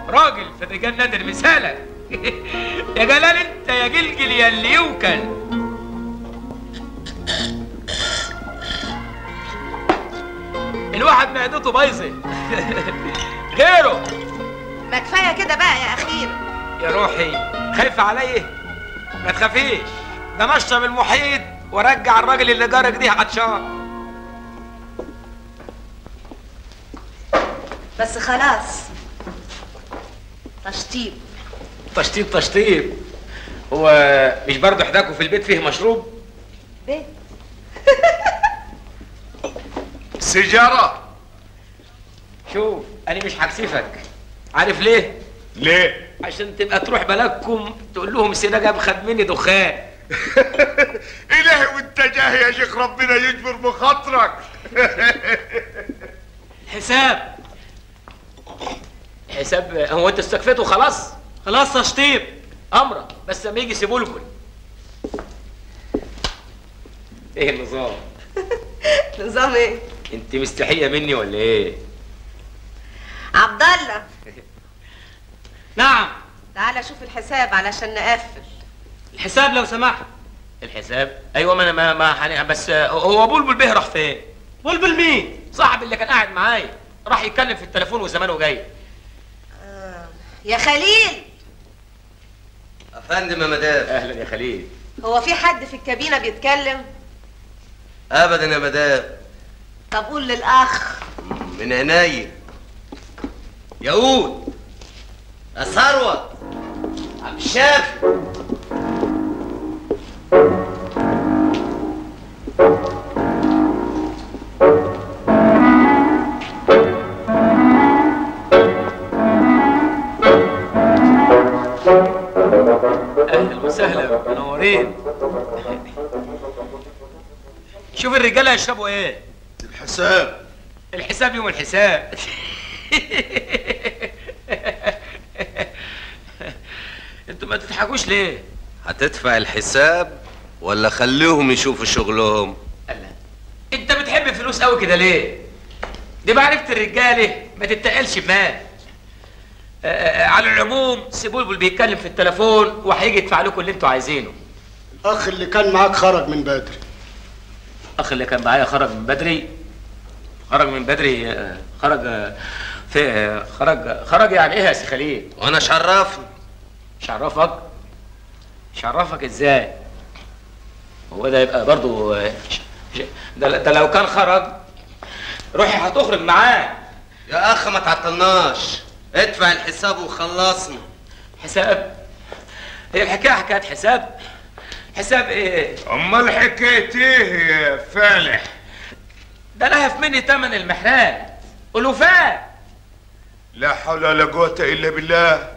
راجل في الرجال نادر مثالك يا جلال انت يا جلجل يا اللي يوكل الواحد معدته بايظه غيره ما كفايه كده بقى يا اخير يا روحي خايفة عليا ما تخافيش ده نشرب المحيط ورجع الراجل اللي جارك دي عطشان بس خلاص تشطيب تشطيب تشطيب هو مش برضه حداكوا في البيت فيه مشروب بيت سيجارة شوف انا مش هكسفك عارف ليه ليه؟ عشان تبقى تروح بلدكم تقول لهم سيدنا جاب خد مني دخان إلهي وانت جاي يا شيخ ربنا يجبر بخاطرك حساب حساب هو انت استكفيته خلاص خلاص تشطيب امرك بس لما يجي سيبولكم ايه النظام نظام ايه انت مستحيه مني ولا ايه عبد الله نعم تعالى شوف الحساب علشان نقفل الحساب لو سمحت الحساب ايوه ما انا ما, ما حن... بس هو بلبل بيه راح فين بلبل مين صاحب اللي كان قاعد معايا راح يتكلم في التليفون وزمانه جاي يا خليل افندم يا مدام اهلا يا خليل هو في حد في الكابينه بيتكلم ابدا يا مدام طب قول للاخ من عينيا ياقوت يا ثروت عبد الشافي اهلا وسهلا منورين شوف الرجاله يشربوا ايه الحساب الحساب يوم الحساب انتوا ما تضحكوش ليه هتدفع الحساب ولا خليهم يشوفوا شغلهم انت بتحب الفلوس قوي كده ليه دي معرفة الرجاله ما تتقلش بمال آه، آه، على العموم سيبولبل بيتكلم في التليفون وهيجي يدفع لكم اللي انتوا عايزينه الاخ اللي كان معاك خرج من بدري اخ اللي كان معايا خرج من بدري خرج من بدري آه، خرج آه، في آه، خرج خرج يعني ايه يا سي خليل وانا شرفني شرفك شرفك ازاي هو ده يبقى برضو آه، ش- ش- ده, ده لو كان خرج روحي هتخرج معاه يا اخ ما تعطلناش ادفع الحساب وخلصنا حساب هي الحكايه حكايه حساب حساب ايه امال حكاية ايه يا فالح ده لهف مني تمن المحراب الوفات لا حول ولا قوة الا بالله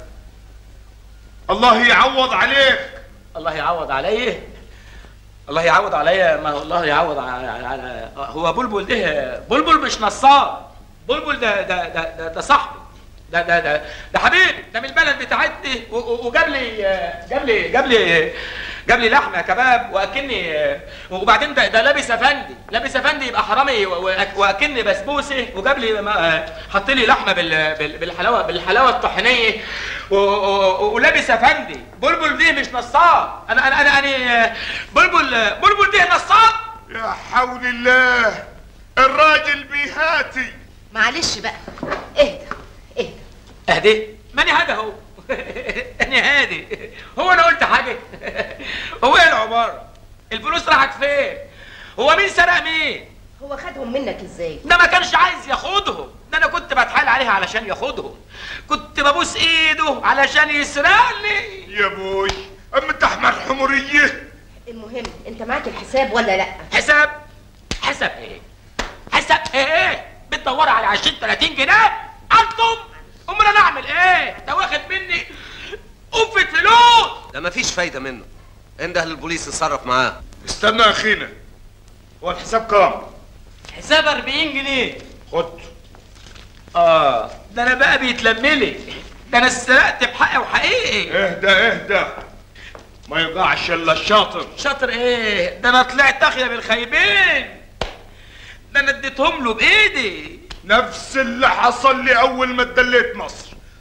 الله يعوض عليك الله يعوض عليه الله يعوض عليا ما هو الله يعوض على, على هو بلبل ده بلبل مش نصاب بلبل ده ده ده ده, ده صاحبي ده ده ده ده حبيبي ده من البلد بتاعتي و- و- وجاب لي جاب لي جاب لي جاب لي لحمه كباب واكني وبعدين ده, ده لابس افندي لابس افندي يبقى حرامي و- و- واكني بسبوسه وجاب لي ما- حط لي لحمه بال بال- بالحلاوه بالحلاوه الطحينيه و- و- ولابس افندي بلبل دي مش نصاب انا انا انا انا بلبل بلبل دي نصاب يا حول الله الراجل بيهاتي معلش بقى اهدى اهدى اهدي ماني هذا هو انا هادي هو انا قلت حاجه هو ايه العباره الفلوس راحت فين هو مين سرق مين هو خدهم منك ازاي ده ما كانش عايز ياخدهم ده انا كنت بتحايل عليه علشان ياخدهم كنت ببوس ايده علشان يسرقني يا بوي اما انت احمر حموريه المهم انت معاك الحساب ولا لا حساب حساب ايه حساب ايه بتدور على 20 30 جنيه انتم امال انا اعمل ايه ده واخد مني قفة فلوس ده مفيش فايده منه انده للبوليس يتصرف معاه استنى يا اخينا هو الحساب كام حساب 40 جنيه خد اه ده انا بقى بيتلملي ده انا سرقت بحقي وحقيقي اهدى اهدى ما يقعش الا الشاطر شاطر ايه ده انا طلعت اخيا بالخايبين ده انا اديتهم له بايدي نفس اللي حصل لي اول ما اتدليت مصر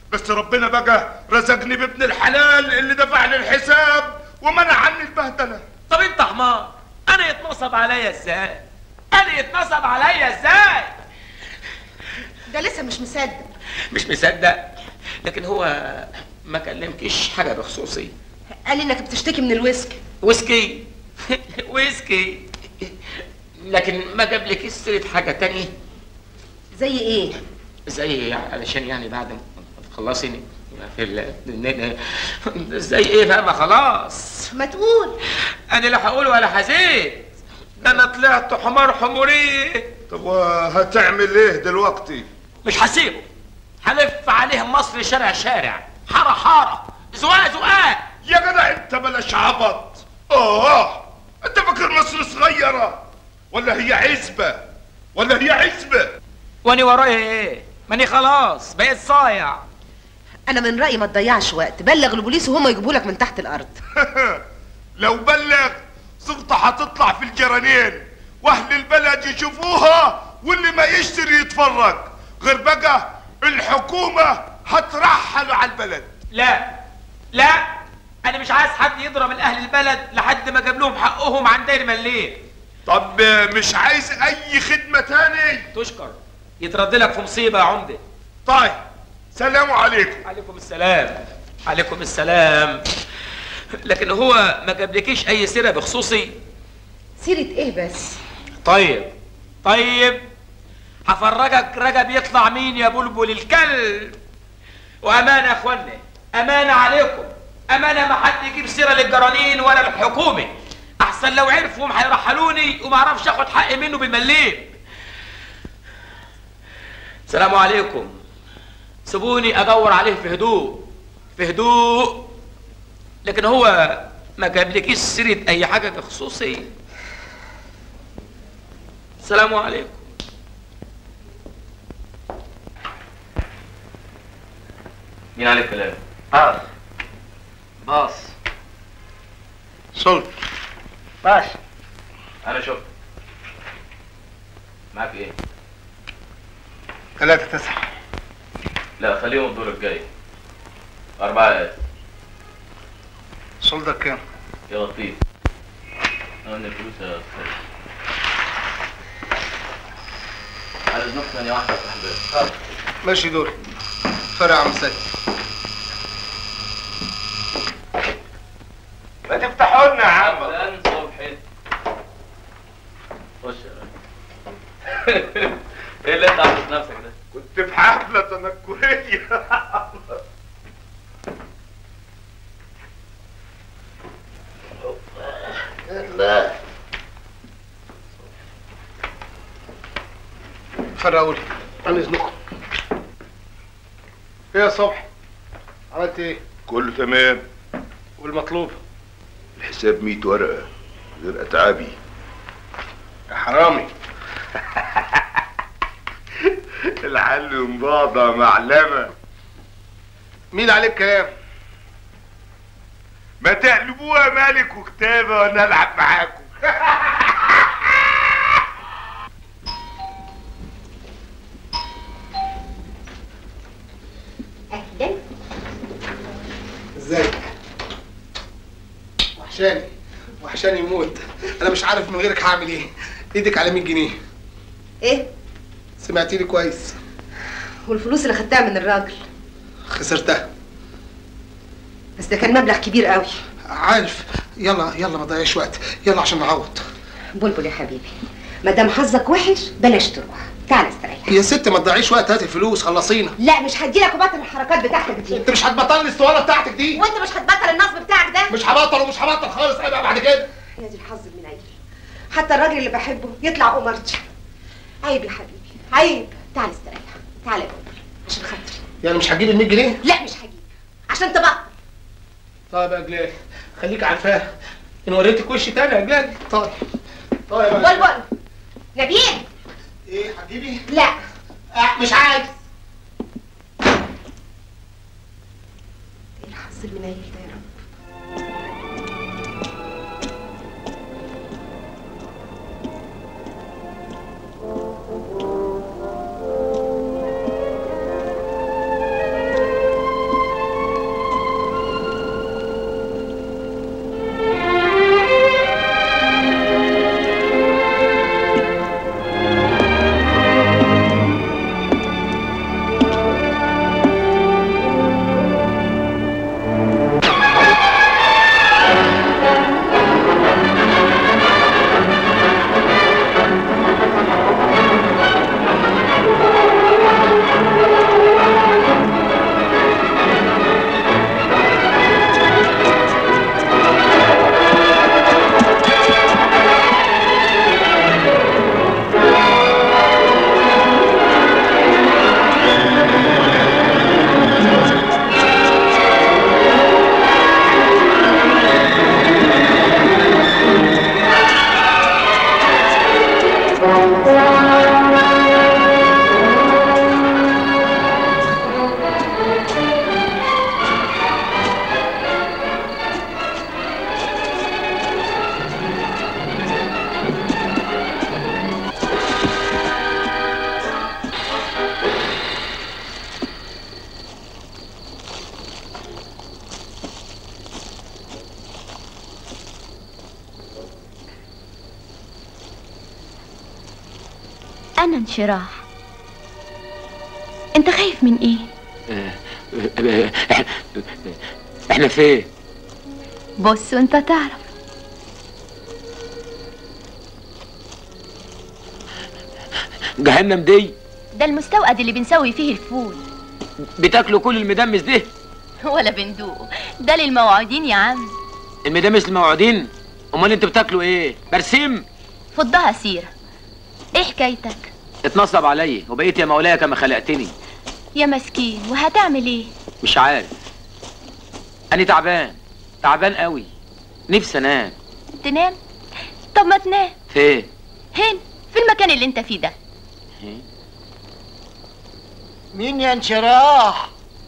بس ربنا بقى رزقني بابن الحلال اللي دفع لي الحساب ومنع عني البهدله طب انت حمار انا يتنصب عليا ازاي انا يتنصب عليا ازاي ده لسه مش مصدق مش مصدق لكن هو ما كلمكش حاجه بخصوصي قال لي انك بتشتكي من الويسكي ويسكي ويسكي لكن ما جابلك سيره حاجه تانية زي ايه زي علشان يعني بعد ما تخلصي في ال... زي ايه بقى ما خلاص ما تقول انا لا هقول ولا هزيد ده انا طلعت حمار حموريه طب وهتعمل ايه دلوقتي مش هسيبه هلف عليهم مصر شارع شارع حاره حاره زقاق زقاق يا جدع انت بلاش عبط اه انت فاكر مصر صغيره ولا هي عزبه ولا هي عزبه واني ورايا ايه ماني خلاص بقيت صايع انا من رايي ما تضيعش وقت بلغ البوليس وهم يجيبوا لك من تحت الارض لو بلغ صورته هتطلع في الجرانين واهل البلد يشوفوها واللي ما يشتري يتفرج غير بقى الحكومه هترحلوا على البلد لا لا انا مش عايز حد يضرب الاهل البلد لحد ما جاب لهم حقهم عن داير مليل طب مش عايز اي خدمه تاني تشكر يترد لك في مصيبه يا عمده طيب سلام عليكم عليكم السلام عليكم السلام لكن هو ما جابلكيش اي سيره بخصوصي سيره ايه بس طيب طيب هفرجك رجب يطلع مين يا بلبل الكلب وامانه يا اخوانا امانه عليكم امانه ما حد يجيب سيره للجرانين ولا الحكومه احسن لو عرفوا هيرحلوني وما اعرفش اخد حقي منه بالمليم السلام عليكم سيبوني ادور عليه في هدوء في هدوء لكن هو ما جابلكيش سيره اي حاجه بخصوصي السلام عليكم مين عليه الكلام؟ باص باص صلب باص انا شفت معاك ايه؟ ثلاثة تسعة لا خليهم الدور الجاي أربعة آلاف صلدك كام؟ يا لطيف أنا من الفلوس يا أستاذ على إذنك ثانية واحدة يا صاحبي ماشي دول فرع عم سيد ما تفتحوا لنا يا عم فلان صبحي خش يا راجل ايه اللي انت عامل في نفسك ده؟ كنت في حفله تنكريه فرقوا لي عن اذنكم ايه يا صبحي عملت ايه كله تمام والمطلوب الحساب 100 ورقه غير اتعابي يا حرامي الحل مباضة معلمة مين عليك كلام ما تقلبوها مالك وكتابة وانا العب معاكم اهلا ازيك وحشاني وحشاني يموت انا مش عارف من غيرك هعمل ايه ايدك على 100 جنيه ايه سمعتيني كويس والفلوس اللي خدتها من الراجل خسرتها بس ده كان مبلغ كبير قوي عارف يلا يلا ما تضيعش وقت يلا عشان نعوض بلبل يا حبيبي ما دام حظك وحش بلاش تروح تعال استريح يا ست ما تضيعيش وقت هات الفلوس خلصينا لا مش هديلك وبطل الحركات بتاعتك دي انت مش هتبطل الاسطوانه بتاعتك دي وانت مش هتبطل النصب بتاعك ده مش هبطل ومش هبطل خالص ابقى بعد كده يا دي الحظ المنيل حتى الراجل اللي بحبه يطلع قمرتي عيب يا حبيبي عيب تعال استريح تعال يا بلبل عشان خاطري يعني مش هتجيب ال 100 جنيه لا مش هجيب عشان تبطل طيب يا جلال خليك عارفاها ان وريتك وشي تاني يا جلال طيب طيب يا جلال. بلبل نبيل ايه هتجيبي لا آه مش عايز ايه الحظ المنيل ده يا رب انا انشراح انت خايف من ايه احنا فين بص وانت تعرف جهنم دي ده المستوقد اللي بنسوي فيه الفول بتاكلوا كل المدمس ده ولا بندوقه ده للموعودين يا عم المدامس الموعودين امال انتوا بتاكلوا ايه برسيم فضها سيرة ايه حكايتك اتنصب عليا وبقيت يا مولاي كما خلقتني يا مسكين وهتعمل ايه مش عارف انا تعبان تعبان قوي نفسي انام تنام طب ما تنام فين هنا في المكان اللي انت فيه ده مين يا انشراح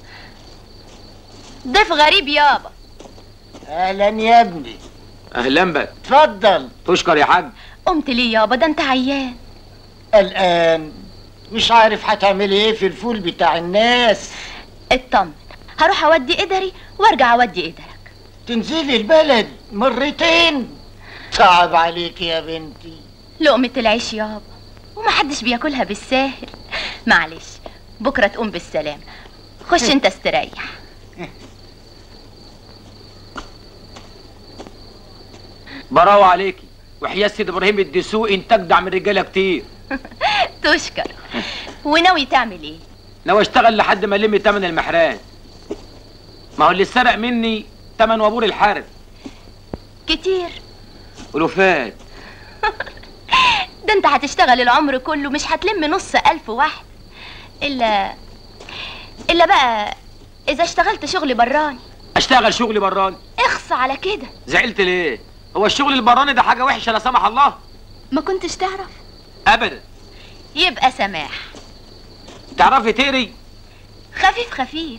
ضيف غريب يابا اهلا يا ابني اهلا بك اتفضل تشكر يا حاج قمت ليه يابا ده انت عيان الان مش عارف هتعمل ايه في الفول بتاع الناس اطمن هروح اودي قدري وارجع اودي قدرك تنزلي البلد مرتين صعب عليك يا بنتي لقمة العيش يابا ومحدش بياكلها بالساهل معلش بكرة تقوم بالسلام خش انت استريح براوة عليكي وحياة سيد ابراهيم الدسوقي انت اجدع من رجاله كتير تشكر وناوي تعمل ايه ناوي اشتغل لحد ما الم تمن المحران ما هو اللي سرق مني تمن وابور الحرب كتير ولوفات ده انت هتشتغل العمر كله مش هتلم نص ألف واحد إلا إلا بقى إذا اشتغلت شغل براني اشتغل شغل براني اخص على كده زعلت ليه هو الشغل البراني ده حاجه وحشه لا سمح الله ما كنتش تعرف ابدا يبقى سماح تعرفي تقري خفيف خفيف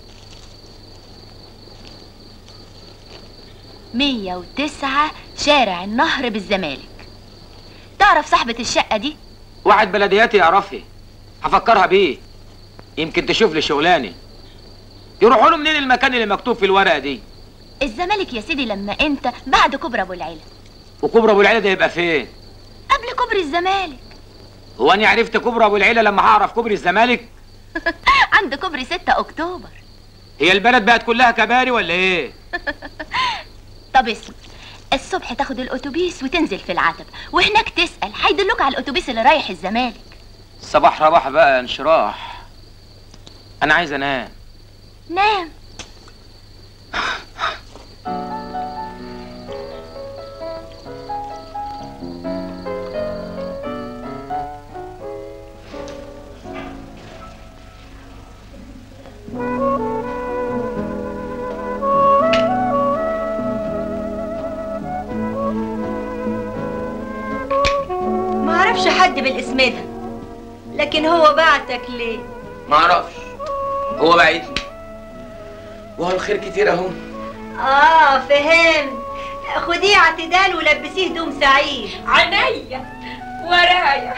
مية وتسعة شارع النهر بالزمالك تعرف صاحبة الشقة دي واحد بلدياتي يعرفها هفكرها بيه يمكن تشوف لي شغلانه يروحوا له منين المكان اللي مكتوب في الورقه دي الزمالك يا سيدي لما انت بعد كوبري ابو العلا وكبرى ابو العيله ده يبقى فين قبل كوبري الزمالك هو انا عرفت كبرى ابو العيله لما هعرف كوبري الزمالك عند كوبري 6 اكتوبر هي البلد بقت كلها كباري ولا ايه طب اسمع الصبح تاخد الاتوبيس وتنزل في العتبة وهناك تسأل هيدلوك على الاتوبيس اللي رايح الزمالك صباح رباح بقى انشراح انا عايز انام نام ما اعرفش حد بالاسم ده لكن هو بعتك ليه ما اعرفش هو بعيدني وهو الخير كتير اهو اه فهمت خديه اعتدال ولبسيه هدوم سعيد عينيا ورايا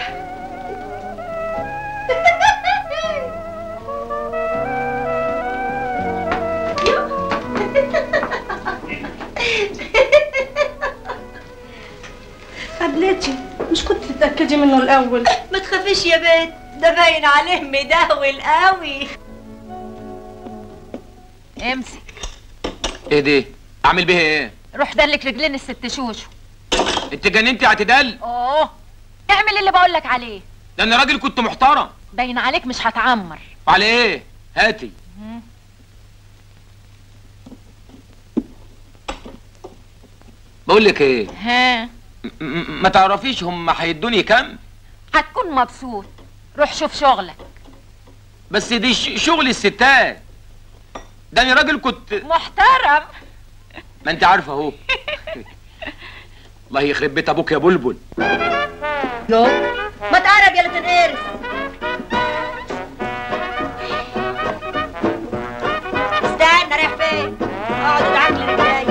قبلتي مش كنت تتأكدي منه الأول ما تخافيش يا بنت ده باين عليه مدهول قوي امسك ايه دي اعمل بيها ايه روح دلك رجلين الست شوشو انت جننتي اعتدال اوه اعمل اللي بقولك عليه ده انا راجل كنت محترم باين عليك مش هتعمر على ايه هاتي بقول لك ايه ها م- م- ما تعرفيش هم هيدوني كام هتكون مبسوط روح شوف شغلك بس دي ش- شغل الستات ده انا راجل كنت محترم ما انت عارفه اهو الله يخرب بيت ابوك يا بلبل ما تقرب يا تنقرف استنى رايح فين اقعد ادعك لي رجلي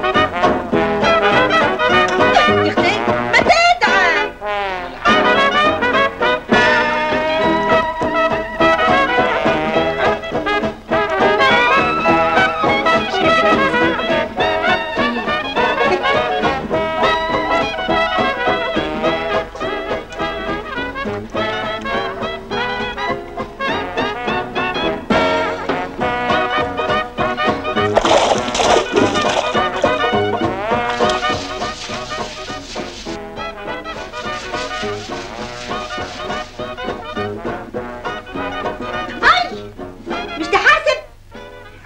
يا اختي ما تدعك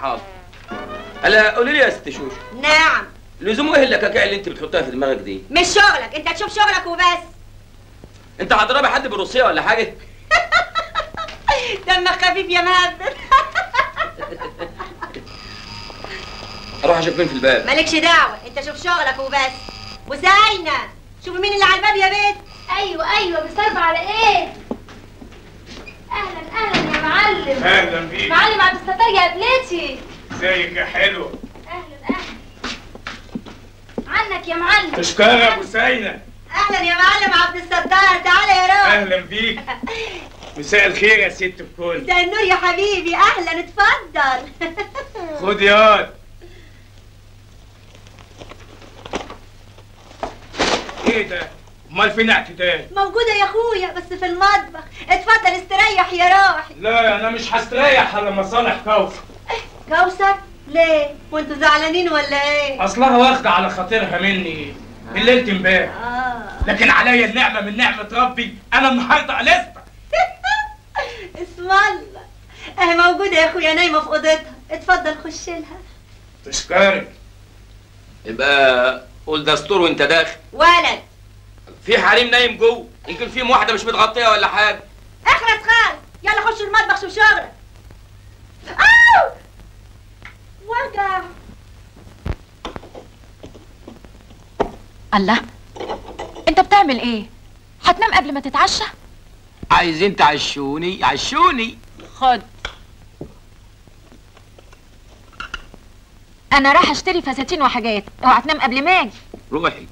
حاضر هلا قولي لي يا ست شوش نعم لزوم ايه اللكاكيع اللي انت بتحطها في دماغك دي مش شغلك انت تشوف شغلك وبس انت هتضربي حد بالروسيه ولا حاجه دمك خفيف يا مهبل اروح اشوف مين في الباب مالكش دعوه انت شوف شغلك وبس وزينة شوفي مين اللي على الباب يا بنت ايوه ايوه بيصرف على ايه اهلا اهلا يا معلم اهلا بيك معلم عبد الستار يا قبلتي ازيك يا حلو اهلا اهلا عنك يا معلم تشكر يا ابو سينا اهلا يا معلم عبد الستار تعالى يا روح اهلا بيك مساء الخير يا ست الكل مساء النور يا حبيبي اهلا اتفضل خد ياض ايه ده امال فين اعتدال موجودة يا اخويا بس في المطبخ اتفضل استريح يا روحي لا انا مش هستريح على مصالح كوثر كوثر ليه وانتوا زعلانين ولا ايه اصلها واخده على خاطرها مني الليلة امبارح اه لكن عليا النعمه من نعمه ربي انا النهارده قلست اسم الله اهي موجودة يا اخويا نايمة في اوضتها اتفضل خش لها تشكرك يبقى قول دستور وانت داخل ولد في حريم نايم جوه يمكن فيهم واحده مش متغطيه ولا حاجه اخرس خالص يلا خش المطبخ شوف شغلك أوه! وجع الله انت بتعمل ايه هتنام قبل ما تتعشى عايزين تعشوني عشوني خد انا راح اشتري فساتين وحاجات اوعى تنام قبل ما اجي روحي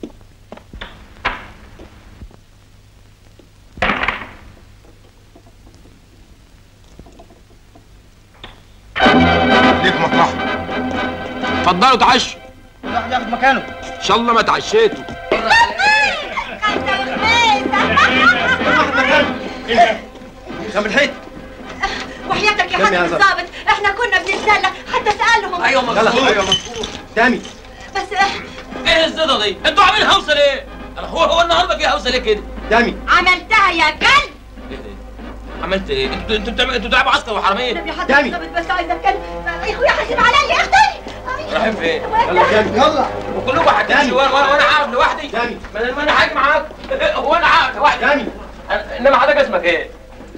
ليك مطرح اتفضلوا تعشوا الواحد ياخد مكانه ان شاء الله ما تعشيتوا كم الحيط وحياتك يا كم يا حضرة زلمة؟ الضابط احنا كنا بنتسلى حتى سألهم ايوه مظبوط ايوه مظبوط تاني بس ايه الزيطه دي انتوا عاملين هوسه ليه أنا هو هو النهارده في هوسه ليه كده تاني عملتها يا كلب إيه ده؟ عملت ايه انتوا انتوا بتعملوا انتوا بتلعبوا عسكر وحراميه يا حضرة تاني. الضابط بس عايزة اتكلم يا اخويا حاسب عليا يا اختي رايحين فين يلا تاني يلا وكلكم هتمشي وانا وانا وانا قاعد لوحدي تاني. ما انا ما انا هاجي معاك هو انا قاعد لوحدي تاني أنا- انما حضرتك اسمك ايه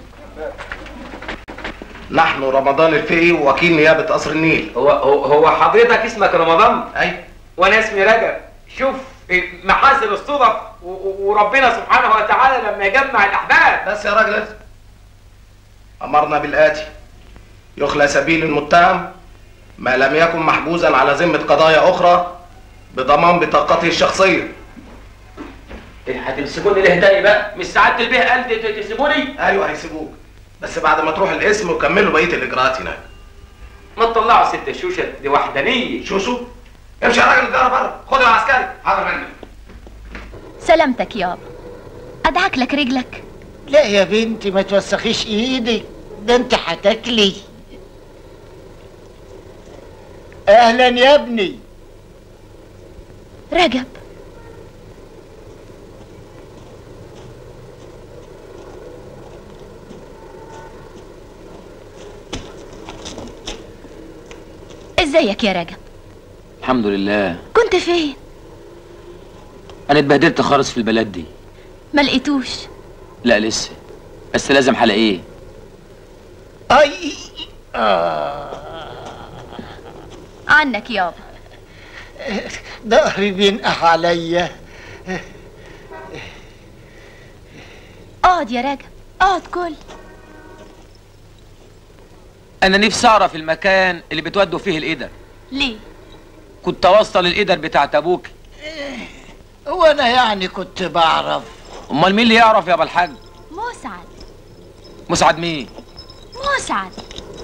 نحن رمضان الفقي ووكيل نيابة قصر النيل هو هو هو حضرتك اسمك رمضان أي وانا اسمي رجب شوف محاسن الصدف و- و- وربنا سبحانه وتعالى لما يجمع الاحباب بس يا راجل اسم. أمرنا بالآتي يخلى سبيل المتهم ما لم يكن محجوزا على ذمة قضايا أخرى بضمان بطاقته الشخصية إيه، هتمسكوني ليه تاني بقى مش سعاده البيه قال ت- ت- تسيبوني أيوه هيسيبوك بس بعد ما تروح القسم وكملوا بقية الإجراءات هناك ما تطلعوا ست الشوشه دي وحدانيه شوشو امشي يا راجل الجارة بره خد العسكري حاضر منك سلامتك يابا ادعك لك رجلك لا يا بنتي ما توسخيش ايدك ده انت هتاكلي اهلا يا ابني رجب ازيك يا رجب الحمد لله كنت فين انا اتبهدلت خالص في البلد دي ما لقيتوش لا لسه بس لازم هلاقيه اي آه. عنك يابا ظهري بينقح عليا اقعد يا رجب اقعد كل انا نفسي اعرف المكان اللي بتودوا فيه القدر ليه كنت اوصل القدر بتاعت ابوك وانا يعني كنت بعرف امال مين اللي يعرف يا ابو الحاج مسعد مسعد مين مسعد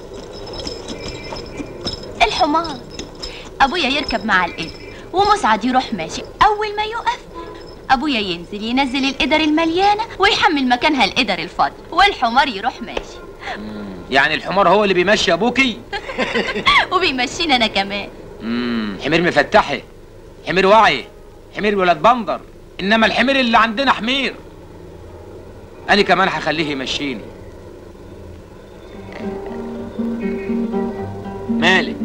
الحمار ابويا يركب مع القدر ومسعد يروح ماشي اول ما يقف ابويا ينزل ينزل القدر المليانه ويحمل مكانها القدر الفاضي والحمار يروح ماشي يعني الحمار هو اللي بيمشي ابوكي وبيمشينا انا كمان امم حمير مفتحه حمير واعي حمير ولاد بندر انما الحمير اللي عندنا حمير انا كمان هخليه يمشيني مالك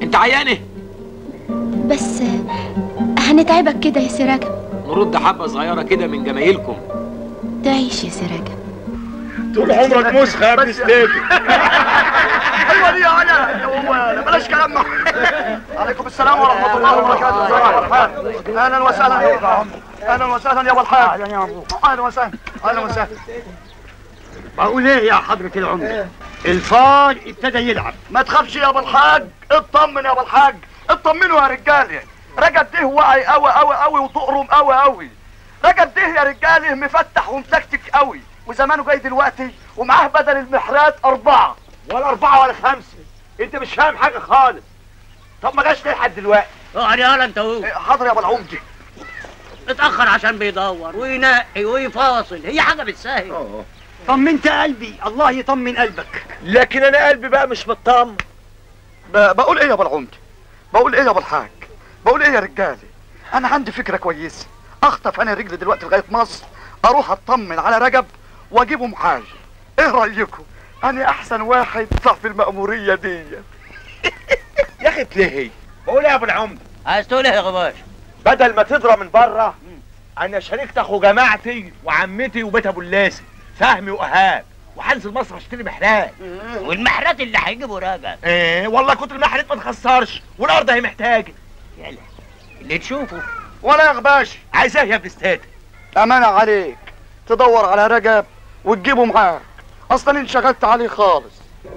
انت عيانه بس آه، هنتعبك كده يا سي رجب نرد حبه صغيره كده من جمايلكم تعيش يا سي رجب طول عمرك مسخه يا ابن سليبي ايوه دي انا هو بلاش كلامنا عليكم السلام ورحمه الله وبركاته ازيك يا ابو الحاج اهلا وسهلا يا عم اهلا وسهلا يا ابو الحاج اهلا وسهلا اهلا وسهلا بقول ايه يا حضرة العمدة الفار ابتدى يلعب ما تخافش يا ابو الحاج اطمن يا ابو الحاج اطمنوا يا رجاله رجب ده واعي قوي قوي قوي وتقرم قوي قوي رجب ده يا رجاله مفتح ومتكتك قوي وزمانه جاي دلوقتي ومعاه بدل المحرات اربعه ولا أربعة ولا خمسة أنت مش فاهم حاجة خالص طب ما جاش ليه لحد دلوقتي اقعد يالا انت هو حاضر يا ابو العمده اتأخر عشان بيدور وينقي ويفاصل هي حاجة بالسهل طمنت قلبي الله يطمن قلبك لكن انا قلبي بقى مش مطمن بقول ايه يا ابو العمده بقول ايه يا ابو الحاج بقول ايه يا رجاله انا عندي فكره كويسه اخطف انا رجلي دلوقتي لغايه مصر اروح اطمن على رجب واجيبه معايا ايه رايكم انا احسن واحد يطلع في المأمورية دي يا أخي تلهي بقول ايه يا أبو العمدة عايز تقول ايه يا غباش بدل ما تضرب من بره أنا شاركت أخو جماعتي وعمتي وبيت أبو اللاسي فهمي وإيهاب وهنزل مصر اشتري محلات والمحرات اللي هيجيبوا راجع ايه والله كتر المحلات ما تخسرش والارض هي محتاجه يلا اللي تشوفه ولا يا غباش عايز ايه يا ابن ستات امانة عليك تدور على رجب وتجيبه معاك اصلا انشغلت عليه خالص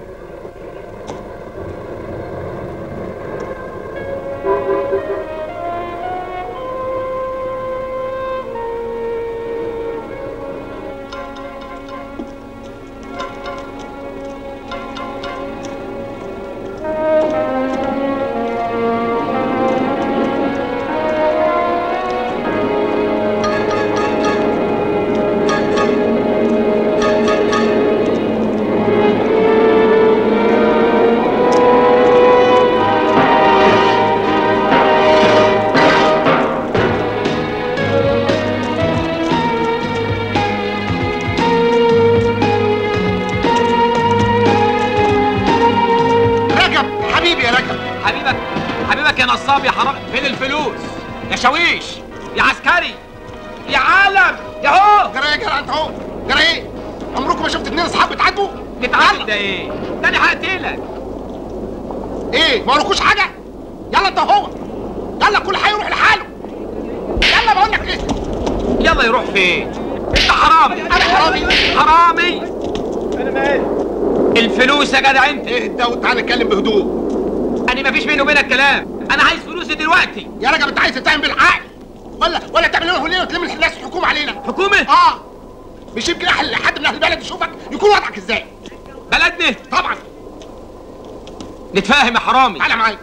رجب حبيبي يا رجب حبيبك حبيبك يا نصاب يا حرام فين الفلوس يا شاويش يا عسكري يا عالم يا هو جرى ايه يا جرى انت اهو جرى ايه عمركم ما شفت اتنين اصحاب بيتعاتبوا بتعالج ده ايه ده انا هقتلك ايه ما وراكوش حاجه يلا انت هو يلا كل حي يروح لحاله يلا بقول لك ايه يلا يروح فين انت حرامي انا حرامي حرامي انا مالي الفلوس يا جدع انت اهدى وتعالى نتكلم بهدوء انا مفيش بيني وبينك كلام انا عايز فلوسي دلوقتي يا راجل انت عايز تتهم بالعقل ولا ولا تعمل لنا هلين وتلم الناس الحكومه علينا حكومه اه مش يمكن أهل حد من اهل البلد يشوفك يكون وضعك ازاي بلدنا طبعا نتفاهم يا حرامي تعالى معايا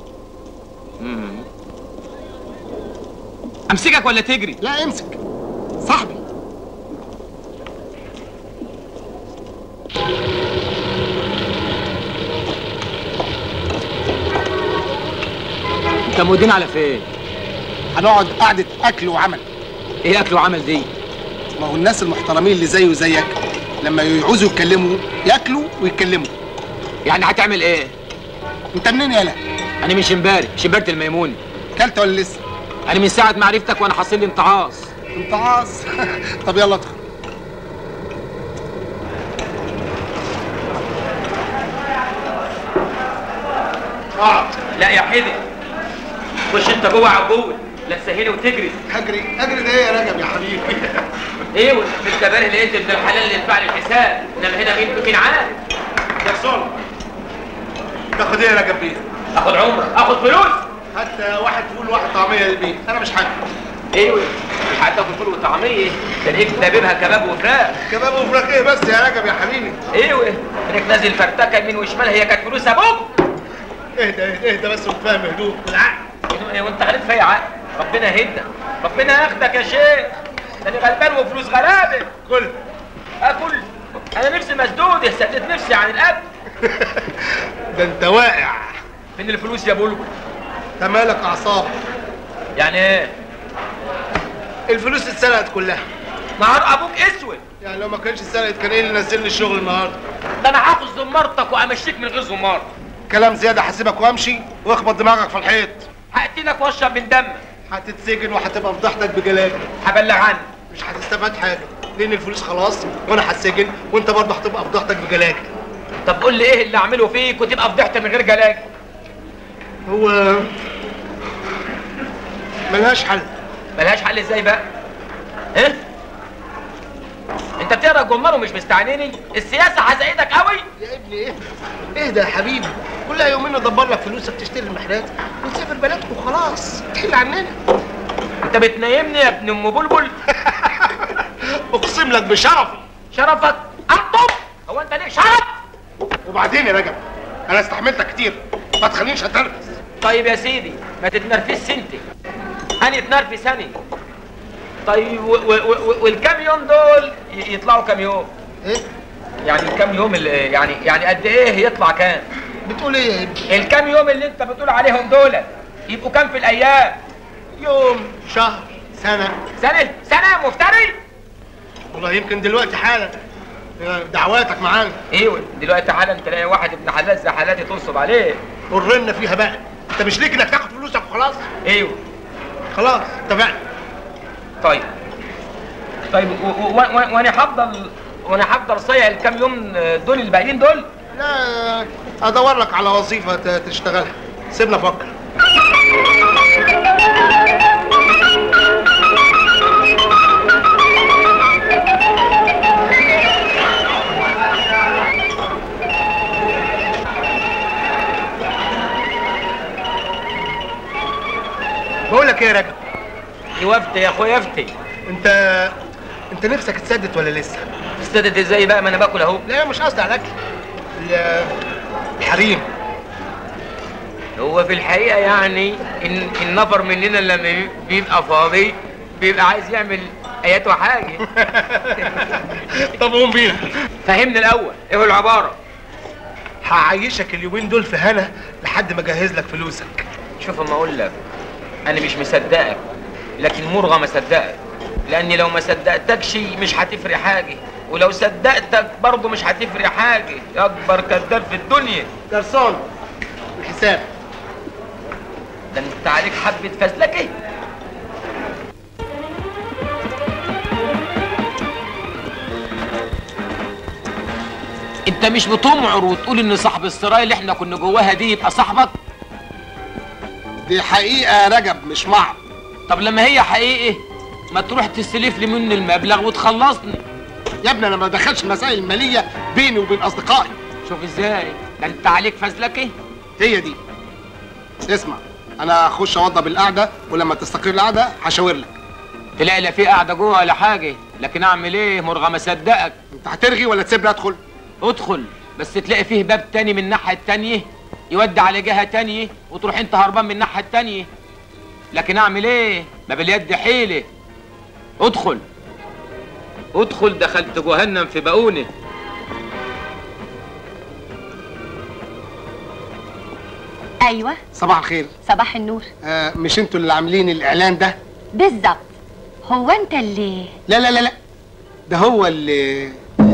امسكك ولا تجري لا امسك صاحبي انت مودين على فين هنقعد قعده اكل وعمل ايه اكل وعمل دي ما هو الناس المحترمين اللي زيه وزيك لما يعوزوا يتكلموا ياكلوا ويتكلموا يعني هتعمل ايه انت منين يالا انا من شمباري شمبارة الميموني كلت ولا لسه انا من ساعه ما عرفتك وانا حاصل لي امتعاص امتعاص طب يلا ادخل اه لا يا حدي خش انت جوه عبود لا تسهلي وتجري اجري اجري ده ايه يا رجب يا حبيبي ايه في الكباري لقيت ابن الحلال اللي يدفع لي الحساب انما هنا مين مين عارف يا صلب تاخد ايه يا رجب بيه اخد عمرك اخد فلوس حتى واحد فول واحد طعميه للبيت انا مش حاجه ايوه مش هتاكل فول وطعميه ده لقيت داببها كباب وفراخ كباب وفراخ ايه بس يا رجب يا حبيبي ايوه انك نازل فرتكه يمين وشمال هي كانت فلوس ابوك اهدى اهدى اهدى بس وتفهم هدوء بالعقل إيه وانت عارف فيا عقل ربنا يهدك ربنا ياخدك يا شيخ ده انا غلبان وفلوس غلابه كل اكل انا نفسي مسدود سديت نفسي عن الاكل ده انت واقع فين الفلوس يا بلبل انت مالك اعصاب يعني ايه الفلوس اتسرقت كلها نهار ابوك اسود يعني لو ما كانش اتسرقت كان ايه اللي نزلني الشغل النهارده ده انا هاخد زمارتك وامشيك من غير زمار كلام زياده هسيبك وامشي واخبط دماغك في الحيط هقتلك واشرب من دمك هتتسجن وهتبقى فضحتك بجلاجل هبلغ عنك مش هتستفاد حاجه لان الفلوس خلاص وانا هتسجن وانت برضه هتبقى فضحتك بجلاجل طب قول لي ايه اللي اعمله فيك وتبقى فضحت من غير جلاج هو ملهاش حل ملهاش حل ازاي بقى ايه انت بتقرا الجمار ومش مستعنيني السياسه حزقتك قوي يا ابني ايه اهدى يا حبيبي كل يومين ادبر لك فلوسك تشتري المحلات وتسافر بلدك وخلاص تحل عننا انت بتنيمني يا ابن ام بلبل اقسم لك بشرفي شرفك اطب هو انت ليك شرف وبعدين يا رجب انا استحملتك كتير ما تخلينيش اتنرفز طيب يا سيدي ما تتنرفزش انت انا اتنرفز انا طيب و- و- و- والكام يوم دول ي- يطلعوا كام يوم ايه يعني الكام يوم اللي يعني يعني قد ايه يطلع كام بتقول ايه يا ابني الكام يوم اللي انت بتقول عليهم دول يبقوا كام في الايام يوم شهر سنه سنه سنه يا مفتري والله يمكن دلوقتي حالا دعواتك معانا ايوه دلوقتي حالا تلاقي واحد ابن حلال زي حالاتي تنصب عليه قررنا فيها بقى انت مش ليك انك تاخد فلوسك وخلاص ايوه خلاص اتفقنا طيب طيب و- و- و- وانا هفضل وانا هفضل صايع الكام يوم دول الباقيين دول لا ادور لك على وظيفه ت- تشتغلها سيبنا افكر بقول لك ايه يا رجب يوفتي يا اخويا يفتي انت انت نفسك تسدد ولا لسه تستدد ازاي بقى ما انا باكل اهو لا مش قصدي على الاكل ال- الحريم هو في الحقيقه يعني ان النفر مننا لما بيبقى فاضي بيبقى عايز يعمل ايات وحاجه طب قوم بينا فهمني الاول ايه هو العباره هعيشك اليومين دول في هنا لحد ما اجهز لك فلوسك شوف اما اقول لك انا مش مصدقك لكن مرغم مصدقك لاني لو ما صدقتكش مش هتفرق حاجه ولو صدقتك برضه مش هتفرق حاجه يا اكبر كذاب في الدنيا جرسون الحساب ده انت عليك حبه فزلكه انت مش بتمعر وتقول ان صاحب السرايا اللي احنا كنا جواها دي يبقى صاحبك دي حقيقه يا رجب مش معر طب لما هي حقيقي ما تروح تستلف لي منه المبلغ وتخلصني يا ابني انا ما بدخلش المسائل الماليه بيني وبين اصدقائي شوف ازاي ده انت عليك فزلكه هي دي اسمع انا هخش اوضب القعده ولما تستقر القعده هشاور لك تلاقي لا في قاعده جوه ولا حاجه لكن اعمل ايه مرغم اصدقك انت هترغي ولا تسيبني ادخل ادخل بس تلاقي فيه باب تاني من الناحيه التانيه يودي على جهه تانيه وتروح انت هربان من الناحيه التانيه لكن اعمل ايه ما باليد حيله ادخل ادخل دخلت جهنم في بقونه ايوه صباح الخير صباح النور آه مش انتوا اللي عاملين الاعلان ده بالظبط هو انت اللي لا لا لا لا ده هو اللي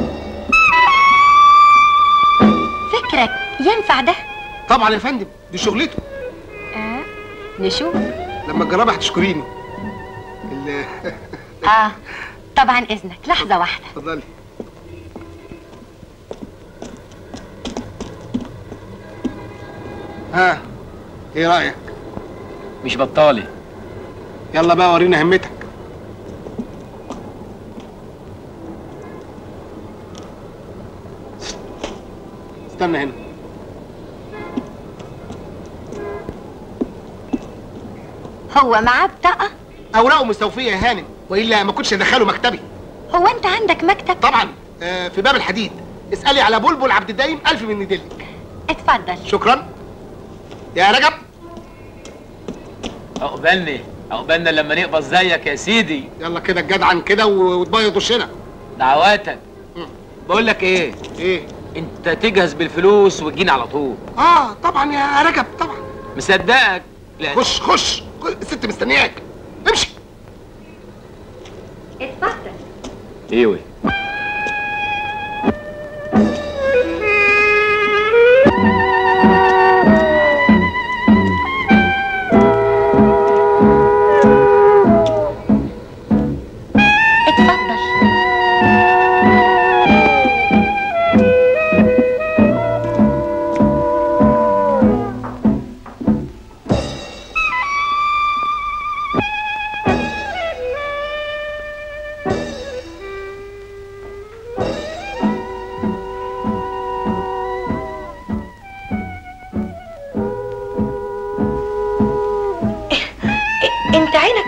فكرك ينفع ده طبعا يا فندم دي شغلته اه نشوف لما تجربي هتشكريني ال- اه طبعا اذنك لحظه واحده اتفضلي ها ايه رايك مش بطالي يلا بقى ورينا همتك استنى هنا هو معاه بطاقه اوراقه مستوفيه يا هانم والا ما كنتش ادخله مكتبي هو انت عندك مكتب طبعا آه في باب الحديد اسالي على بلبل عبد الدايم الف من ندلك اتفضل شكرا يا رجب عقبالني عقبالنا لما نقبض زيك يا سيدي يلا كده الجدعن كده و- وتبيض وشنا دعواتك بقول لك ايه ايه انت تجهز بالفلوس وتجيني على طول اه طبعا يا رجب طبعا مصدقك لا خش خش الست مستنياك امشي اتفضل ايوه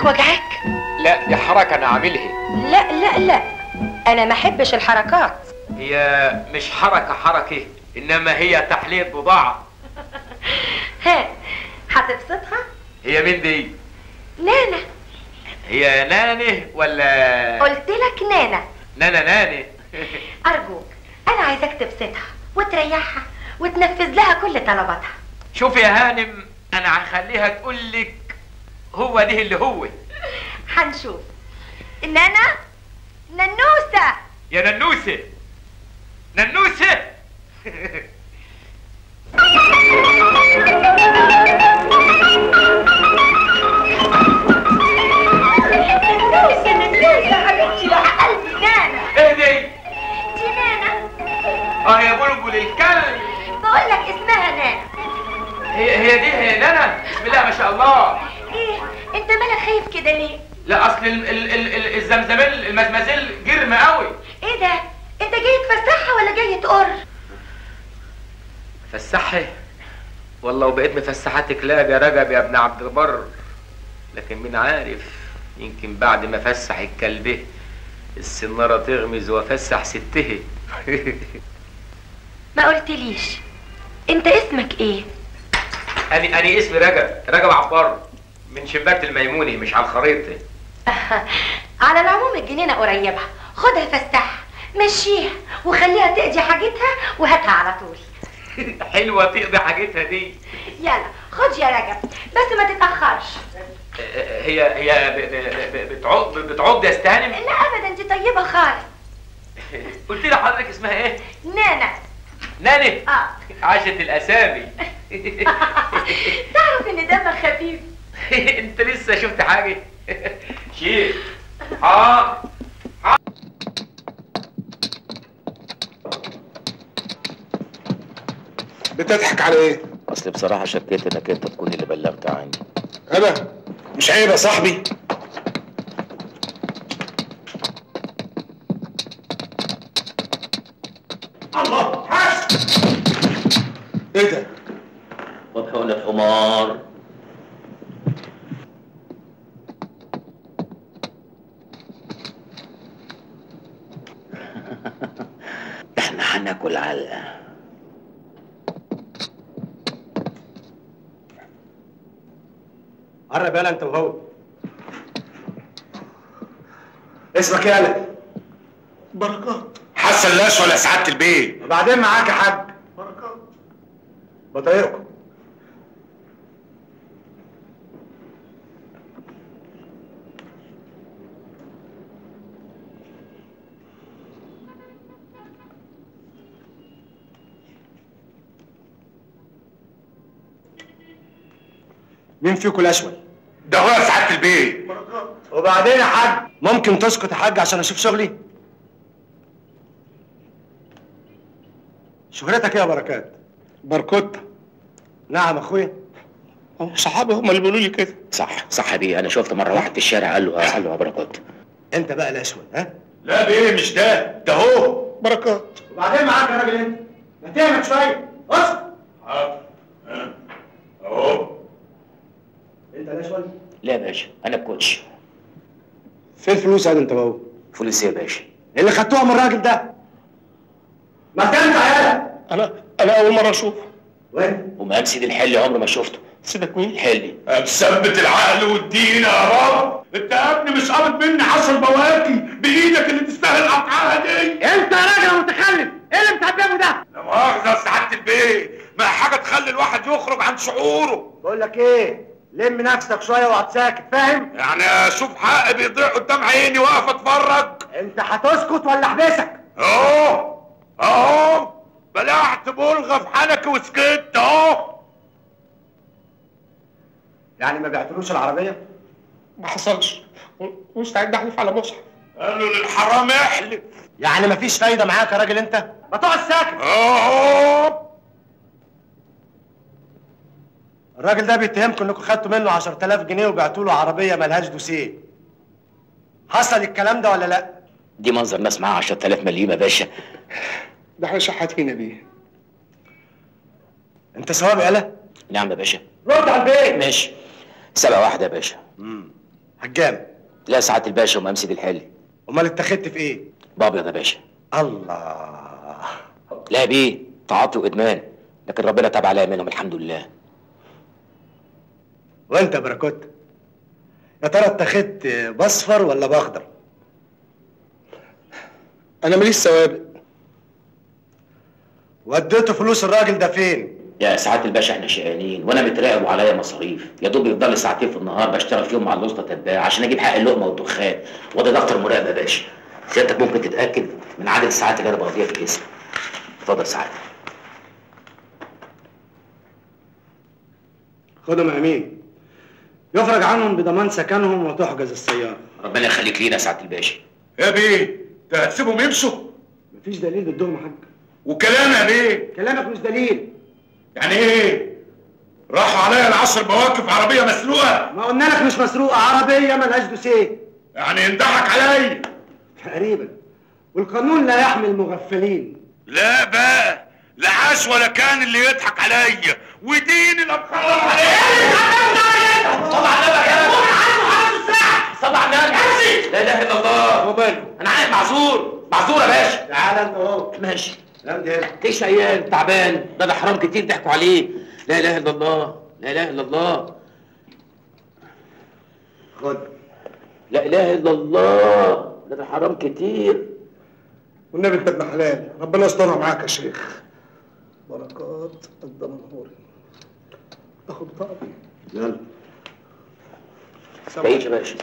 دماغك وجعك لا دي حركه انا عاملها لا لا لا انا ما احبش الحركات هي مش حركه حركه انما هي تحليه بضاعه ها هتبسطها هي مين دي نانا هي ناني ولا قلت لك نانا نانا ناني ارجوك انا عايزاك تبسطها وتريحها وتنفذ لها كل طلباتها شوف يا هانم انا هخليها تقول لك هو ده اللي هو هنشوف نانا ننوسه يا ننوسه ننوسه ننوسه ننوسه حبيبتي يا قلبي نانا ايه دي دي نانا اه يا بلبل الكلب بقول لك اسمها نانا هي هي دي هي نانا بسم الله ما شاء الله ايه انت مالك خايف كده ليه لا اصل ال- ال- ال- ال- الزمزميل المزمزيل جرم قوي ايه ده انت جاي تفسحها ولا جاي تقر فسحي والله وبقيت مفسحاتك لا يا رجب يا ابن عبد البر لكن مين عارف يمكن بعد ما فسح الكلبه السنارة تغمز وافسح سته ما قلتليش انت اسمك ايه أنا أنا اسمي رجب رجب عبار من شباك الميموني مش على الخريطة على العموم الجنينه قريبه خدها فسحها مشيها وخليها تقضي حاجتها وهاتها على طول حلوة تقضي حاجتها دي يلا خد يا رجب بس ما تتاخرش هي هي ب- ب- ب- بتعض بتعض يا استهانم لا ابدا انت طيبه خالص قلت لي حضرتك اسمها ايه؟ نانا ناني اه عاشت الاسامي تعرف ان دمك خفيف انت لسه شفت حاجه شيء اه بتضحك على ايه؟ اصل بصراحه شكيت انك انت تكون اللي بلغت عني انا مش عيب يا صاحبي الله حس ايه ده؟ وبحقن الحمار احنا هناكل علقه قرب يالا انت وهو اسمك ايه يالا؟ بركات حسن لاش ولا سعاده البيت وبعدين معاك يا حاج بركات بطايقكم مين فيكم الاشول؟ ده هو سعاده البيت وبعدين يا حاج ممكن تسكت يا حاج عشان اشوف شغلي شهرتك ايه يا بركات بركوت نعم اخويا صحابي هم اللي بيقولوا لي كده صح صح بيه انا شفت مره واحد في الشارع قال له قال له يا بركات انت بقى الاشول ها لا بيه مش ده ده هو بركات وبعدين معاك يا راجل انت ما تعمل شويه اسكت اهو انت الاشول لا يا باشا انا الكوتش فين الفلوس يا انت بابا فلوس ايه يا باشا اللي خدتوها من الراجل ده ما تنفع يالا انا انا اول مره اشوفه وين ومقام سيد الحلي عمري ما شفته سيبك مين الحلي مثبت العقل والدين يا رب انت يا ابني مش قابض مني عشر بواكي بايدك اللي تستاهل قطعها دي انت يا راجل متخلف ايه اللي بتعمله ده لا مؤاخذه يا سعاده البيت ما حاجه تخلي الواحد يخرج عن شعوره بقول لك ايه لم نفسك شويه واقعد ساكت فاهم يعني اشوف حقي بيضيع قدام عيني واقف اتفرج انت هتسكت ولا احبسك اهو اهو بلعت بلغه في حنكي وسكت اهو يعني ما بعتلوش العربيه ما حصلش مستعد احلف على مصحف قالوا للحرام احلف يعني مفيش فايده معاك يا راجل انت ما تقعد ساكت اهو الراجل ده بيتهمكم انكم خدتوا منه 10000 جنيه وبعتوا له عربيه ملهاش دوسيه حصل الكلام ده ولا لا دي منظر ناس معاها 10000 مليم يا باشا ده احنا شحاتين يا بيه انت سواب يالا نعم يا باشا رد على البيت ماشي سبعة واحدة يا باشا حجام لا سعاده الباشا وممسي الحلي امال اتخذت في ايه بابيض يا باشا الله لا بيه تعاطي وادمان لكن ربنا تاب عليا منهم الحمد لله وانت يا باراكوتا يا ترى اتخذت باصفر ولا باخضر انا ماليش سوابق وديته فلوس الراجل ده فين يا سعاده الباشا احنا شقيانين وانا متراقب وعليا مصاريف يا دوب يفضل لي ساعتين في النهار بشتغل فيهم مع الوسطى تتباع عشان اجيب حق اللقمه والدخان وده دفتر مراقبه يا باشا سيادتك ممكن تتاكد من عدد الساعات اللي انا بقضيها في الاسم اتفضل سعاده خدهم يا امين يفرج عنهم بضمان سكنهم وتحجز السياره ربنا يخليك لينا يا سعاده الباشا يا بيه ده هتسيبهم يمشوا مفيش دليل ضدهم يا حاج وكلام يا بيه كلامك مش دليل يعني ايه راحوا عليا العشر مواقف عربيه مسروقه ما قلنا لك مش مسروقه عربيه ملهاش دوسيه يعني ينضحك عليا تقريبا والقانون لا يحمي المغفلين لا بقى لا عاش ولا كان اللي يضحك عليا ودين الابخار عليا طبعا نبك يا طبعا نبك لا اله الا الله وماله انا عارف معذور معذور يا باشا تعالى انت اهو ماشي امضي هنا ليش عيال تعبان ده ده حرام كتير ضحكوا عليه لا اله الا الله لا اله الا الله خد لا اله الا الله ده ده حرام كتير والنبي انت ابن حلال ربنا يسترها معاك يا شيخ بركات الدمنهوري اخد طقم يلا تعيش يا باشا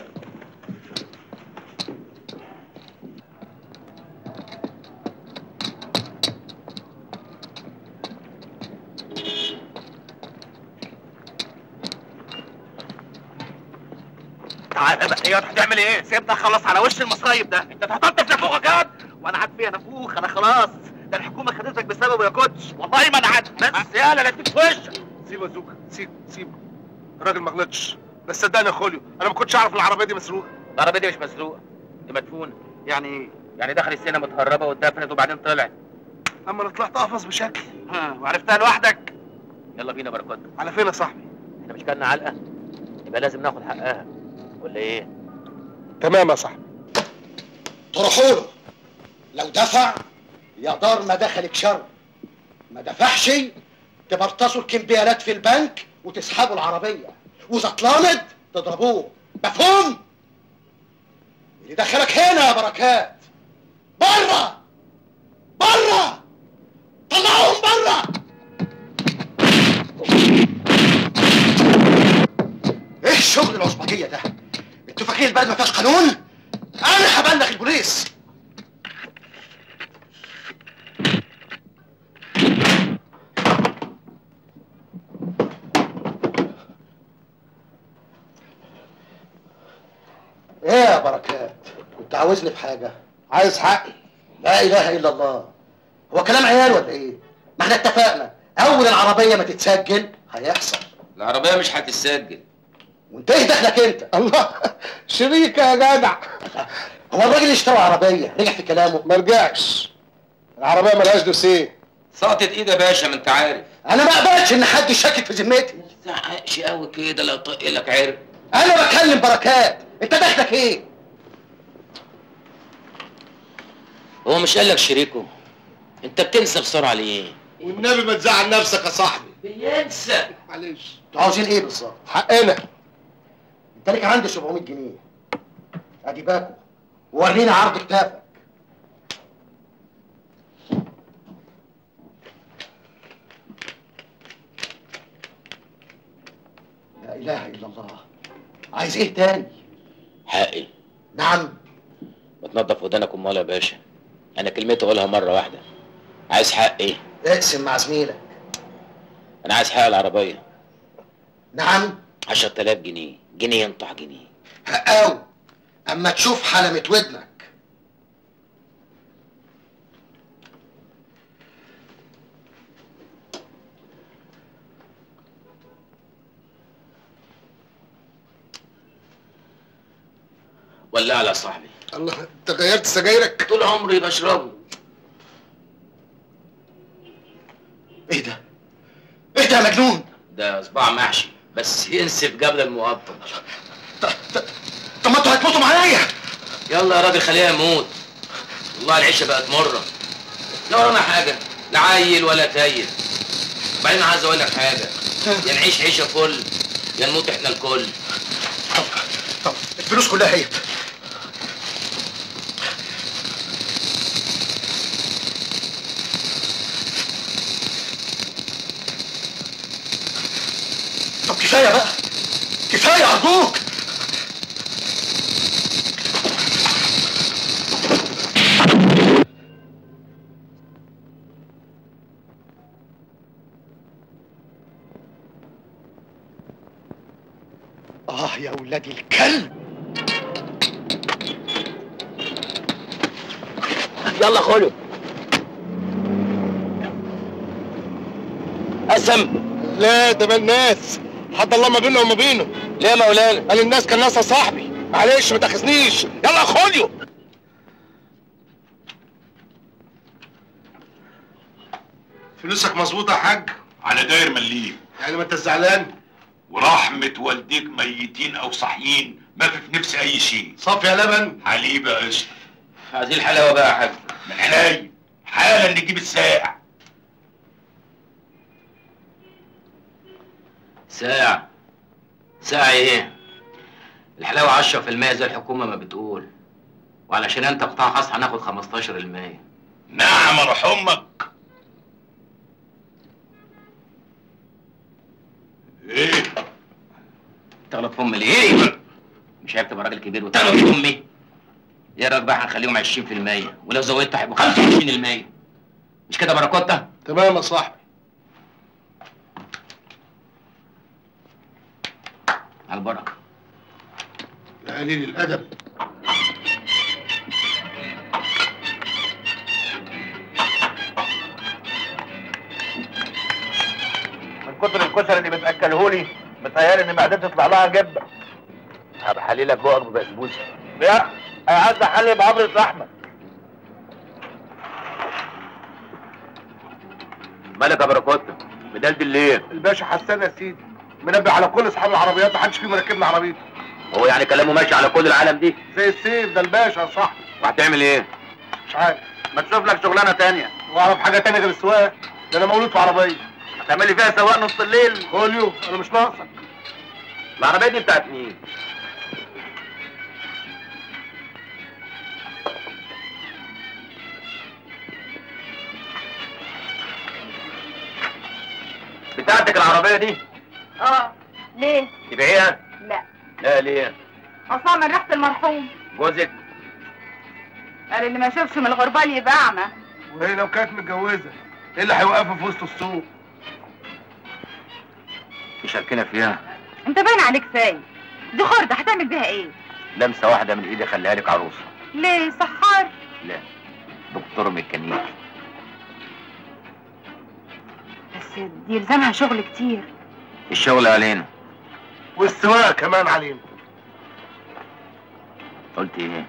تعالى بقى يا هتعمل ايه؟ سيبنا اخلص على وش المصايب ده، انت اتحطمت في نافوخك يا واد. وانا عاد فيها نافوخ انا خلاص، ده الحكومه خدتك بسببه يا كوتش، والله ما انا عاد بس يالا لا تديك في وشك. سيبه يا زوكا سيب سيب الراجل ما غلطش بس صدقني يا خوليو انا ما كنتش اعرف العربيه دي مسروقه العربيه دي مش مسروقه دي مدفونه يعني ايه؟ يعني دخل السينما متهربه واتدفنت وبعدين طلعت اما انا طلعت قفص بشكل ها وعرفتها لوحدك يلا بينا بركات على فين يا صاحبي احنا مش كلنا علقه يبقى لازم ناخد حقها ولا ايه؟ تمام يا صاحبي طرحوا له لو دفع يا دار ما دخلك شر ما دفعش تبرتصوا الكمبيالات في البنك وتسحبوا العربية وإذا اتلامد تضربوه مفهوم؟ اللي دخلك هنا يا بركات بره بره طلعوهم بره ايه الشغل العصبجية ده؟ انتوا فاكرين البلد ما فيهاش قانون؟ انا هبلغ البوليس ايه يا بركات كنت عاوزني في حاجه عايز حقي لا اله الا الله هو كلام عيال ولا ايه ما احنا اتفقنا اول العربيه ما تتسجل هيحصل العربيه مش هتتسجل وانت ايه دخلك انت الله شريكه يا جدع هو الراجل اللي اشترى عربيه رجع في كلامه ما رجعش العربيه ملهاش دوسيه سقطت ايد يا باشا ما انت عارف انا ما اقبلش ان حد يشكك في ذمتي ما تزعقش قوي كده لا طق لك عرق انا بكلم بركات انت دخلك ايه هو مش قال لك شريكه انت بتنسى بسرعه ليه والنبي ما تزعل نفسك يا صاحبي بينسى معلش انتوا عاوزين ايه بالظبط حقنا انت ليك عندي 700 جنيه ادي باكو ورينا عرض كتافك لا اله الا الله عايز ايه تاني حقي نعم ما تنضف ودانك امال يا باشا انا كلمتي اقولها مره واحده عايز حق ايه اقسم مع زميلك انا عايز حق العربيه نعم 10000 جنيه جنيه ينطح جنيه حقاوي اما تشوف حلمة ودنك ولا على صاحبي الله انت غيرت سجايرك طول عمري بشربه ايه ده ايه ده يا مجنون ده صباع محشي بس ينسف قبل المقطم تظبطوا معايا يلا يا راجل خليها يموت والله العيشه بقت مره لا ورانا حاجه لا عيل ولا تايل وبعدين عايز اقول لك حاجه يا نعيش عيشه فل يا نموت احنا الكل الفلوس كلها هي طب كفايه بقى كفايه ارجوك اه يا ولاد الكلب يلا خلو قسم لا ده مال ناس حد الله ما بينه وما بينه ليه يا مولانا قال الناس كان ناسها صاحبي معلش ما تاخذنيش يلا خوليو فلوسك مظبوطه يا حاج على داير مليم يعني ما انت زعلان ورحمة والديك ميتين أو صاحيين ما في في نفسي أي شيء صافي يا لبن حليبة قشطة هذه الحلاوه بقى يا حاج من عينيا حالا نجيب الساعة ساعة ساعة ايه؟ الحلاوة 10% زي الحكومة ما بتقول وعلشان انت قطاع خاص هناخد 15% نعم روح أمك ايه؟ تغلط في امي ليه؟ مش عيب تبقى راجل كبير وتغلط في امي؟ يا راجل بقى هنخليهم 20% ولو زودت هيبقوا 25% مش كده باراكوتا؟ تمام يا صاحبي على البركة يا قليل الادب من كتر الكشري اللي بتاكلهولي متهيألي ان معدتي تطلع لها جبه هبقى حليلك بقك ببسبوسة لا انا عايز احلي بعبرة لحمه مالك يا باراكوتا؟ مدلدل ليه؟ الباشا حسان يا سيدي منبه على كل اصحاب العربيات محدش فيهم راكبنا عربيته هو يعني كلامه ماشي على كل العالم دي؟ زي السيف ده الباشا يا صاحبي وهتعمل ايه؟ مش عارف ما تشوف لك شغلانه تانية واعرف حاجه تانية غير السواقه ده انا مولود في عربيه هتعمل لي فيها سواق نص الليل خوليو انا مش ناقصك العربية دي بتاعت مين؟ بتاعتك العربية دي؟ اه ليه؟ تبيعيها؟ لا لا ليه؟ اصلا من ريحه المرحوم جوزك قال اللي ما يشوفش من الغربال يبقى اعمى وهي لو كانت متجوزه ايه اللي هيوقفها في وسط السوق يشاركنا فيها انت باين عليك سايب دي خردة هتعمل بيها ايه؟ لمسة واحدة من ايدي خليها لك عروسة ليه سحار؟ لا دكتور ميكانيكي بس دي يلزمها شغل كتير الشغل علينا والسواقه كمان علينا قلت ايه؟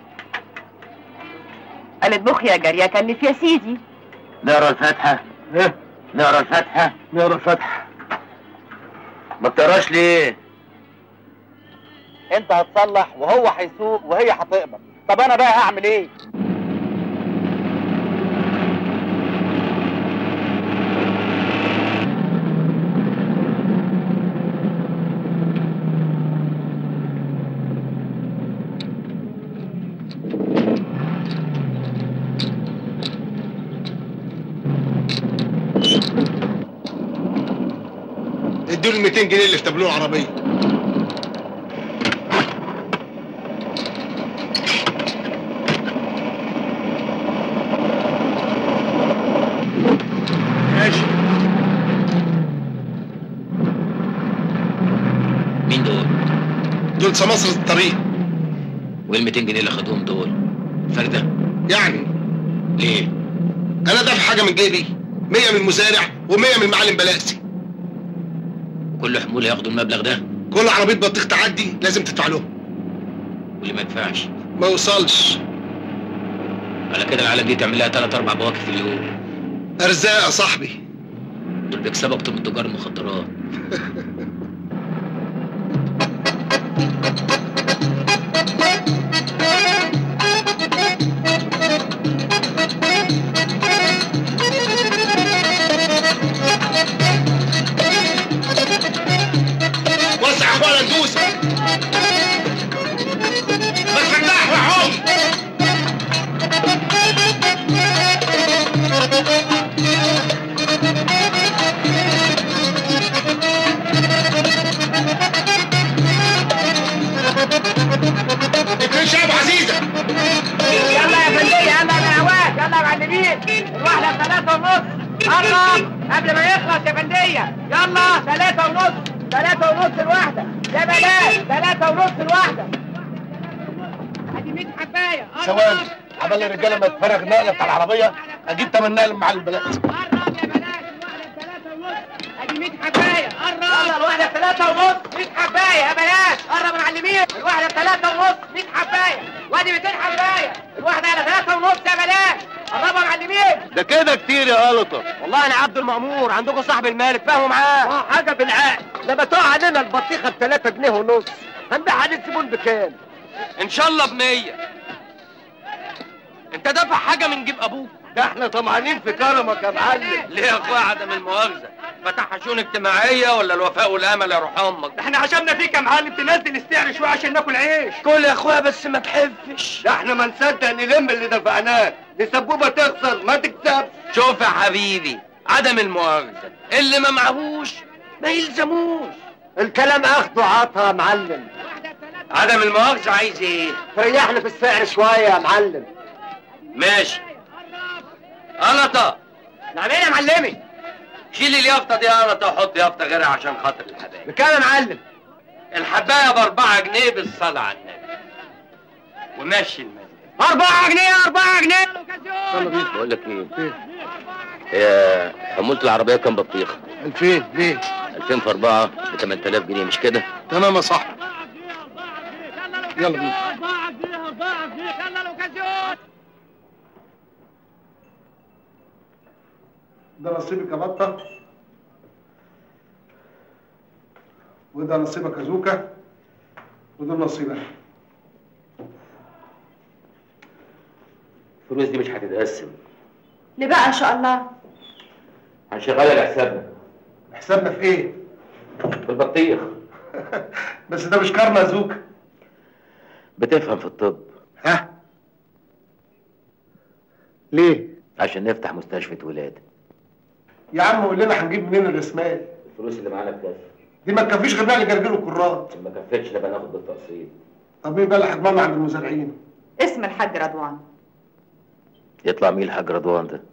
قالت بخ يا جارية كلف يا سيدي نقرا الفاتحة؟ ايه؟ نقرا الفاتحة؟ نقرا الفاتحه ما بتقراش ليه؟ انت هتصلح وهو هيسوق وهي هتقبض طب انا بقى هعمل ايه ادوا له 200 جنيه اللي في تابلوه العربيه ماشي مين دول؟ دول سماسرة الطريق وايه ال 200 جنيه اللي خدوهم دول؟ فردة؟ يعني ليه؟ انا دافع حاجه من جيبي 100 من المزارع و100 من المعلم بلاسي كل حمول ياخدوا المبلغ ده كل عربيه بطيخ تعدي لازم تدفع لهم واللي ما يدفعش ما يوصلش على كده العالم دي تعمل لها ثلاث اربع بواكي في اليوم ارزاق يا صاحبي دول بيكسبوا اكتر من تجار المخدرات تفتح ولا ندوسك ما تفتح يا عم اتنين شعب عزيزة يلا يا فندية يلا يا بهوات يلا يا معلمين الواحدة بثلاثة ونص قرب قبل ما يخلص يا فندية يلا ثلاثة ونص ثلاثة ونص الواحدة يا بلاش ثلاثة ونص الواحدة ادي 100 حباية قرب. ثواني عبال الرجاله ما تفرغ النقله بتاع العربيه اجيب تمن نقل مع البلد ادي 100 حباية قرب يلا الواحدة بثلاثة ونص 100 حباية يا بلاش قرب يا معلمين الواحدة بثلاثة ونص 100 حباية وادي 200 حباية الواحدة على ثلاثة ونص يا بلاش قربوا يا معلمين ده كده كتير يا غلطه والله انا عبد المأمور عندكم صاحب المال فاهموا معاه اه حاجه بالعقل لما تقع علينا البطيخه ب 3 جنيه ونص هنبيع عليه الزبون بكام؟ ان شاء الله بمية انت دافع حاجه من جيب ابوك ده احنا طمعانين في كرمك يا معلم ليه يا اخويا عدم المؤاخذه فتح شؤون اجتماعيه ولا الوفاء والامل يا روح امك احنا عشمنا فيك يا معلم تنزل السعر شويه عشان ناكل عيش كل يا اخويا بس ما تحفش ده احنا ما نصدق نلم اللي دفعناه دي سبوبه تخسر ما تكسبش شوف يا حبيبي عدم المؤاخذه اللي ما معهوش ما يلزموش الكلام اخده عطا يا معلم عدم المؤاخذه عايز ايه ريحنا في السعر شويه يا معلم ماشي قلطه نعم ايه يا معلمي شيل اليافطه دي قلطه وحط يافطه غيرها عشان خاطر الحبايب بكام يا معلم الحبايه باربعة جنيه بالصلاه على النبي ومشي المال 4 جنيه 4 جنيه بقول لك ايه هي حمولة العربية كام بطيخة؟ 2000 ليه 2000 في 4 ب 8000 جنيه مش كده؟ تمام يا صاحبي يلا بينا ده نصيبك يا بطة وده نصيبك يا زوكا وده نصيبك الفلوس دي مش هتتقسم ليه بقى ان شاء الله هنشغلها لحسابنا حسابنا في ايه؟ في البطيخ بس ده مش كارما يا زوكا بتفهم في الطب ها؟ ليه؟ عشان نفتح مستشفى ولادة يا عم قول لنا هنجيب منين الرسمال؟ الفلوس اللي معانا بكام؟ دي ما تكفيش غير نقل جرجير الكرات ما كفتش نبقى ناخد بالتقسيط طب مين بقى اللي هيضمننا عند المزارعين؟ اسم الحاج رضوان يطلع مين الحاج رضوان ده؟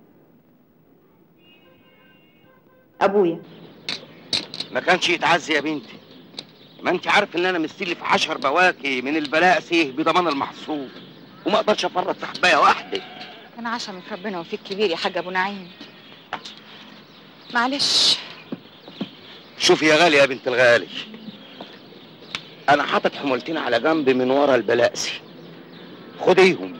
ابويا ما كانش يتعزي يا بنتي ما انت عارف ان انا مستلي في عشر بواكي من البلاء سيه بضمان المحصول وما اقدرش افرط في حبايه واحده كان عشمة ربنا وفيك كبير يا حاج ابو نعيم معلش شوفي يا غالي يا بنت الغالي انا حاطط حمولتين على جنب من ورا البلاسي خديهم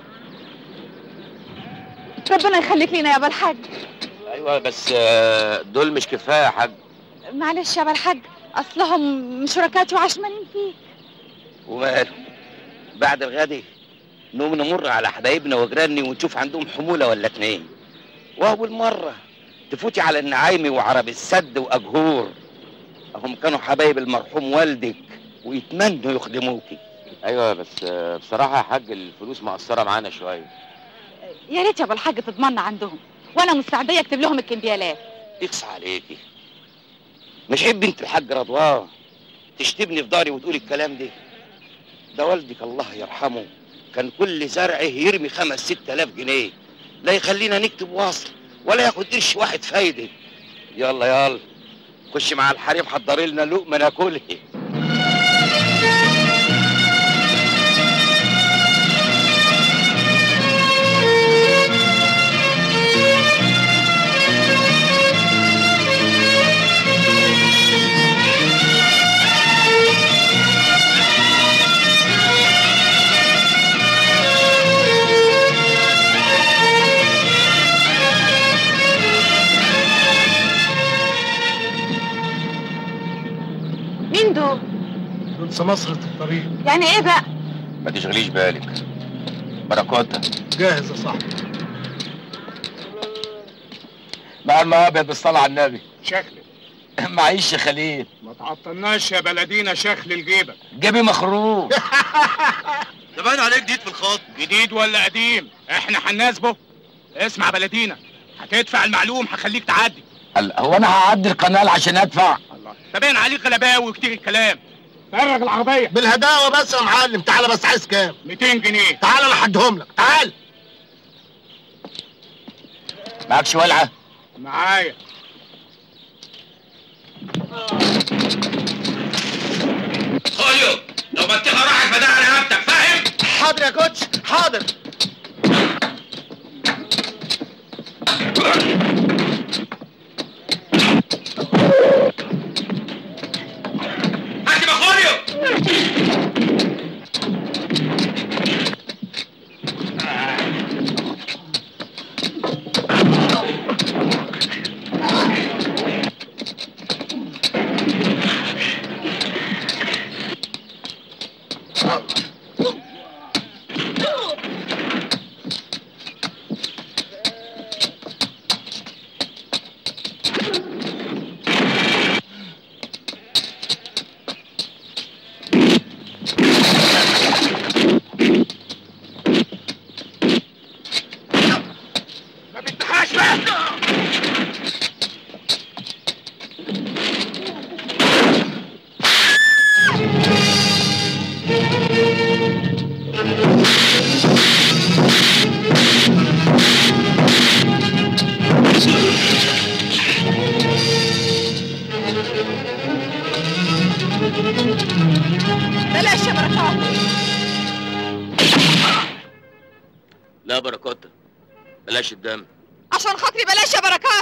ربنا يخليك لينا يا ابا الحاج ايوه بس آه، دول مش كفايه يا حاج معلش يا ابا الحاج اصلهم من شركاتي وعشمانين فيك وماله بعد الغد نقوم نمر على حبايبنا وجيراني ونشوف عندهم حموله ولا اتنين واول مره تفوتي على النعايمي وعرب السد واجهور هم كانوا حبايب المرحوم والدك ويتمنوا يخدموكي ايوه بس آه، بصراحه يا حاج الفلوس مقصره معانا شويه يا ريت يا ابو الحاج تضمنا عندهم وانا مستعديه اكتب لهم الكمبيالات يقصى عليكي مش عيب بنت الحاج رضوان تشتبني في داري وتقولي الكلام ده ده والدك الله يرحمه كان كل زرعه يرمي خمس ست الاف جنيه لا يخلينا نكتب وصل ولا ياخد قرش واحد فايده يلا يلا خش مع الحريم حضري لنا لقمه ناكلها مين دول دول سمسرة الطريق يعني ايه بقى ما تشغليش بالك بركاتها جاهز يا صاحبي مع الماء ابيض بالصلاه على النبي شكلك معيش يا خليل ما تعطلناش يا بلدينا شكل الجيبه جيبي مخروق ده باين عليك جديد في الخط جديد ولا قديم احنا هنناسبه اسمع بلدينا هتدفع المعلوم هخليك تعدي هلا هو انا هعدي القناه عشان ادفع ده باين عليك غلباوي وكتير الكلام فرغ العربيه بالهداوه بس يا معلم تعالى بس عايز كام 200 جنيه تعالى انا هديهم لك تعال معكش ولعه معايا خوليو لو بطيخه راحت فداها رقبتك فاهم؟ حاضر يا كوتش حاضر هات يا خوليو ما بدهاش بقى بلاش يا بركات لا بركات بلاش الدم عشان خاطري بلاش يا بركات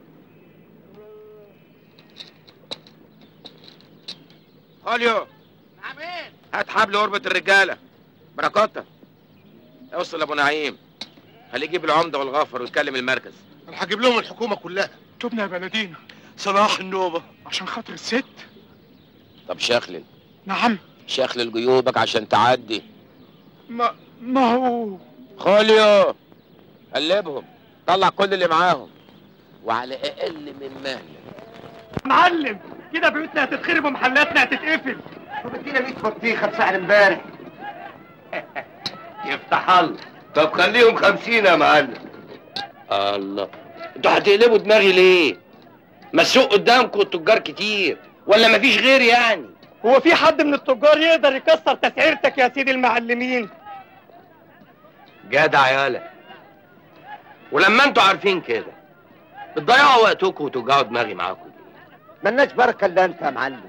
خوليو نعمين هات حبل قربة الرجالة بركاتة اوصل لابو نعيم خليه يجيب العمدة والغفر ويكلم المركز انا هجيب لهم الحكومه كلها تبنا يا بلدينا صلاح النوبه عشان خاطر الست طب شخلل نعم شخلل جيوبك عشان تعدي ما ما هو خوليو قلبهم طلع كل اللي معاهم وعلى اقل من مهلك معلم كده بيوتنا هتتخرب ومحلاتنا هتتقفل طب ادينا 100 بطيخه بسعر امبارح يفتح الله طب خليهم خمسين يا معلم الله انتوا هتقلبوا دماغي ليه؟ ما السوق قدامكم التجار كتير ولا مفيش غير يعني؟ هو في حد من التجار يقدر يكسر تسعيرتك يا سيدي المعلمين جدع يالا ولما انتوا عارفين كده بتضيعوا وقتكم وتوجعوا دماغي معاكم ملناش بركه الا انت يا معلم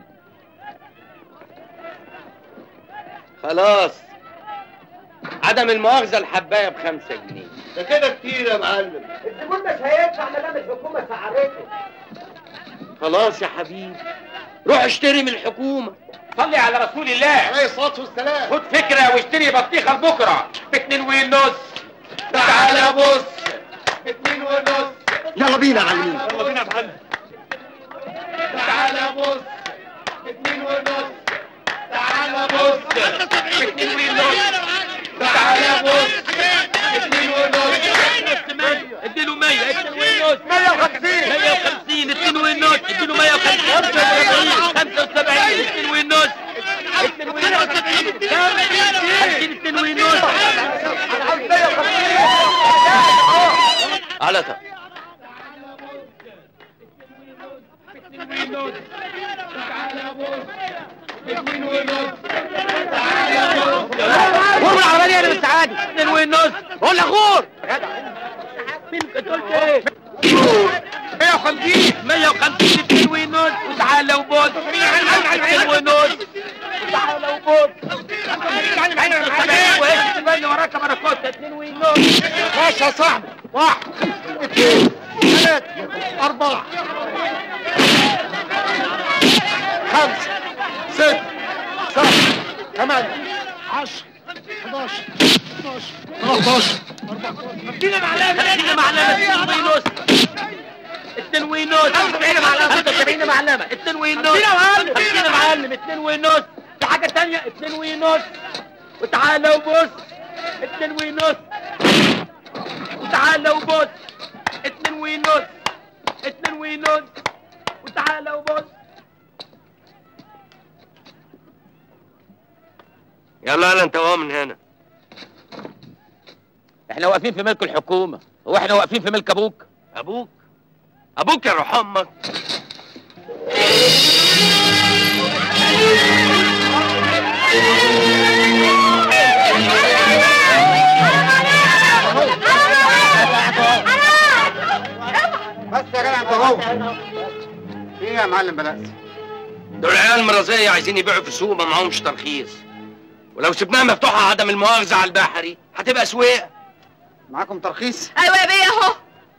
خلاص عدم المؤاخذة الحباية بخمسة جنيه ده كده كتير يا معلم الزبون مش هيدفع ما دام الحكومه سعرته خلاص يا حبيبي روح اشتري من الحكومة صلي على رسول الله عليه الصلاه والسلام خد فكرة واشتري بطيخة لبكرة باتنين ونص تعالى بص باتنين ونص يلا بينا يا معلمين يلا بينا يا معلم تعالى بص باتنين ونص تعالى بص باتنين ونص تعالى بص باتنين ونص اديله 100 اديله ونص 150 150 اتنين ونص اديله 150 75 اتنين ونص اتنين ونص عايزين اتنين ونص على طب غور العربية انا بالسعادة اتنين ونص قول غور مين كنت قلت ايه 150 150 اتنين ونص وتعالى وبص اتنين ونص وتعالى وبص وايه تبني وراك بركات اتنين ونص ماشي يا صاحبي واحد اثنين ثلاثة أربعة خمسة ستة سبعة ثمانية عشرة 11 12 13 ادينا معلمة ادينا معلمة اتنين ونص اتنين ونص 75 معلمة 75 معلمة اتنين ونص ادينا معلم ادينا معلم اتنين ونص في حاجة تانية اتنين ونص وتعالى وبص اتنين ونص وتعالى وبص اتنين ونص اتنين ونص وتعالى وبص يلا يلا انت وهو من هنا احنا واقفين في ملك الحكومه هو احنا واقفين في ملك ابوك ابوك ابوك يا روح امك بس يا جدع انت اهو في ايه يا معلم بلاس دول عيال مرازية عايزين يبيعوا في السوق ما معهمش ترخيص ولو سبناها مفتوحة عدم المؤاخذة على البحري هتبقى سويق معاكم ترخيص ايوه يا بيه اهو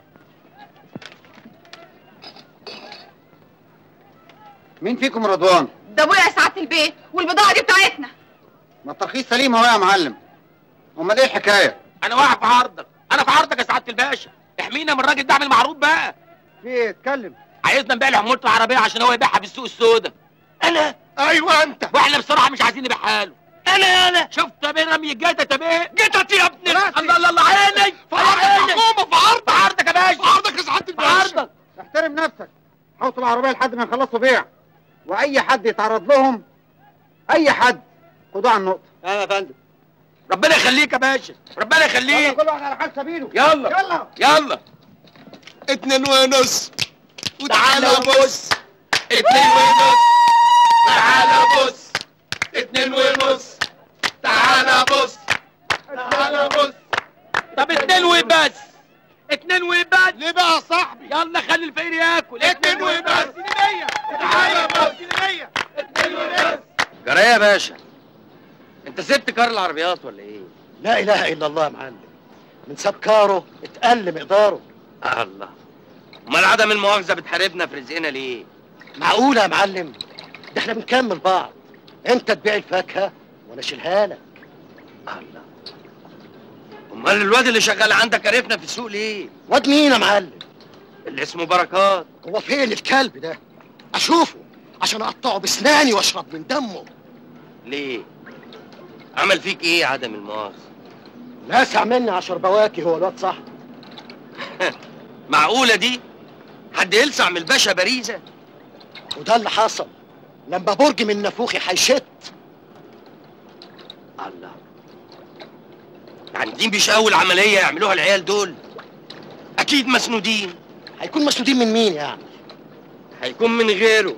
مين فيكم رضوان ده ابويا يا سعاده البيت والبضاعه دي بتاعتنا ما الترخيص سليم اهو يا معلم امال ايه الحكايه انا واقف في عرضك انا في عرضك يا سعاده الباشا احمينا من الراجل ده اعمل معروف بقى في ايه اتكلم عايزنا نبيع له حمولة العربيه عشان هو يبيعها في السوق السوداء انا ايوه انت واحنا بصراحه مش عايزين نبيعها له انا انا شفت يا بيه رمي الجيتة يا بيه جيتت يا ابني الله الله الله عيني في عرض الحكومه في عرض في عرضك يا باشا في عرضك يا سعاده في الباشا عرضك احترم نفسك حوطوا العربيه لحد ما يخلصوا بيع واي حد يتعرض لهم اي حد خدوه على النقطه انا يا فندم ربنا يخليك يا باشا ربنا يخليك كل واحد على حال سبيله يلا يلا يلا اتنين ونص تعالى بص اتنين ونص تعالى بص اتنين ونص تعالى بص تعالى بص طب اتنين وبس اتنين وبس ليه بقى يا صاحبي يلا خلي الفقير ياكل اتنين وبس تعالى بص اتنين وبس جرايه يا باشا انت سبت كار العربيات ولا ايه؟ لا اله الا الله يا معلم من ساب كاره اتقل مقداره الله امال عدم المؤاخذة بتحاربنا في رزقنا ليه؟ معقولة يا معلم ده احنا بنكمل بعض انت تبيع الفاكهة وانا اشيلها لك الله امال الواد اللي شغال عندك عرفنا في السوق ليه؟ واد مين يا معلم اللي اسمه بركات هو فين الكلب ده اشوفه عشان اقطعه بسناني واشرب من دمه ليه؟ عمل فيك ايه عدم المؤاخذة؟ لاسع مني عشر بواكي هو الواد صاحبي معقولة دي؟ حد يلسع من الباشا باريزة؟ وده اللي حصل لما برج من نافوخي هيشت الله يعني دي مش أول عملية يعملوها العيال دول أكيد مسنودين هيكون مسنودين من مين يعني؟ هيكون من غيره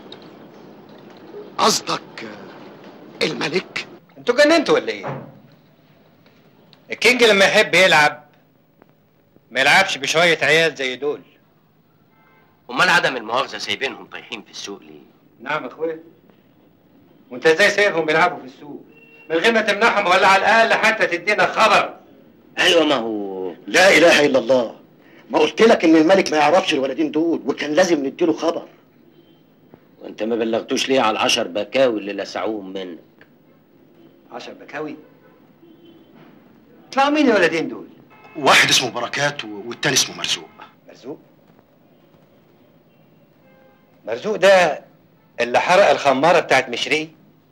قصدك الملك؟ انتوا جننتوا ولا ايه؟ الكينج لما يحب يلعب ما يلعبش بشوية عيال زي دول أمال عدم المؤاخذة سايبينهم طايحين في السوق ليه؟ نعم يا اخويا وانت ازاي سايبهم بيلعبوا في السوق من غير ما تمنعهم ولا على الاقل حتى تدينا خبر أيوة ما هو لا اله الا الله ما قلت لك ان الملك ما يعرفش الولدين دول وكان لازم نديله خبر وانت ما بلغتوش ليه على العشر بكاوي اللي لسعوهم منك عشر بكاوي طلعوا مين الولدين دول؟ واحد اسمه بركات والتاني اسمه مرزوق مرزوق مرزوق ده اللي حرق الخمارة بتاعت مشري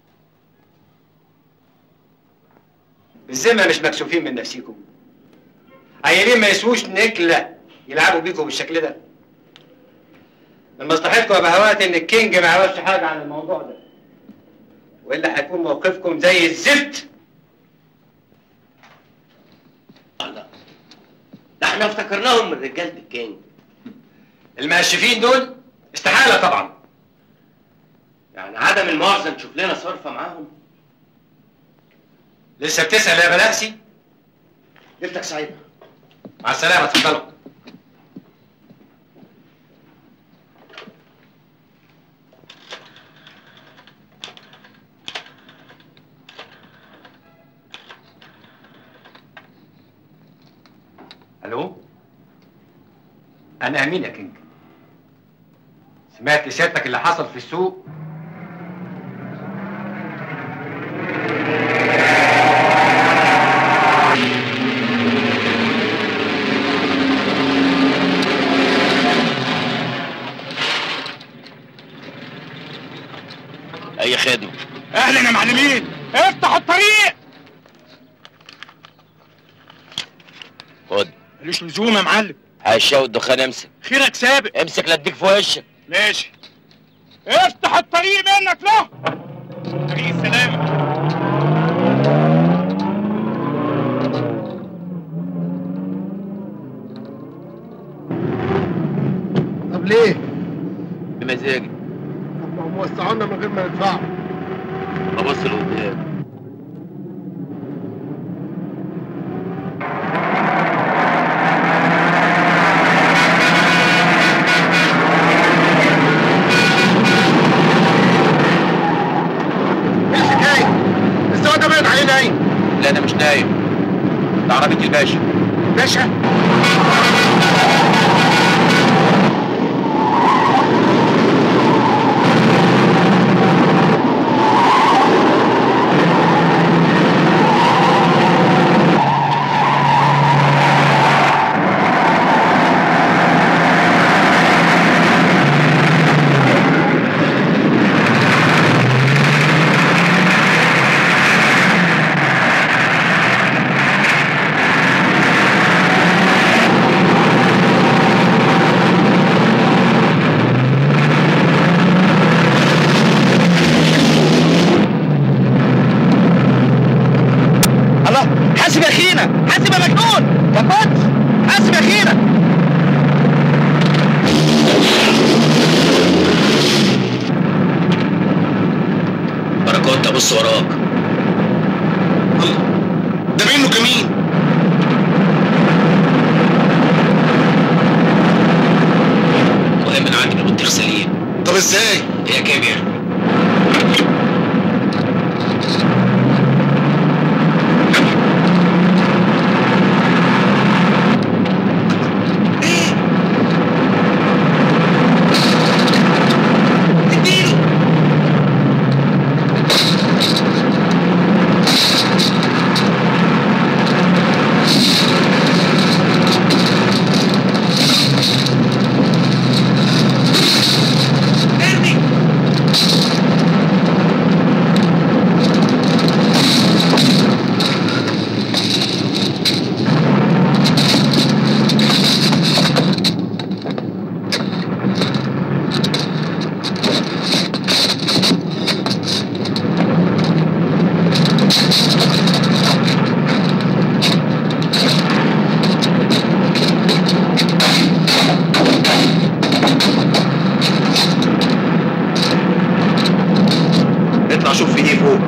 بالذمة مش مكسوفين من نفسيكم عيالين ما يسووش نكلة يلعبوا بيكم بالشكل ده من مصلحتكم يا بهوات ان الكينج ما يعرفش حاجة عن الموضوع ده والا هيكون موقفكم زي الزفت ده احنا افتكرناهم من رجالة الكينج المقشفين دول استحالة طبعا يعني عدم المؤاخذة نشوف لنا صرفة معاهم لسه بتسأل يا بلاسي ليلتك سعيدة مع السلامة اتفضلوا الو انا امين يا كينج سمعت سيادتك اللي حصل في السوق أي خدمة اهلا يا معلمين افتحوا الطريق خد ملوش لزوم يا معلم هشاو الدخان امسك خيرك سابق امسك لا اديك في وشك ماشي افتح الطريق منك له طريق السلامة طب ليه؟ بمزاجي طب ما هم وسعونا من غير ما ندفعوا ببص لقدام ايه الحكايه؟ السواق ده باين عليه نايم لا انا مش نايم ده عربية الباشا باشا الله حاسب يا اخينا حاسب يا مجنون كبت حاسب يا اخينا بركات ابص وراك ده منه كمين مهم من عندي بالبطيخ سليم طب ازاي هي كام يا اخي اطلع شوف في ايه فوق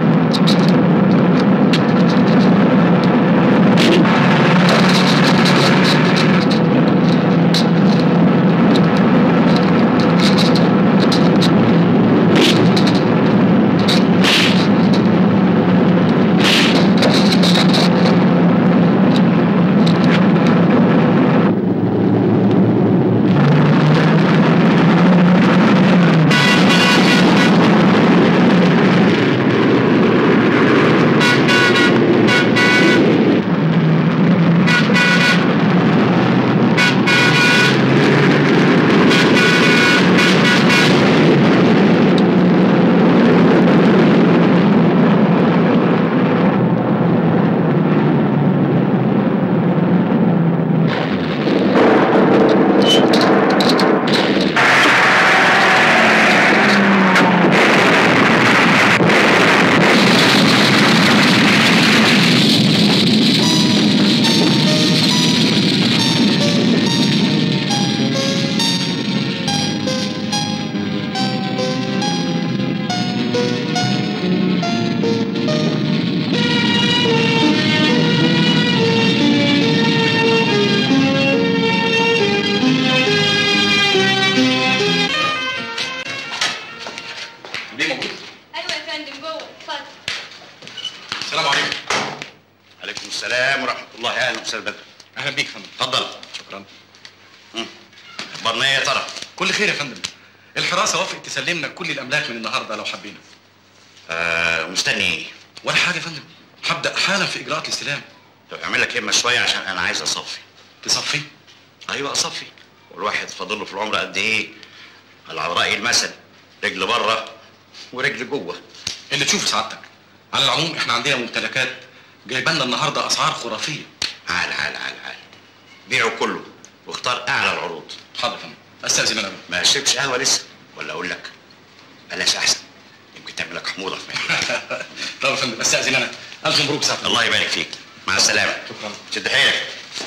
ليه موجود؟ ايوه يا فندم جوه اتفضل السلام عليكم عليكم السلام ورحمه الله اهلا وسهلا بدر اهلا بيك يا فندم اتفضل شكرا اخبارنا ايه يا ترى كل خير يا فندم الحراسه وافقت تسلمنا كل الاملاك من النهارده لو حبينا آه مستني ايه ولا حاجه يا فندم هبدا حالا في اجراءات الاستلام طب اعمل لك همه شويه عشان انا عايز اصفي تصفي ايوه اصفي والواحد فاضل له في العمر قد ايه على راي المثل رجل بره ورجل جوه اللي تشوفه سعادتك على العموم احنا عندنا ممتلكات جايبه لنا النهارده اسعار خرافيه عال عال عال عال بيعه كله واختار اعلى العروض حاضر يا فندم استاذن انا ما شربتش قهوه لسه ولا اقول لك بلاش احسن يمكن تعمل لك حموضه في معدتك طب يا فندم استاذن انا الف مبروك سعادتك الله يبارك فيك مع السلامه شكرا شد حيلك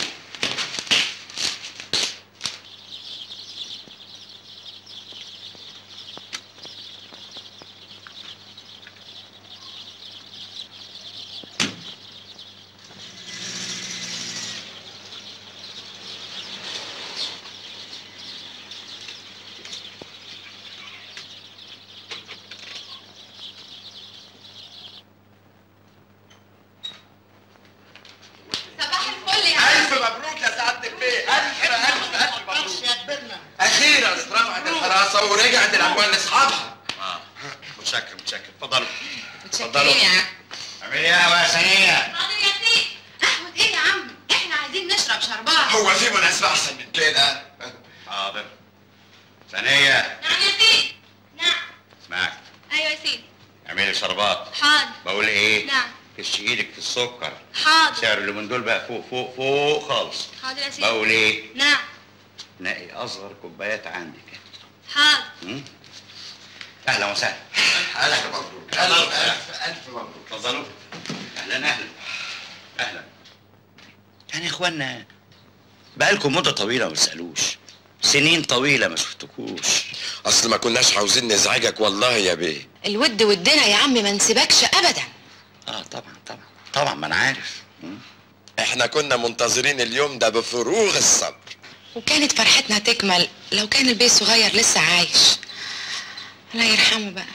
صباح الفل يا الف مبروك يا سعاده البيه الف الف الف مبروك يا كبرنا اخيرا رفعت الحراسه ورجعت الاموال لاصحابها اه متشكر متشكر اتفضلوا متشكرين يا عم اعمل ايه يا ثانيه حاضر يا سيدي قهوة ايه يا عم احنا عايزين نشرب شربات هو في مناسبه احسن من كده حاضر ثانيه نعم يا سيدي نعم اسمعك ايوه يا سيدي اعملي شربات حاضر بقول ايه نعم كش ايدك في السكر حاضر سعر اللي من دول بقى فوق فوق فوق خالص حاضر يا سيدي بقول ايه نعم نقي اصغر كوبايات عندك حاضر م? اهلا وسهلا الف مبروك الف الف الف مبروك اتفضلوا اهلا اهلا اهلا يعني يا اخوانا بقالكم مده طويله ما بتسالوش سنين طويله ما شفتكوش اصل ما كناش عاوزين نزعجك والله يا بيه الود ودنا يا عم ما نسيبكش ابدا اه طبعا طبعا طبعا ما انا عارف احنا كنا منتظرين اليوم ده بفروغ الصبر وكانت فرحتنا تكمل لو كان البيه الصغير لسه عايش الله يرحمه بقى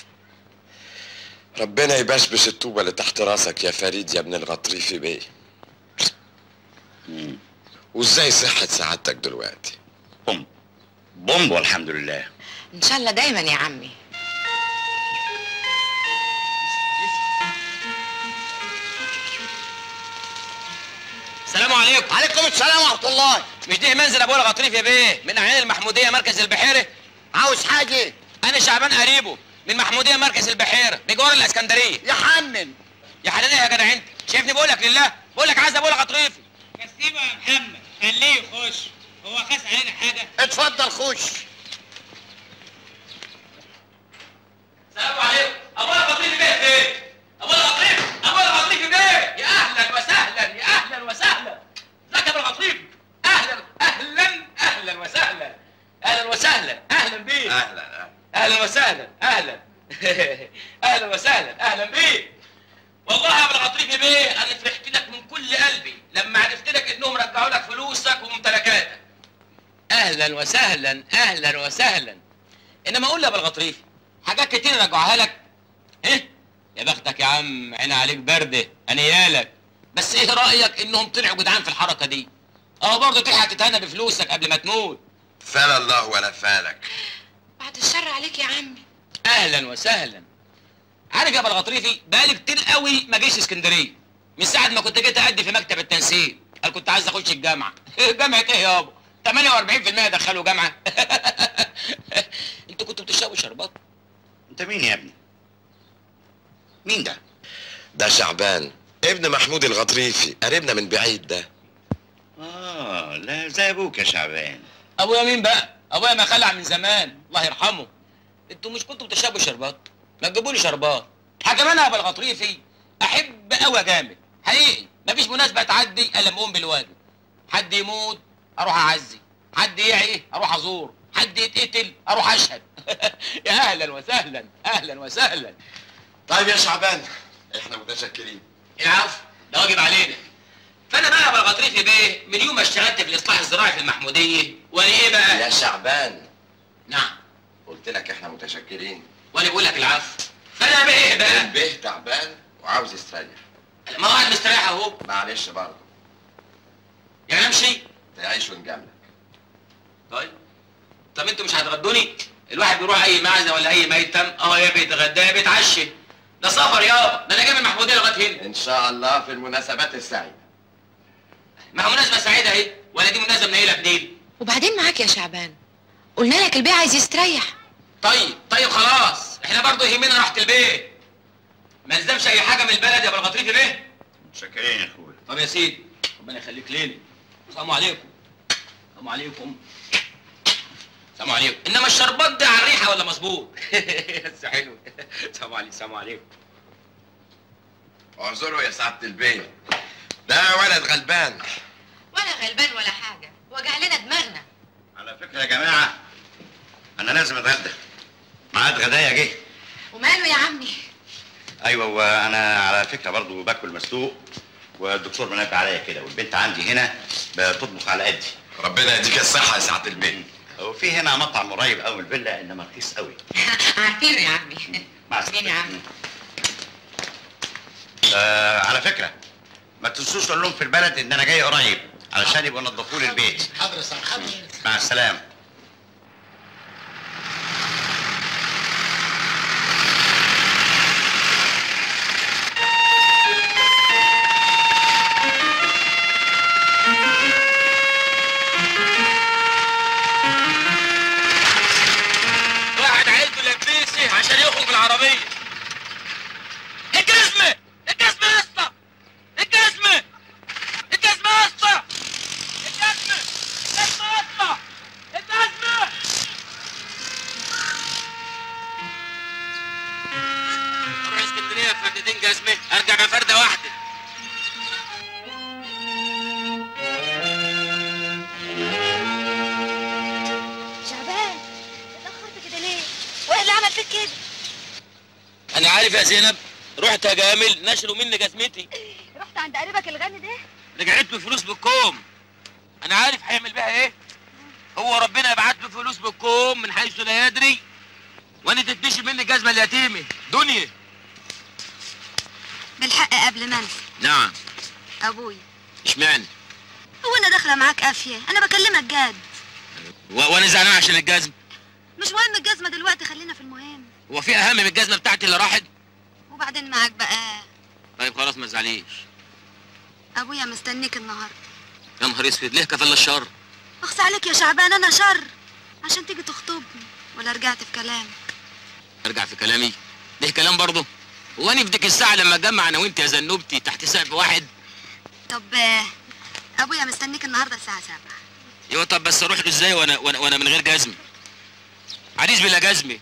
ربنا يبشبش الطوبة اللي تحت راسك يا فريد يا ابن الغطريفي بيه وازاي صحة سعادتك دلوقتي بوم بوم والحمد لله ان شاء الله دايما يا عمي السلام عليكم عليكم السلام ورحمه الله مش دي منزل ابو الغطريف يا بيه من اعيان المحموديه مركز البحيره عاوز حاجه انا شعبان قريبه من محموديه مركز البحيره بجوار الاسكندريه يا حنن يا حنن إيه يا جدع انت شايفني بقول لك لله بقول لك عايز ابو الغطريفي سيبه يا محمد خليه يخش هو خاس علينا حاجه اتفضل خش السلام عليكم ابو الغطريفي بيه فين ابو الغطريفي ابو الغطريفي بيه يا اهلا وسهلا يا اهلا وسهلا ازيك يا ابو الغطريفي اهلا اهلا اهلا وسهلا اهلا وسهلا اهلا بيه اهلا اهلا وسهلا اهلا اهلا وسهلا اهلا بيه والله يا ابو الغطريفي بيه انا فرحت لك من كل قلبي لما عرفت لك انهم رجعوا لك فلوسك وممتلكاتك اهلا وسهلا اهلا وسهلا انما قول لي يا ابو الغطريفي حاجات كتير رجعوها لك ايه يا بختك يا عم عين عليك برده انيالك بس ايه رايك انهم طلعوا جدعان في الحركه دي اه برضه تلحق تتهنى بفلوسك قبل ما تموت فلا الله ولا فالك بعد الشر عليك يا عمي اهلا وسهلا عارف يا ابو الغطريفي بقالي كتير قوي ما جيش اسكندريه من ساعه ما كنت جيت اادي في مكتب التنسيق قال كنت عايز اخش الجامعه جامعه ايه يابا 48% دخلوا جامعه انتوا كنتوا بتشربوا شربات انت مين يا ابني مين ده ده شعبان ابن محمود الغطريفي قريبنا من بعيد ده اه لا زي ابوك يا شعبان ابويا مين بقى ابويا ما خلع من زمان الله يرحمه انتوا مش كنتوا بتشربوا شربات ما تجيبوا لي شربات حاجه انا يا ابو الغطريفي احب قوي جامد حقيقي مفيش مناسبه تعدي الا لما اقوم بالواجب حد يموت اروح اعزي حد يعي اروح ازور حد يتقتل اروح اشهد يا اهلا وسهلا اهلا وسهلا طيب يا شعبان احنا متشكرين العفو ده واجب علينا فانا بقى يا ابو الغطريفي بيه من يوم ما اشتغلت في الاصلاح الزراعي في المحموديه وانا ايه بقى يا شعبان نعم قلت لك احنا متشكرين وانا بقول لك العفو فانا بقى ايه بقى البيه تعبان وعاوز يستريح ما هو قاعد مستريح اهو معلش برضه يعني امشي تعيش ونجاملك طيب طب انتوا مش هتغدوني الواحد بيروح اي معزه ولا اي ميتم اه يا بيتغدى يا بيتعشى ده سفر يابا ده انا جاي من المحموديه لغايه هنا ان شاء الله في المناسبات السعيده ما هو مناسبه سعيده اهي ولا دي مناسبه منيله بديل وبعدين معاك يا شعبان قلنا لك البيه عايز يستريح طيب طيب خلاص احنا برضه يهمنا راحه البيت ما نلزمش اي حاجه من البلد يا ابو الغطريفي بيه متشكرين يا اخويا طب يا سيدي ربنا يخليك ليلي السلام عليكم السلام عليكم السلام عليكم انما الشربات ده على الريحه ولا مظبوط بس حلو السلام عليكم السلام عليكم اعذروا يا سعاده البيه ده ولد غلبان ولا غلبان ولا حاجه وجع لنا دماغنا على فكره يا جماعه انا لازم اتغدى ميعاد غدايا جه وماله يا عمي ايوه وانا على فكره برضو باكل مسلوق والدكتور منبه عليا كده والبنت عندي هنا بتطبخ على قدي ربنا يديك الصحه يا سعاده البيه وفي هنا مطعم قريب قوي من الفيلا انما رخيص قوي عارفينه يا عمي مع عارفين يا عمي آه على فكره ما تنسوش تقول لهم في البلد ان انا جاي قريب علشان يبقوا ينظفوا لي البيت حاضر يا سعد حاضر مع السلامه واحد عيلته لبسي عشان يخرج العربيه الجزمه الجزمه يا اسطى الجزمه الجزمه يا اسطى الجزمه الجزمه يا اسطى الجزمه اروح اسكندريه بفردتين جزمه ارجع بفرده واحده شعبان اتأخرت كده ليه؟ وايه اللي عمل فيك كده؟ انا عارف يا زينب رحت يا جامل نشلوا مني جزمتي رحت عند قريبك الغني ده؟ رجعت له فلوس بالكوم انا عارف هيعمل بيها ايه هو ربنا يبعت له فلوس بالكوم من حيث لا يدري وانا تتنشي مني الجزمه اليتيمه دنيا بالحق قبل ما انسى نعم ابوي اشمعنى هو انا داخله معاك قافيه انا بكلمك جد و- وانا زعلان عشان الجزمه مش مهم الجزمه دلوقتي خلينا في المهم هو في اهم من الجزمه بتاعتي اللي راحت وبعدين معاك بقى طيب خلاص ما تزعليش ابويا مستنيك النهارده يا نهار اسود ليه كفل الشر اخص عليك يا شعبان انا شر عشان تيجي تخطبني ولا رجعت في كلامك ارجع في كلامي ليه كلام برضه هو انا في ديك الساعه لما اتجمع انا وانت يا زنوبتي تحت سقف واحد طب آه، ابويا مستنيك النهارده الساعه 7 ايوه طب بس اروح له ازاي وانا وانا, وأنا من غير جزمه عريس بلا جزمه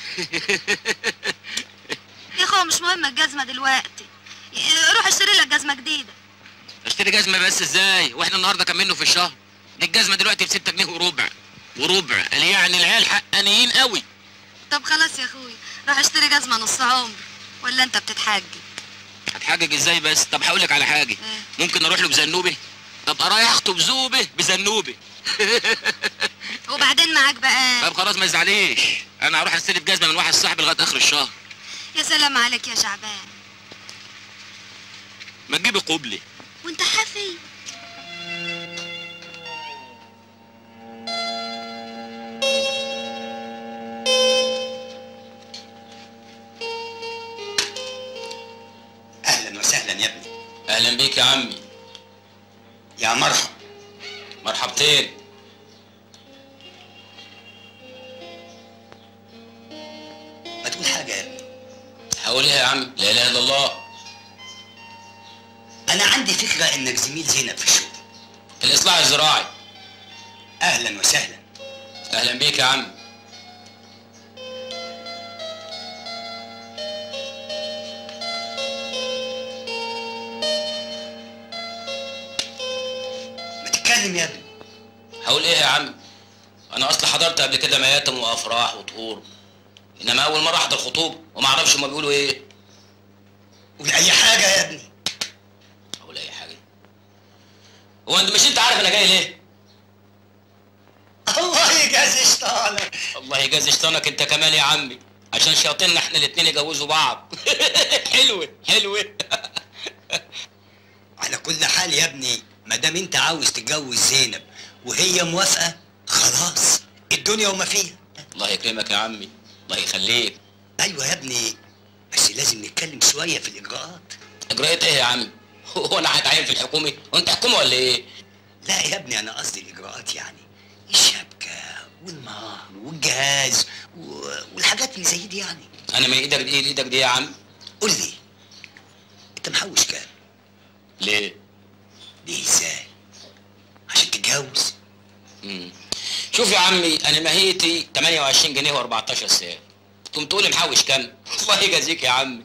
يا اخويا مش مهم الجزمه دلوقتي ي- روح اشتري لك جزمه جديده اشتري جزمه بس ازاي واحنا النهارده كام منه في الشهر دي الجزمه دلوقتي ب 6 جنيه وربع وربع قال يعني العيال حقانيين قوي طب خلاص يا اخويا روح اشتري جزمه نص عمر ولا انت بتتحجج هتحجج ازاي بس طب هقول لك على حاجه ممكن اروح له بزنوبه ابقى رايح اخطب زوبه بزنوبه وبعدين معاك بقى طب خلاص ما تزعليش انا هروح استلف جزمه من واحد صاحبي لغايه اخر الشهر يا سلام عليك يا شعبان ما تجيبي قبلي وانت حافي اهلا وسهلا يا ابني اهلا بيك يا عمي يا مرحب مرحبتين ما تقول حاجه يا ابني هقول ايه يا عم لا اله الا الله انا عندي فكره انك زميل زينب في الشغل الاصلاح الزراعي اهلا وسهلا اهلا بيك يا عم ما تتكلم يا ابني هقول ايه يا عم انا اصلا حضرت قبل كده مياتم وافراح وطهور انما اول مره احضر خطوبه وما اعرفش هما بيقولوا ايه قول اي حاجه يا ابني اقول اي حاجه هو انت مش انت عارف انا جاي ليه الله يجازي شطانك الله يجازي شيطانك انت كمان يا عمي عشان شياطيننا احنا الاتنين يجوزوا بعض حلوه حلوه على كل حال يا ابني ما دام انت عاوز تتجوز زينب وهي موافقه خلاص الدنيا وما فيها الله يكرمك يا عمي الله يخليك ايوه يا ابني بس لازم نتكلم شويه في الاجراءات اجراءات ايه يا عم هو انا هتعين في الحكومه وانت حكومه ولا ايه لا يا ابني انا قصدي الاجراءات يعني الشبكه والمهر والجهاز و... والحاجات اللي زي دي يعني انا من ايدك دي لايدك دي يا عم قول لي انت محوش كام ليه ليه ازاي عشان تتجوز مم. شوف يا عمي انا ماهيتي 28 جنيه و14 ساعه تقوم تقول لي محوش كام الله يجازيك يا عمي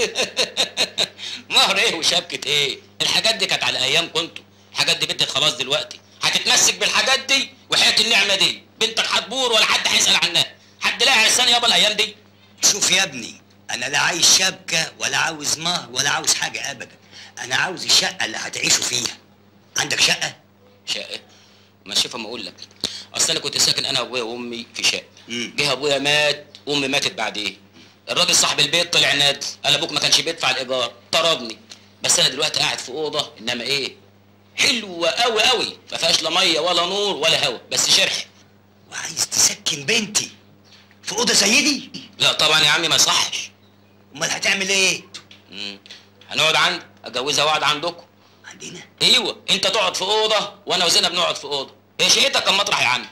مهر ايه وشبكه ايه الحاجات دي كانت على ايام كنتوا الحاجات دي بنتك خلاص دلوقتي هتتمسك بالحاجات دي وحياه النعمه دي بنتك هتبور ولا حد هيسال عنها حد لاقي عرسان يابا الايام دي شوف يا ابني انا لا عايز شبكه ولا عاوز مهر ولا عاوز حاجه ابدا انا عاوز الشقه اللي هتعيشوا فيها عندك شقه شقه ما شوف اما اقول لك اصل انا كنت ساكن انا وابويا وامي في شقه جه ابويا مات وامي ماتت بعديه الراجل صاحب البيت طلع نادل قال ابوك ما كانش بيدفع الايجار طردني بس انا دلوقتي قاعد في اوضه انما ايه حلوه قوي قوي ما فيهاش لا ميه ولا نور ولا هوا بس شرح وعايز تسكن بنتي في اوضه زي دي لا طبعا يا عمي ما يصحش امال هتعمل ايه مم. هنقعد عندي اتجوزها واقعد عندكم عندنا ايوه انت تقعد في اوضه وانا وزينب نقعد في اوضه هي شقتك كم مطرح يا عم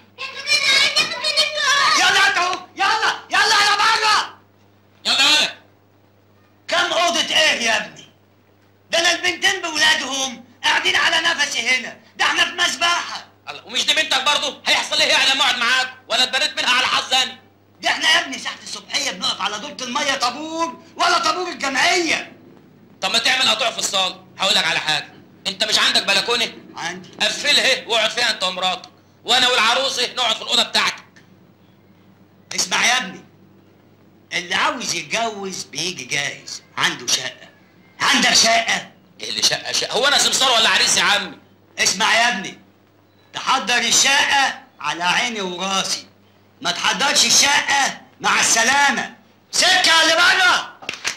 يلا انت اهو يلا يلا على بره يلا يلا كم اوضه ايه يا ابني ده انا البنتين بولادهم قاعدين على نفسي هنا ده احنا في مسبحه الله، ومش دي بنتك برضه هيحصل ايه يعني لما اقعد معاك ولا اتبنيت منها على حظ انا ده احنا يا ابني ساعه الصبحيه بنقف على دورة الميه طابور ولا طابور الجمعيه طب ما تعمل قطوع في الصاله هقول لك على حاجه انت مش عندك بلكونه عندي قفلها واقعد فيها انت ومراتك وانا والعروسه نقعد في الاوضه بتاعتك اسمع يا ابني اللي عاوز يتجوز بيجي جاهز عنده شقه عندك شقه ايه اللي شقه شقه هو انا سمسار ولا عريس يا عمي اسمع يا ابني تحضر الشقه على عيني وراسي ما تحضرش الشقه مع السلامه سكه اللي بره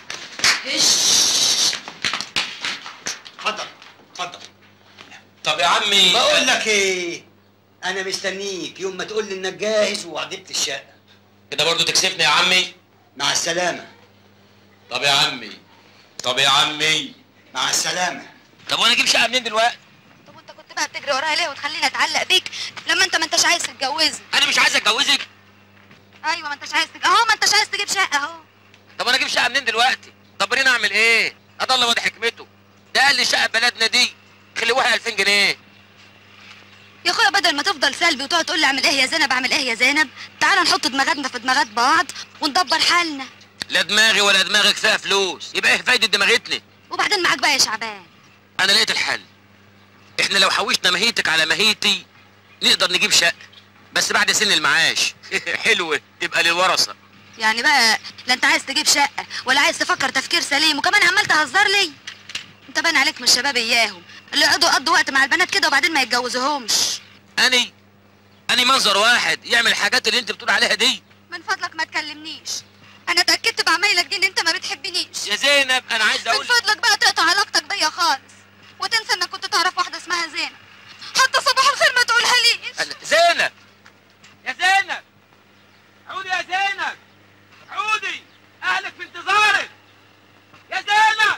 اتفضل اتفضل طب يا عمي بقول لك ايه انا مستنيك يوم ما تقول لي انك جاهز وعجبت الشقه كده برضه تكسفني يا عمي مع السلامه طب يا عمي طب يا عمي مع السلامه طب وانا اجيب شقه منين دلوقتي كنت بقى بتجري ورايا ليه وتخليني اتعلق بيك لما انت ما انتش عايز تتجوزني انا مش عايز اتجوزك ايوه ما انتش عايز تج... اهو ما انتش عايز تجيب شقه اهو طب انا اجيب شقه منين دلوقتي طب رينا اعمل ايه اضل وادي حكمته ده قال لي شقه بلدنا دي خلوها 2000 جنيه يا اخويا بدل ما تفضل سلبي وتقعد تقول لي اعمل ايه يا زينب اعمل ايه يا زينب تعالى نحط دماغاتنا في دماغات بعض وندبر حالنا لا دماغي ولا دماغك فيها فلوس يبقى ايه فايده دماغتنا وبعدين معاك بقى يا شعبان انا لقيت الحل احنا لو حوشنا مهيتك على مهيتي نقدر نجيب شقه بس بعد سن المعاش حلوه تبقى للورثه يعني بقى لا انت عايز تجيب شقه ولا عايز تفكر تفكير سليم وكمان عمال تهزر لي انت باين عليك من الشباب اياهم اللي يقعدوا يقضوا وقت مع البنات كده وبعدين ما يتجوزوهمش اني اني منظر واحد يعمل الحاجات اللي انت بتقول عليها دي من فضلك ما تكلمنيش انا اتاكدت بعمايلك دي ان انت ما بتحبنيش يا زينب انا عايز من اقول فضلك بقى تقطع علاقتك بيا خالص وتنسى انك كنت تعرف واحده اسمها زينب حتى صباح الخير ما تقولها ليش أنا- زينب يا زينب عودي يا زينب عودي اهلك في انتظارك يا زينب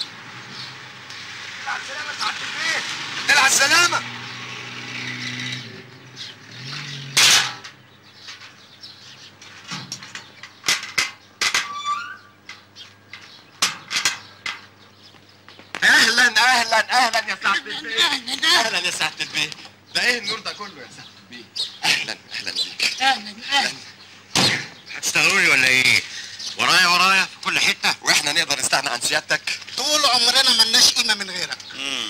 العب السلامة سعادة البيت العب السلامة اهلا اهلا اهلا يا سعادة البيت أهلاً، اهلا يا سعادة البيت ده ايه النور ده كله يا سعادة البيت اهلا اهلا بيك اهلا اهلا هتستغلوني ولا ايه؟ ورايا ورايا في كل حته واحنا نقدر نستغنى عن سيادتك طول عمرنا ملناش قيمه من غيرك امم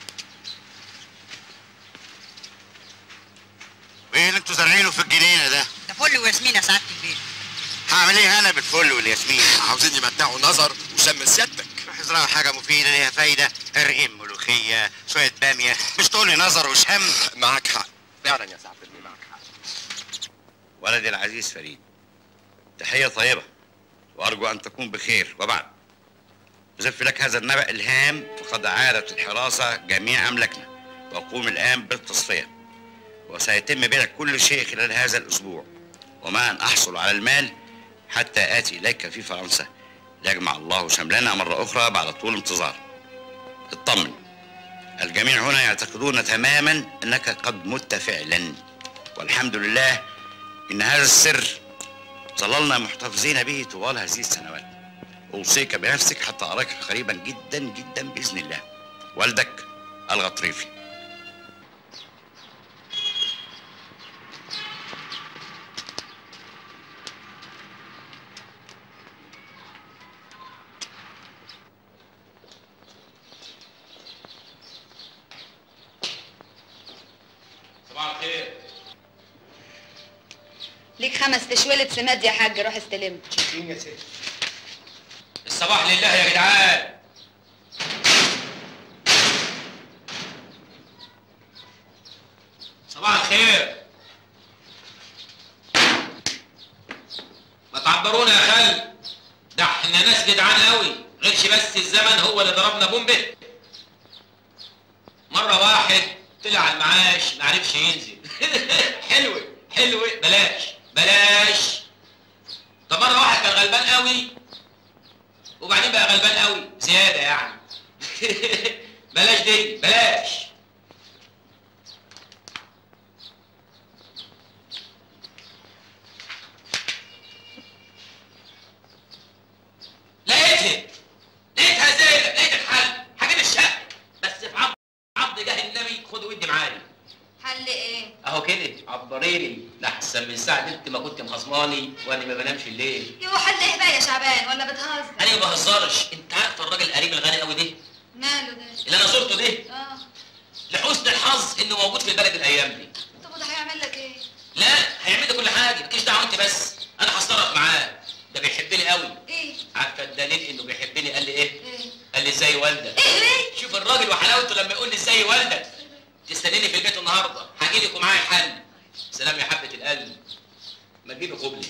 وايه اللي انتوا زارعينه في الجنينه ده؟ ده فل وياسمين يا سعاده البيت هعمل ايه انا بالفل والياسمين؟ عاوزين يمتعوا نظر وشم سيادتك ازرع حاجه مفيده ليها فايده ارغم ملوخيه شويه باميه مش تقول لي نظر وشم معاك حق فعلا يا سعادة البيت معاك حق ولدي العزيز فريد تحيه طيبه وارجو ان تكون بخير وبعد أزف لك هذا النبأ الهام فقد عادت الحراسة جميع أملاكنا وأقوم الآن بالتصفية وسيتم بيع كل شيء خلال هذا الأسبوع وما أن أحصل على المال حتى آتي إليك في فرنسا ليجمع الله شملنا مرة أخرى بعد طول انتظار اطمن الجميع هنا يعتقدون تماما أنك قد مت فعلا والحمد لله إن هذا السر ظللنا محتفظين به طوال هذه السنوات أوصيك بنفسك حتى أراك قريبا جدا جدا بإذن الله والدك الغطريفي ليك خمس تشويلة سماد يا حاج روح استلم يا ست الصباح لله يا جدعان صباح الخير ما تعبرونا يا خل ده احنا ناس جدعان قوي غيرش بس الزمن هو اللي ضربنا بومبه مرة واحد طلع على المعاش ما عرفش ينزل حلوة حلوة بلاش بلاش طب مرة واحد كان غلبان قوي وبعدين بقى غلبان قوي زيادة يعني بلاش دي بلاش لقيتها لقيتها زينب لقيت الحل هجيب الشقة بس في عبد عبد جاه النبي خد ودي معايا حل ايه اهو كده عبريلي لحسن من ساعة انت ما كنت مخصماني وانا ما بنامش الليل يو حل ايه بقى يا شعبان ولا بتهزر انا ما بهزرش انت عارف الراجل القريب الغني قوي ده ماله ده اللي انا زرته ده اه لحسن الحظ انه موجود في البلد الايام دي طب وده هيعمل لك ايه لا هيعمل لي كل حاجه مالكيش دعوه انت بس انا هصطرف معاه ده بيحبني قوي ايه عارفه الدليل انه بيحبني قال لي ايه ايه قال لي ازاي والدك ايه شوف الراجل وحلاوته لما يقول لي ازاي والدك تستنيني في البيت النهارده هاجي لك ومعايا حل سلام يا حبه القلب ما تجيبي قبلي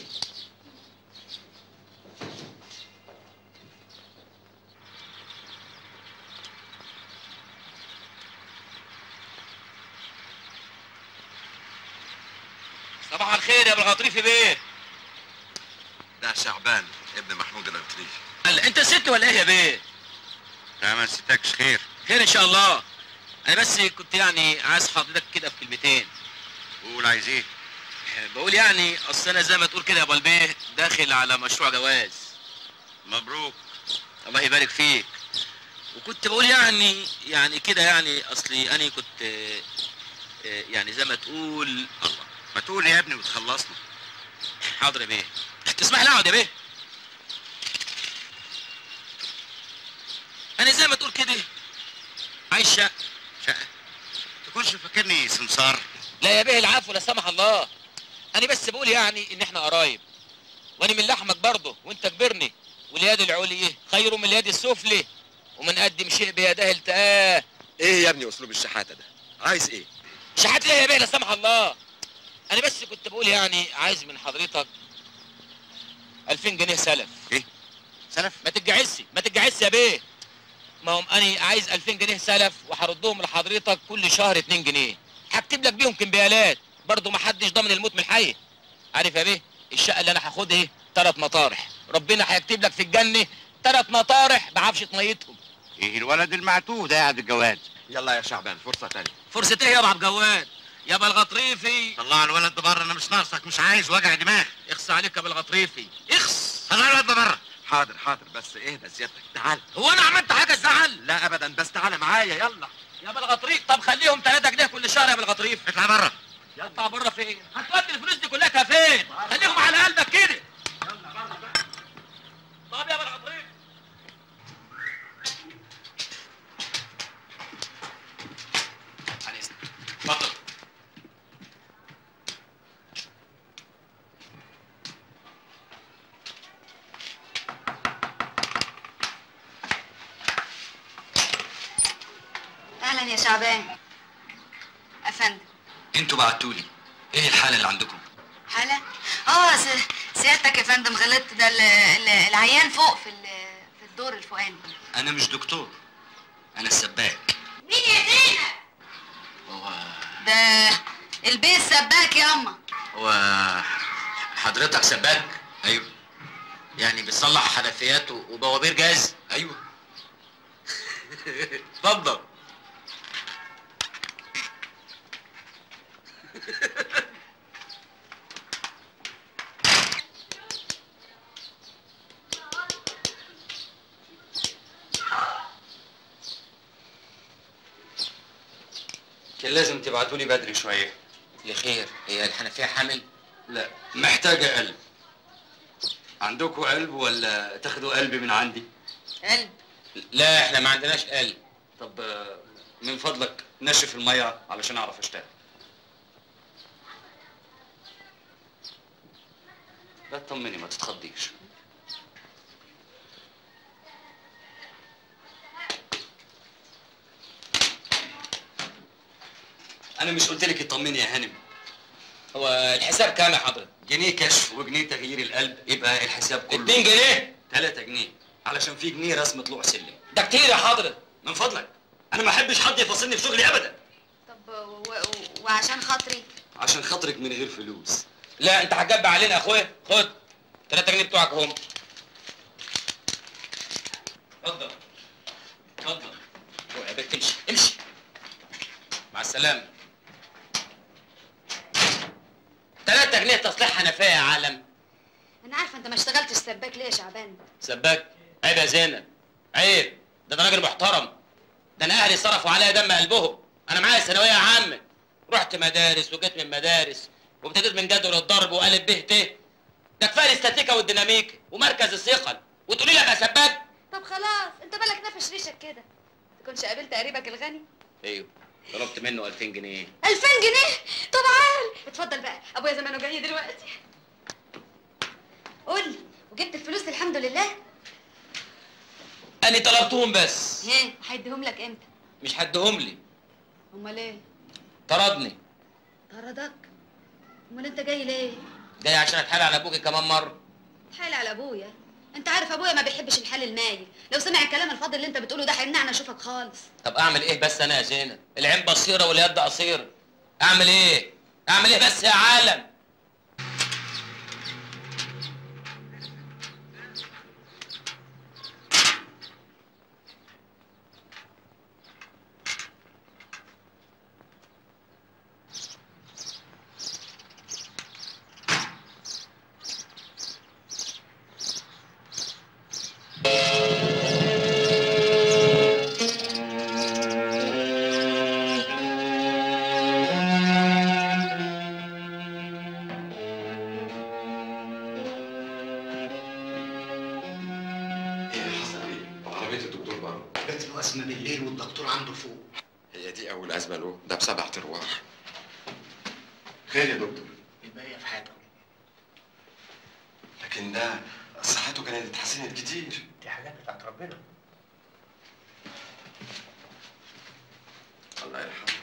صباح الخير يا ابو الغطريفي بيه ده شعبان ابن محمود الغطريفي قال انت ست ولا ايه يا بيه لا ما نسيتكش خير خير ان شاء الله انا بس كنت يعني عايز حضرتك كده في كلمتين قول عايز ايه بقول يعني اصل انا زي ما تقول كده يا ابو البيه داخل على مشروع جواز مبروك الله يبارك فيك وكنت بقول يعني يعني كده يعني اصلي انا كنت آه، آه، يعني زي ما تقول الله ما تقول يا ابني وتخلصنا حاضر يا بيه تسمح لي اقعد يا بيه انا زي ما تقول كده عايش شقه شقه تكونش فاكرني سمسار لا يا بيه العفو لا سمح الله انا بس بقول يعني ان احنا قرايب وانا من لحمك برضه وانت كبرني واليد العليا خير من اليد السفلى ومن قدم شيء بيده التقاه ايه يا ابني اسلوب الشحاته ده عايز ايه شحات ليه يا بيه لا سمح الله انا بس كنت بقول يعني عايز من حضرتك 2000 جنيه سلف ايه سلف ما تتجعسي ما تتجعسي يا بيه ما هم انا عايز 2000 جنيه سلف وهردهم لحضرتك كل شهر 2 جنيه هكتب لك بيهم كمبيالات برضه ما حدش ضامن الموت من الحي عارف يا بيه الشقه اللي انا هاخدها ايه ثلاث مطارح ربنا هيكتب لك في الجنه ثلاث مطارح بعفشه ميتهم ايه الولد المعتوه ده قاعد الجواز يلا يا شعبان فرصه تانية فرصه ايه يا ابو عبد الجواد يا ابو الغطريفي طلع الولد ده بره انا مش ناقصك مش عايز وجع دماغ اخص عليك يا ابو الغطريفي اخص طلع الولد ده بره حاضر حاضر بس اهدى سيادتك تعال هو انا عملت حاجه تزعل لا ابدا بس تعالى معايا يلا يا ابو الغطريف طب خليهم 3 جنيه كل شهر يا ابو الغطريف اطلع بره يطلع بره فين هتودي الفلوس دي كلها فين خليهم على قلبك كده طب يا ابو الغطريف على اذنك اتفضل اهلا يا شعبان افندم انتوا بعتولي ايه الحاله اللي عندكم حالة اه س- سيادتك يا فندم غلطت ده ال- ال- العيان فوق في ال- في الدور الفوقاني انا مش دكتور انا السباك مين يا زينب هو ده البيت سباك ياما هو حضرتك سباك ايوه يعني بتصلح حنفيات و- وبوابير جاز ايوه اتفضل كان لازم تبعتولي بدري شويه لخير هي الحنفيه حامل لا محتاجه قلب عندكم قلب ولا تاخدوا قلبي من عندي قلب لا احنا ما عندناش قلب طب آه، من فضلك نشف الميه علشان اعرف اشتغل لا تطمني ما تتخضيش انا مش قلت لك اطمني يا هانم هو الحساب كام يا حضرتك؟ جنيه كشف وجنيه تغيير القلب يبقى الحساب كله 2 جنيه 3 جنيه علشان في جنيه رسم طلوع سلم ده كتير يا حضرتك من فضلك انا ما احبش حد يفصلني في شغلي ابدا طب و... و... وعشان خاطري عشان خاطرك من غير فلوس لا انت هتجب علينا يا اخويا خد 3 جنيه بتوعك اهم اتفضل اتفضل روح يا بنت امشي امشي مع السلامه 3 جنيه تصليح حنفيه يا عالم انا عارفه انت ما اشتغلتش سباك ليه يا شعبان سباك عيب يا زينب عيب ده انا راجل محترم ده انا اهلي صرفوا عليا دم قلبهم انا معايا ثانويه عامه رحت مدارس وجيت من مدارس وابتديت من جدول الضرب وقالب به ت ده كفايه الاستاتيكا والديناميك ومركز الثقل وتقولي لي ابقى سباك طب خلاص انت بالك نافش ريشك كده تكونش قابلت قريبك الغني ايوه طلبت منه 2000 جنيه 2000 جنيه طب عال اتفضل بقى ابويا زمانه جاي دلوقتي قول لي وجبت الفلوس الحمد لله انا طلبتهم بس ايه هيديهم لك امتى مش هديهم لي امال ايه طردني طردك امال انت جاي ليه جاي عشان اتحايل على ابوكي كمان مره تحايل على ابويا انت عارف ابويا ما بيحبش الحال المايل لو سمع الكلام الفاضي اللي انت بتقوله ده هيمنعنا اشوفك خالص طب اعمل ايه بس انا يا زينب العين بصيره واليد قصيره اعمل ايه اعمل ايه بس يا عالم ايه حصل ايه؟ عربية الدكتور بره جات له ازمه بالليل والدكتور عنده فوق هي دي أول أزمة له ده بسبع أرواح خير يا دكتور الباقيه في حياتكم لكن ده صحته كانت اتحسنت كتير دي حاجات بتاعت ربنا الله يرحمه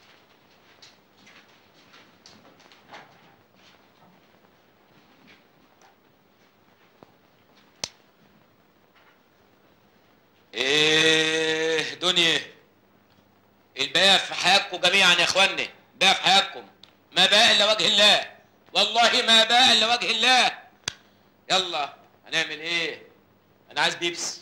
ايه دنيا الباقي في حياتكم جميعا يا اخواني باقي في حياتكم ما باقي الا وجه الله والله ما باقي الا وجه الله يلا هنعمل ايه انا عايز بيبس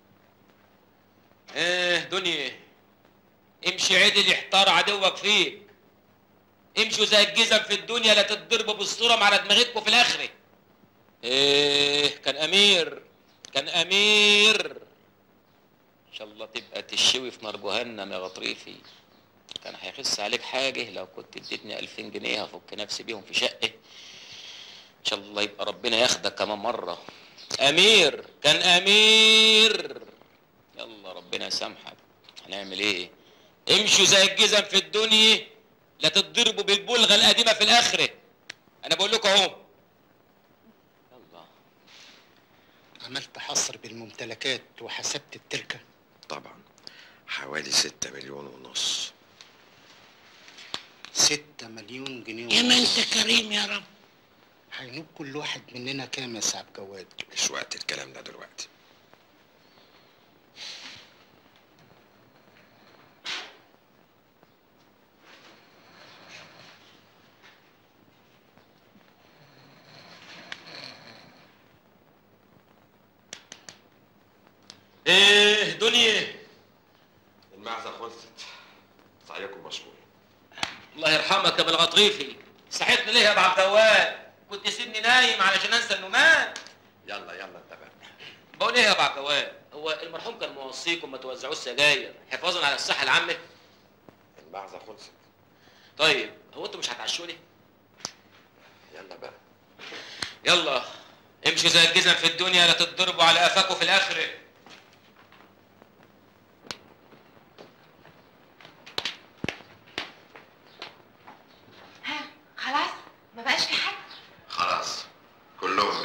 ايه دنيا امشي عدل يحتار عدوك فيك امشوا زي الجزم في الدنيا لا تتضربوا بالصورة على دماغتكم في الاخره ايه كان امير كان امير ان شاء الله تبقى تشوي في نار جهنم يا غطريفي كان هيخس عليك حاجه لو كنت اديتني 2000 جنيه هفك نفسي بيهم في شقه ان شاء الله يبقى ربنا ياخدك كمان مره امير كان امير يلا ربنا يسامحك هنعمل ايه امشوا زي الجزم في الدنيا لا تتضربوا بالبلغه القديمه في الاخره انا بقول لكم اهو عملت حصر بالممتلكات وحسبت التركه طبعا حوالي ستة مليون ونص ستة مليون جنيه يا ما ونص. انت كريم يا رب هينوب كل واحد مننا كام يا سعد جواد مش وقت الكلام ده دلوقتي ايه دنيا المعزة خلصت سعيكم مشكور الله يرحمك يا ابو الغطريفي صحيتني ليه يا ابو عبد الوهاب كنت سيبني نايم علشان انسى انه مات يلا يلا اتفقنا بقول ايه يا ابو عبد الوهاب هو المرحوم كان موصيكم ما توزعوش سجاير حفاظا على الصحه العامه المعزة خلصت طيب هو انتوا مش هتعشوني يلا بقى يلا امشوا زي الجزم في الدنيا لا تتضربوا على قفاكوا في الاخره ها خلاص ما بقاش في حد خلاص كلهم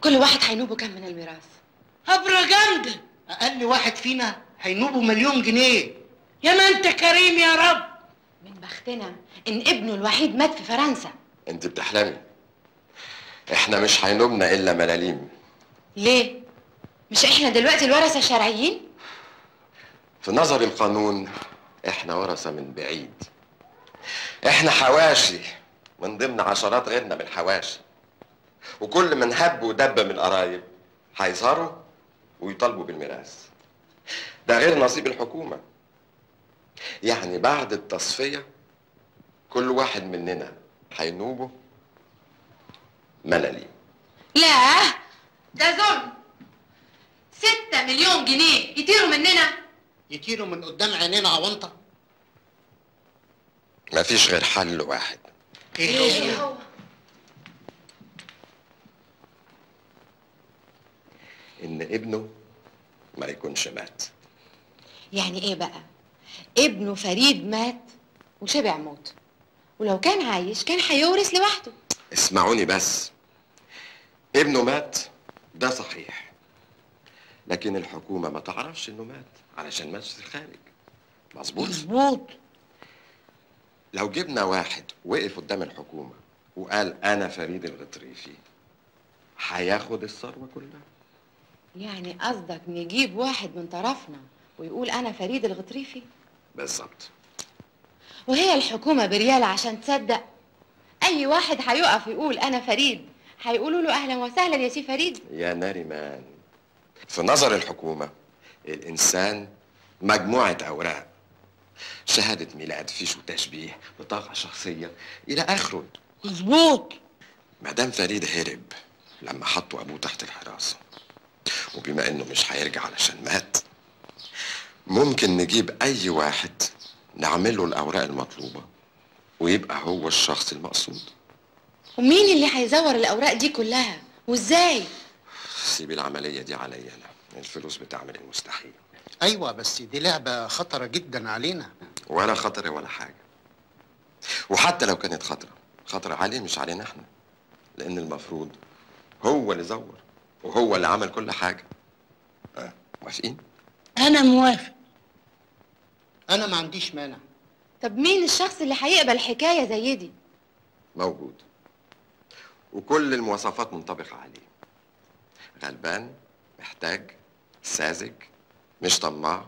كل واحد هينوبه كام من الميراث هبرة جامدة أقل واحد فينا هينوبه مليون جنيه يا ما انت كريم يا رب من بختنا ان ابنه الوحيد مات في فرنسا انت بتحلمي احنا مش هينوبنا الا ملاليم ليه مش احنا دلوقتي الورثه الشرعيين في نظر القانون احنا ورثة من بعيد احنا حواشي من ضمن عشرات غيرنا من الحواشي وكل من هب ودب من القرايب هيظهروا ويطالبوا بالميراث ده غير نصيب الحكومة يعني بعد التصفية كل واحد مننا هينوبه ملاليم لا ده ظلم ستة مليون جنيه يطيروا مننا يطيروا من قدام عينينا عوانطة مفيش غير حل واحد ايه هو؟ ان ابنه ما يكونش مات يعني ايه بقى ابنه فريد مات وشبع موت ولو كان عايش كان هيورث لوحده اسمعوني بس ابنه مات ده صحيح لكن الحكومة ما تعرفش انه مات علشان مات في الخارج مظبوط مظبوط لو جبنا واحد وقف قدام الحكومة وقال انا فريد الغطريفي هياخد الثروة كلها يعني قصدك نجيب واحد من طرفنا ويقول انا فريد الغطريفي بالظبط وهي الحكومه بريال عشان تصدق اي واحد هيقف يقول انا فريد هيقولوا له اهلا وسهلا يا سي فريد يا ناريمان في نظر الحكومة الإنسان مجموعة أوراق شهادة ميلاد فيش وتشبيه بطاقة شخصية إلى آخره مظبوط مدام فريد هرب لما حطوا أبوه تحت الحراسة وبما إنه مش هيرجع علشان مات ممكن نجيب أي واحد نعمل له الأوراق المطلوبة ويبقى هو الشخص المقصود ومين اللي هيزور الاوراق دي كلها وازاي سيب العملية دي عليا أنا الفلوس بتعمل المستحيل ايوه بس دي لعبة خطرة جدا علينا ولا خطر ولا حاجة وحتى لو كانت خطرة خطر عليه مش علينا احنا لأن المفروض هو اللي زور وهو اللي عمل كل حاجة اه موافقين؟ انا موافق انا ما عنديش مانع طب مين الشخص اللي هيقبل حكايه زي دي موجود وكل المواصفات منطبقة عليه غلبان محتاج ساذج مش طماع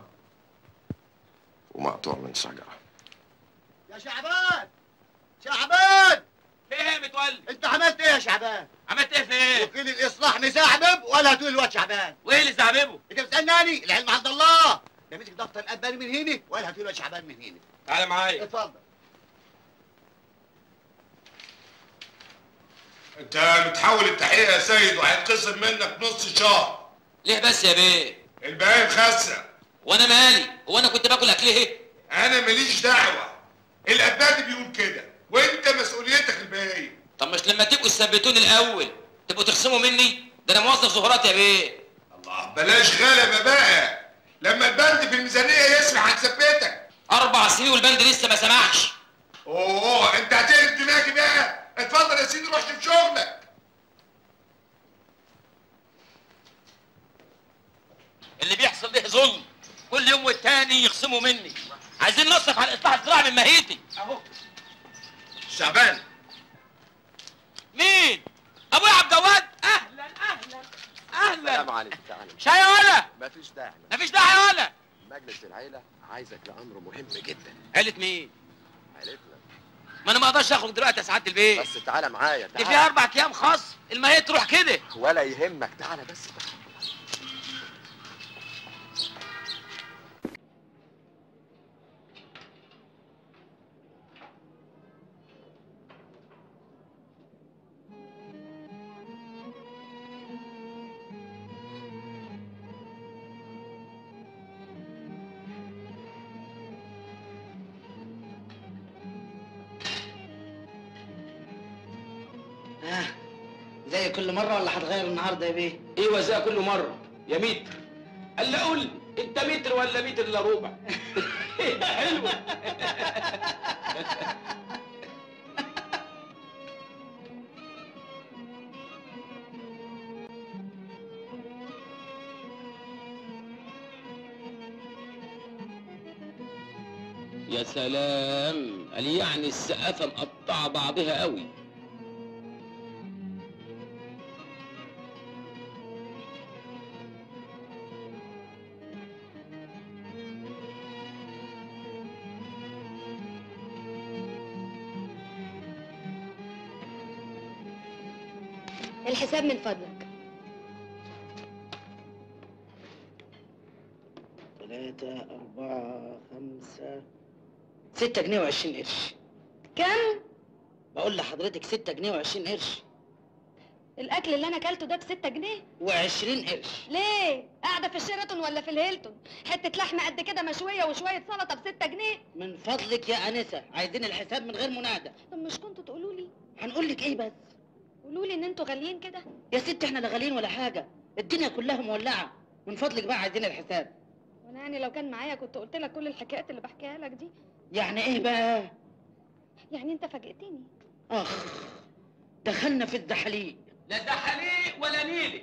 ومقطوع من شجرة يا شعبان شعبان ايه يا متولي انت عملت ايه يا شعبان عملت ايه في ايه وكيل الاصلاح مزعبب ولا هتقول الواد شعبان وايه اللي زعببه انت بتسالني العلم عند الله ده مسك دفتر الاباني من هنا ولا هتقول الواد شعبان من هنا تعالى معايا اتفضل انت متحول التحقيق يا سيد وهيتقسم منك نص شهر ليه بس يا بيه الباقي خسه وانا مالي هو انا كنت باكل اكل ايه انا ماليش دعوه الابادي بيقول كده وانت مسؤوليتك الباقي طب مش لما تبقوا تثبتوني الاول تبقوا تخصموا مني ده انا موظف ظهورات يا بيه الله بلاش غلبه بقى لما البند في الميزانيه يسمح هنثبتك اربع سنين والبند لسه ما سمحش اوه انت هتقلب دماغي بقى اتفضل يا سيدي روح شوف شغلك اللي بيحصل ده ظلم كل يوم والتاني يخصموا مني عايزين نصرف على الاصلاح الزراعي من ماهيتي اهو شعبان مين ابويا عبد الجواد اهلا اهلا اهلا السلام عليكم تعالى شاي يا ولا مفيش داعي مفيش داعي يا ولا مجلس العيلة عايزك لأمر مهم جدا عيلة مين عيلتنا ما انا ما اقدرش اخرج دلوقتي يا سعاده البيت بس تعالى معايا دي تعالى فيها اربع ايام خاص الماهيه تروح كده ولا يهمك تعالى بس تعالى. ها زي كل مرة ولا هتغير النهارده يا بيه؟ ايوه زي كل مره يا متر قال لي قول لي انت متر ولا متر الا ربع حلوه يا سلام قال يعني السقافه مقطعه بعضها قوي الحساب من فضلك ثلاثة أربعة خمسة ستة جنيه وعشرين قرش كم بقول لحضرتك ستة جنيه وعشرين قرش الاكل اللي انا اكلته ده بستة جنيه وعشرين قرش ليه قاعده في الشيراتون ولا في الهيلتون حته لحمه قد كده مشويه وشويه سلطه بستة جنيه من فضلك يا أنسة عايزين الحساب من غير منادى طب مش كنتوا تقولوا لي هنقول لك إيه بس قولوا لي ان انتوا غاليين كده يا ست احنا لا غاليين ولا حاجة الدنيا كلها مولعة من فضلك بقى عايزين الحساب وانا يعني لو كان معايا كنت قلت لك كل الحكايات اللي بحكيها لك دي يعني إيه بقى يعني انت فاجئتني أخ دخلنا في الزحليق لا ده حليق ولا نيلي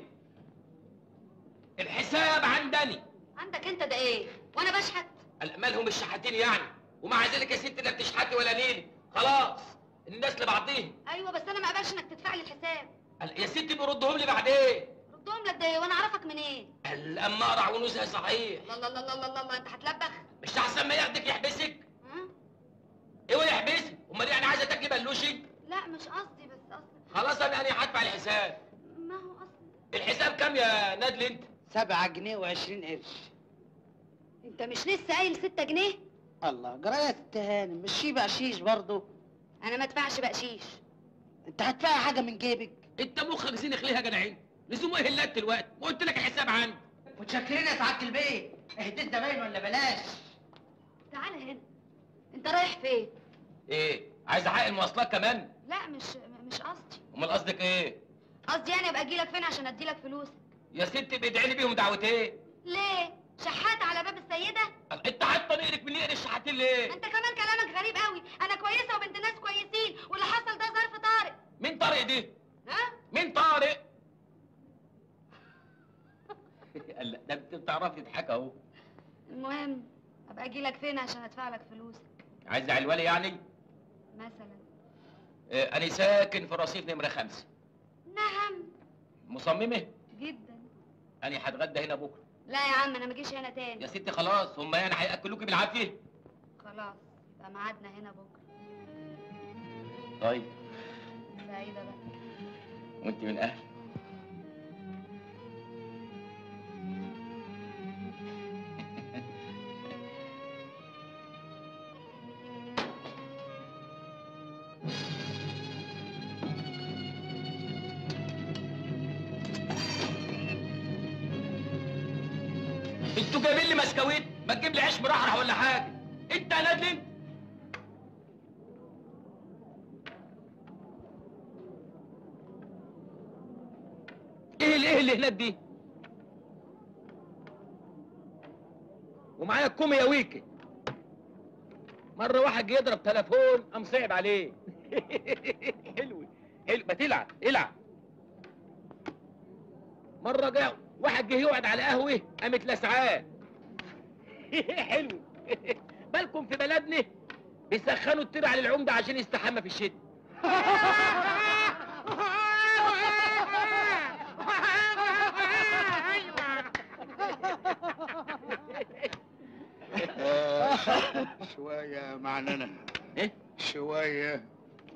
الحساب عندني عندك انت ده ايه وانا بشحت قال مالهم الشحاتين يعني ومع ذلك يا ست لا بتشحتي ولا نيلي خلاص الناس لبعضيهم ايوه بس انا ما اقبلش انك تدفع لي الحساب قال يا ستي بيردهم لي بعدين ردهم لك ده وانا اعرفك منين قال اما اقرع ونوزها صحيح الله الله الله الله الله, الله انت هتلبخ مش احسن ما ياخدك يحبسك ايه يحبسك امال يعني عايزه تاكلي بلوشي لا مش قصدي بس قصدي خلاص انا انا هدفع الحساب ما هو قصدي الحساب كام يا نادل انت سبعة جنيه وعشرين قرش انت مش لسه قايل ستة جنيه الله جرايه ست هانم مش في بقشيش برضه انا ما ادفعش بقشيش انت هتدفع حاجه من جيبك انت مخك زينخ ليه يا جدعين لزوم ايه اللات دلوقتي ما قلت لك الحساب عندي متشكرين يا سعاده البيت اهديت زباين ولا بلاش تعالى هنا انت رايح فين ايه عايز حق المواصلات كمان لا مش مش قصدي امال قصدك ايه قصدي يعني ابقى اجي لك فين عشان ادي لك فلوسك يا ست بيدعي لي بيهم دعوتين ليه شحات على باب السيده انت حاطه نقرك من نقر الشحاتين ليه انت كمان كلامك غريب قوي انا كويسه وبنت ناس كويسين واللي حصل ده ظرف طارئ مين طارق دي ها مين طارق قال لا، ده انت بتعرفي تضحك اهو المهم ابقى اجي لك فين عشان ادفع لك فلوسك عايز علوالي يعني مثلا اه انا ساكن في رصيف نمره خمسة نعم مصممه جدا انا هتغدى هنا بكره لا يا عم انا ما اجيش هنا تاني يا ستي خلاص هم يعني هياكلوكي بالعافيه خلاص يبقى ميعادنا هنا بكره طيب سعيده بقى وانت من اهل انتوا جايبين لي مسكويت ما تجيب لي عيش مرحرح ولا حاجه انت يا نادل انت ايه اللي ايه اللي هناك دي ومعايا الكومي يا ويكي مرة واحد جه يضرب تليفون قام صعب عليه حلو حلو ما تلعب العب مرة جه واحد جه يقعد على قهوة قامت لسعاه حلو بالكم في بلدنا بيسخنوا التير على العمدة عشان يستحمى في الشتاء شوية معننا ايه شوية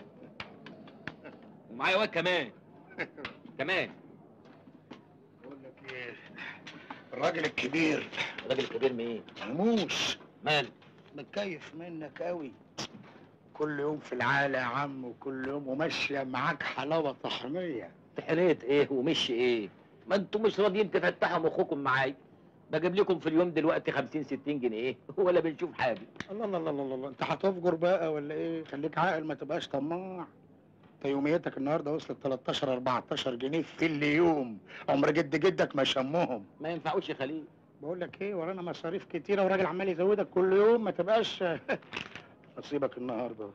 ومعايا واد كمان كمان بقول لك ايه الراجل الكبير الراجل الكبير مين موس مال متكيف منك قوي كل يوم في العالة يا عم وكل يوم وماشية معاك حلاوة طحنية تحريت ايه ومش ايه ما انتوا مش راضيين تفتحوا مخكم معايا بجيب لكم في اليوم دلوقتي 50 60 جنيه ولا بنشوف حاجه الله الله الله الله, الله. انت هتفجر بقى ولا ايه خليك عاقل ما تبقاش طماع انت يوميتك النهارده وصلت 13 14 جنيه في اليوم عمر جد جدك ما شمهم ما ينفعوش يا خليل بقول لك ايه ورانا مصاريف كتيره وراجل عمال يزودك كل يوم ما تبقاش نصيبك النهارده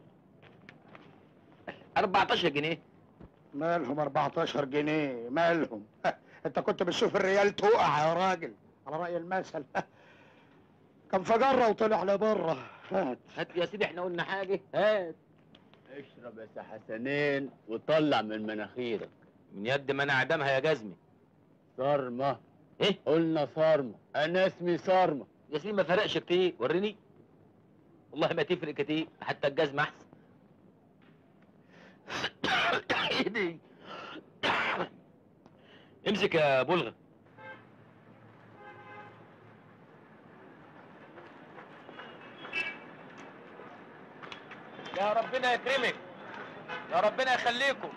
14 جنيه مالهم 14 جنيه مالهم انت كنت بتشوف الريال تقع يا راجل على رأي المثل كان فجرة وطلع لبره هات هات يا سيدي احنا قلنا حاجه هات اشرب يا سي حسنين وطلع من مناخيرك من يد ما انا اعدمها يا جزمي صارمة ايه قلنا صارمة انا اسمي صارمة يا سيدي ما فرقش كتير وريني والله ما تفرق كتير حتى الجزمه احسن ايدي امسك يا بلغة يا ربنا يكرمك يا ربنا يخليكم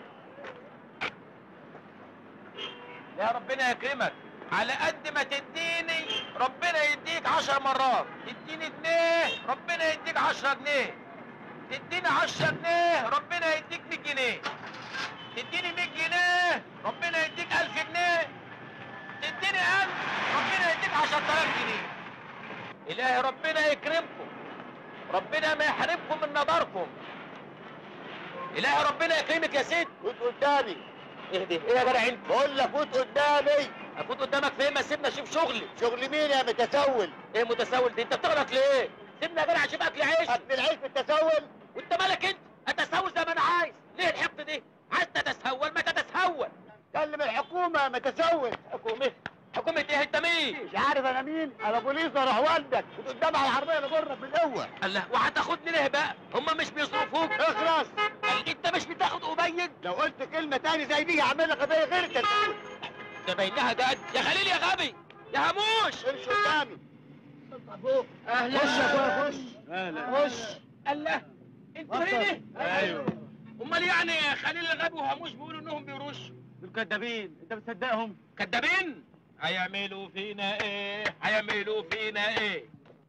يا ربنا يكرمك على قد ما تديني ربنا يديك عشر مرات تديني جنيه ربنا يديك عشرة جنيه تديني عشرة جنيه ربنا يديك مية جنيه تديني مية جنيه ربنا يديك ألف جنيه تديني ألف ربنا يديك عشرة آلاف جنيه إلهي ربنا يكرمكم ربنا ما يحرمكم من نظركم إلهي ربنا يكرمك يا ست فوت قدامي اهدي ايه يا جدع انت بقول لك فوت قدامي افوت قدامك فين ما سيبنا اشوف شغلي شغل مين يا متسول ايه متسول دي انت بتغلط ليه سيبنا يا جدع اشوف اكل عيش اكل العيش بالتسول وانت مالك انت اتسول زي ما انا عايز ليه الحقد دي عايز تتسول ما تتسول كلم الحكومة يا متسول حكومة حكومة ايه انت مين مش عارف انا مين انا بوليس اروح والدك فوت قدام على العربية اللي جرك بالقوة الله وهتاخدني ليه بقى هم مش بيصرفوك اخلص قال انت مش بتاخد ابين لو قلت كلمة تاني زي دي هعمل لك قضية غير التسول ده بينها جد يا خليل يا غبي يا هموش امشي قدامي اهلا خش يا اخويا خش اهلا خش الله انتوا هنا ايوه امال يعني يا خليل الغبي وهموش بيقولوا انهم بيرشوا دول كدابين انت بتصدقهم كدابين هيعملوا فينا ايه هيعملوا فينا ايه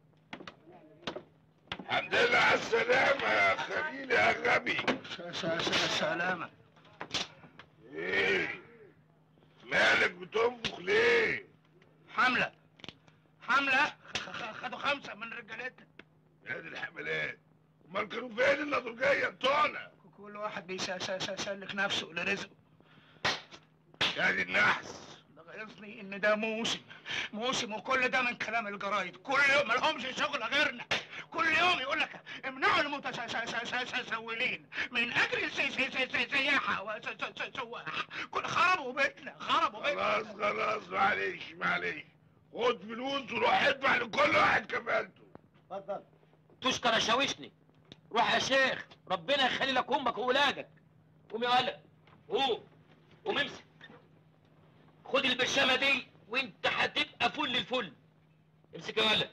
الحمد لله على السلامة يا خليل يا غبي سلامة ايه مالك بتنفخ ليه؟ حملة حملة خدوا خمسة من رجالتنا يا دي الحملات امال كانوا فين النضرجية بتوعنا؟ كل واحد بيسلك نفسه لرزقه يا دي النحس ده غيظني ان ده موسم موسم وكل ده من كلام الجرايد كل يوم ملهمش شغل غيرنا كل يوم يقول لك امنعوا المتسولين من اجل السياحه وسواح كل خربوا بيتنا خربوا بيتنا خلاص خلاص معلش معلش خد فلوس وروح ادفع لكل واحد كفالته اتفضل تشكر شاوشني روح يا شيخ ربنا يخلي لك امك واولادك قوم يا ولد قوم قوم امسك خد البرشامه دي وانت هتبقى فل الفل امسك يا ولد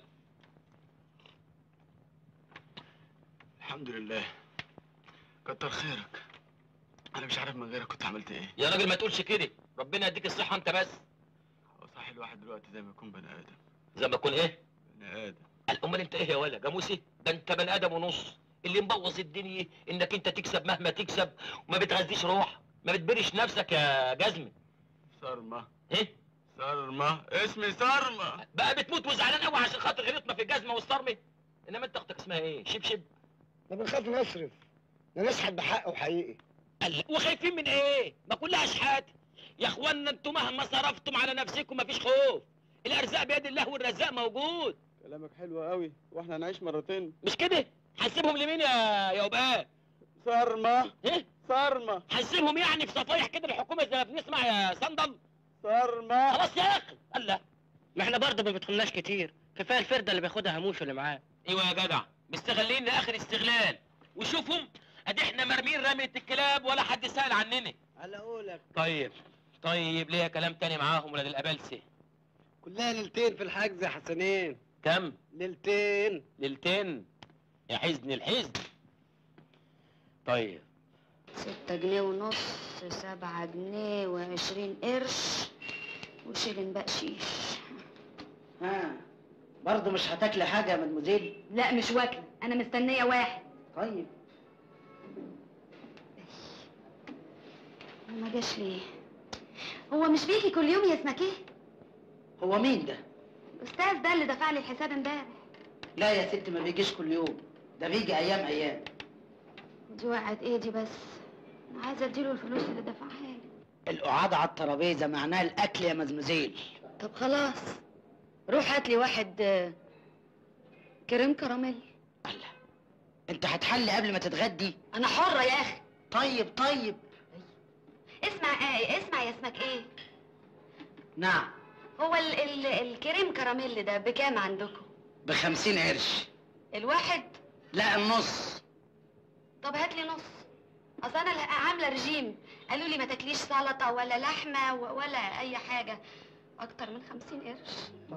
الحمد لله كتر خيرك انا مش عارف من غيرك كنت عملت ايه يا راجل ما تقولش كده ربنا يديك الصحه انت بس هو صح الواحد دلوقتي زي ما يكون بني ادم زي ما اكون ايه بني ادم قال امال انت ايه يا ولا جاموسي ده انت بني ادم ونص اللي مبوظ الدنيا انك انت تكسب مهما تكسب وما بتغذيش روح ما بتبرش نفسك يا جزمي صرمة ايه صرمة اسمي صرمة بقى بتموت وزعلان قوي عشان خاطر غلطنا في الجزمه والصرمه انما انت اختك اسمها ايه شبشب ده بنخاف نصرف ده نشحت بحق وحقيقي قال وخايفين من ايه ما كلها اشحات يا اخوانا انتوا مهما صرفتم على نفسكم مفيش خوف الارزاق بيد الله والرزاق موجود كلامك حلو قوي واحنا هنعيش مرتين مش كده هسيبهم لمين يا يا وباء صارمة ايه صارمة هسيبهم يعني في صفايح كده الحكومه زي ما بنسمع يا صندل صارمة خلاص يا اخي الله ما احنا برضه ما بيدخلناش كتير كفايه الفرده اللي بياخدها هموش اللي معاه ايوه يا جدع مستغلين لاخر استغلال وشوفهم ادي احنا مرمين رمية الكلاب ولا حد سأل عننا على قولك طيب طيب ليه كلام تاني معاهم ولاد الابلسه كلها ليلتين في الحجز يا حسنين كم ليلتين ليلتين يا حزن الحزن طيب ستة جنيه ونص سبعة جنيه وعشرين قرش وشيلن بقشيش ها برضه مش هتاكلي حاجة يا مدموزيل لا مش واكلة أنا مستنية واحد طيب ما جاش ليه هو مش بيجي كل يوم يا اسمك ايه هو مين ده؟ الأستاذ ده اللي دفع لي الحساب امبارح لا يا ست ما بيجيش كل يوم ده بيجي أيام أيام دي وقعت ايه دي بس أنا عايزة اديله الفلوس اللي دفعها لي القعاد على الترابيزة معناها الأكل يا مزمزيل طب خلاص روح هات لي واحد آه، كريم كراميل انت هتحل قبل ما تتغدي انا حرة يا اخي طيب طيب اسمع ايه اسمع يا اسمك ايه نعم هو ال ال الكريم كراميل ده بكام عندكم بخمسين قرش الواحد لا النص طب هات لي نص اصل انا لا- عامله رجيم قالوا لي ما تاكليش سلطه ولا لحمه و- ولا اي حاجه اكتر من خمسين قرش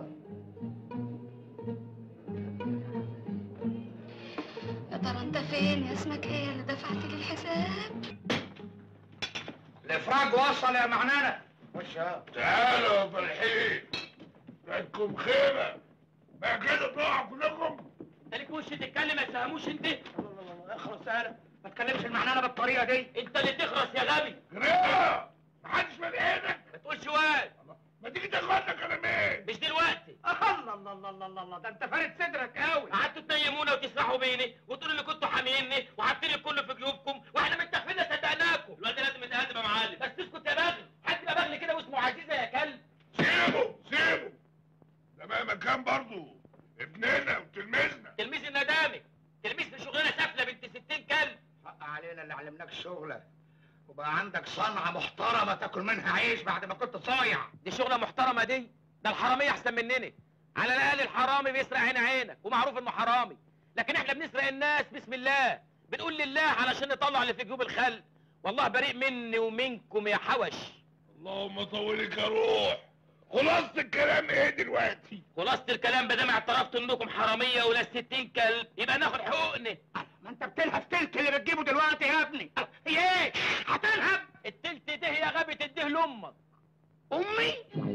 يا ترى انت فين يا اسمك ايه اللي دفعت لي الحساب الافراج وصل يا معنانة خش يا تعالوا يا فالحين عندكم خيمة ما كده تقعوا كلكم انت ليك وش تتكلم ما تفهموش انت اخرس يالا ما تكلمش المعنانة بالطريقة دي انت اللي تخرس يا غبي جريئة محدش من ايدك ما تقولش واد ما تيجي تاخدنا كلامين مش دلوقتي الله الله الله الله الله ده انت فارد صدرك قوي قعدتوا تنيمونا وتسرحوا بيني وتقولوا ان كنتوا حاميني وحاطين الكل في جيوبكم واحنا متفقين صدقناكم الواد ده لازم يتهدم يا معلم بس اسكت يا بغل حد يبقى بغل كده واسمه عزيزه يا كلب سيبه سيبه ده مهما كان برضه ابننا وتلميذنا تلميذ الندامي تلميذ في شغلانه سافله بنت 60 كلب حق علينا اللي علمناك الشغلة وبقى عندك صنعة محترمة تاكل منها عيش بعد ما كنت صايع دي شغله محترمه دي ده الحراميه احسن مننا على الاقل الحرامي بيسرق عين عينك ومعروف انه حرامي لكن احنا بنسرق الناس بسم الله بنقول لله علشان نطلع اللي في جيوب الخلق والله بريء مني ومنكم يا حوش اللهم طولك يا روح خلاصة الكلام ايه دلوقتي خلاصة الكلام بدام اعترفتوا انكم حراميه ولا 60 كلب يبقى ناخد حقوقنا ما انت بتلهف تلت اللي بتجيبه دلوقتي يا ابني هي ايه هتلهب التلت ده يا غبي تديه لامك امي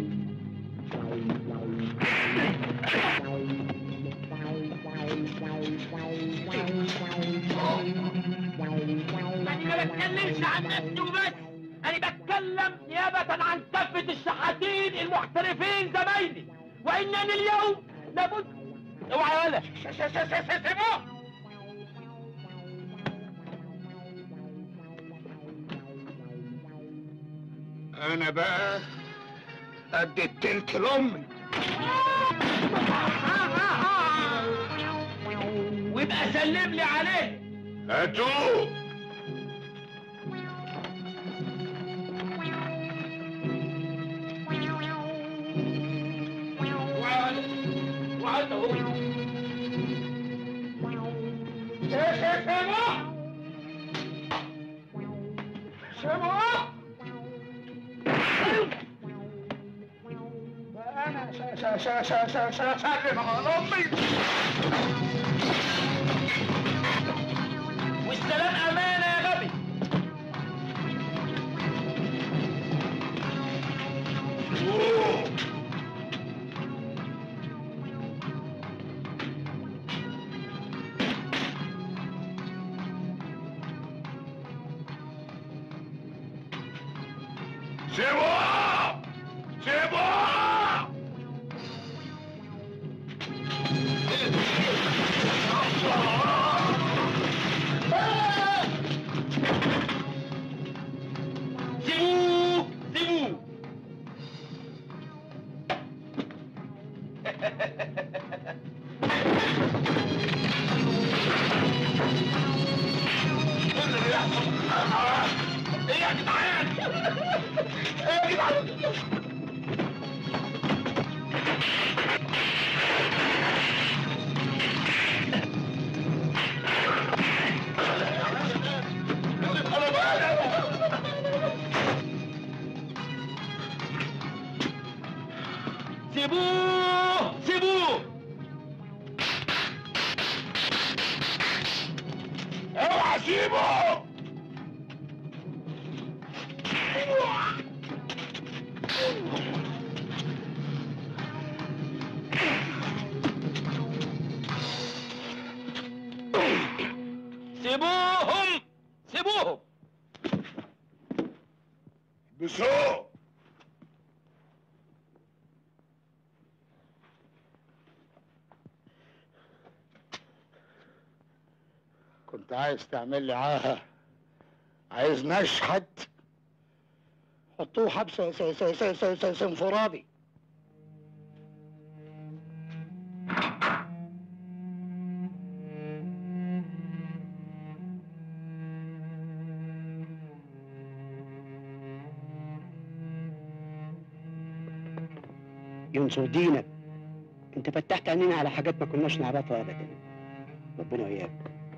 يعني ما بتكلمش عن نفسي وبس انا بتكلم نيابة عن كافة الشحاتين المحترفين زمايلي وانني اليوم لابد اوعى يا ولا سيبوه انا بقى قد التلت لامي ويبقى سلم لي عليه هاتوه وعد اهو انا ش ش ش ش ش ش سلم على امي والسلام امانه يا غبي سيبوه سيبوه سيبوه سيبوه ايه يا جدعان ايه يا جدعان سيبوه سيبوه اوعى سيبه سيبوهم سيبوهم بسوق كنت عايز تعمل لي عاهة عايز نشحت حطوه حبس س- س- س- س- س- سنفرادي ينصر دينك انت فتحت عينينا على حاجات ما كناش نعرفها ابدا ربنا وياك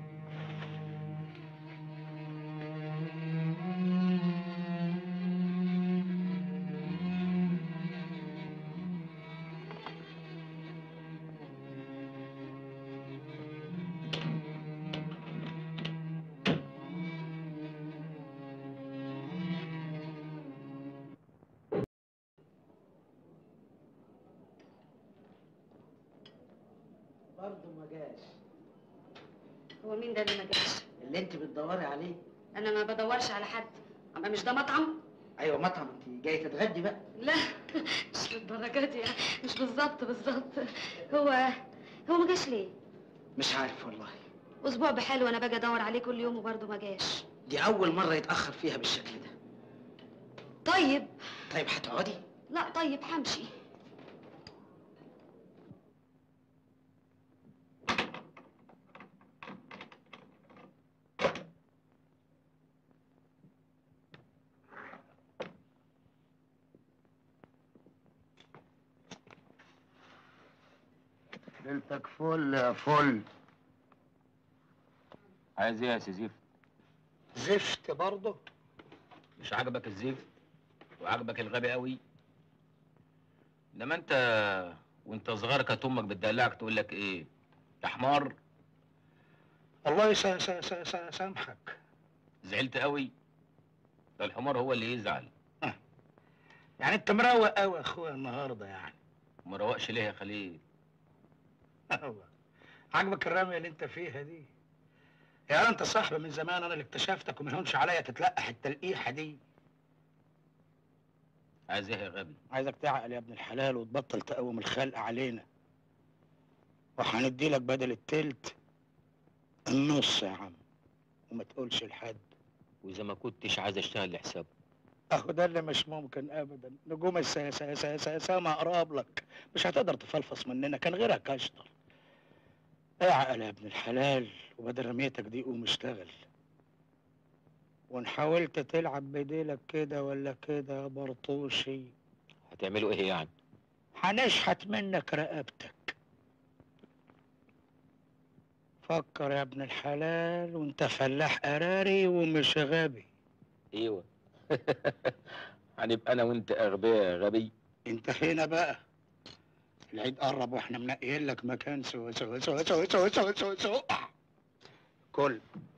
برضه ما جاش هو مين ده اللي ما جاش اللي انت بتدوري عليه انا ما بدورش على حد اما مش ده مطعم ايوه مطعم انت جاي تتغدي بقى لا مش للدرجه دي يعني مش بالظبط بالظبط هو هو ما جاش ليه مش عارف والله اسبوع بحاله وانا باجي ادور عليه كل يوم وبرضه ما جاش دي اول مره يتاخر فيها بالشكل ده طيب طيب هتقعدي لا طيب همشي ليلتك فل يا فل عايز ايه يا سي زفت؟ زفت برضه مش عاجبك الزفت وعاجبك الغبي قوي انما انت وانت صغير كانت امك بتدلعك تقول لك ايه يا حمار الله يس- يس- يس- يس- يسامحك زعلت قوي ده الحمار هو اللي يزعل يعني انت مروق قوي يا اخويا النهارده يعني ما روقش ليه يا خليل الله. عاجبك الرميه اللي انت فيها دي يا انت صاحبي من زمان انا اللي اكتشفتك وما يهونش عليا تتلقح التلقيحه دي عايز ايه يا غبي عايزك تعقل يا ابن الحلال وتبطل تقوم الخلق علينا وهندي لك بدل التلت النص يا عم وما تقولش لحد واذا ما كنتش عايز اشتغل لحسابه اهو ده اللي مش ممكن ابدا نجوم السما اقرب لك مش هتقدر تفلفص مننا كان غيرك اشطر اعقل يا ابن الحلال وبدل رميتك دي قوم اشتغل وان حاولت تلعب بديلك كده ولا كده يا برطوشي هتعملوا ايه يعني هنشحت منك رقبتك فكر يا ابن الحلال وانت فلاح قراري ومش غبي ايوه هنبقى انا وانت اغبياء يا غبي انت هنا بقى العيد قرب واحنا منقيين لك مكان سوا سوا سوا سوا سوا سوا سوا سوا كل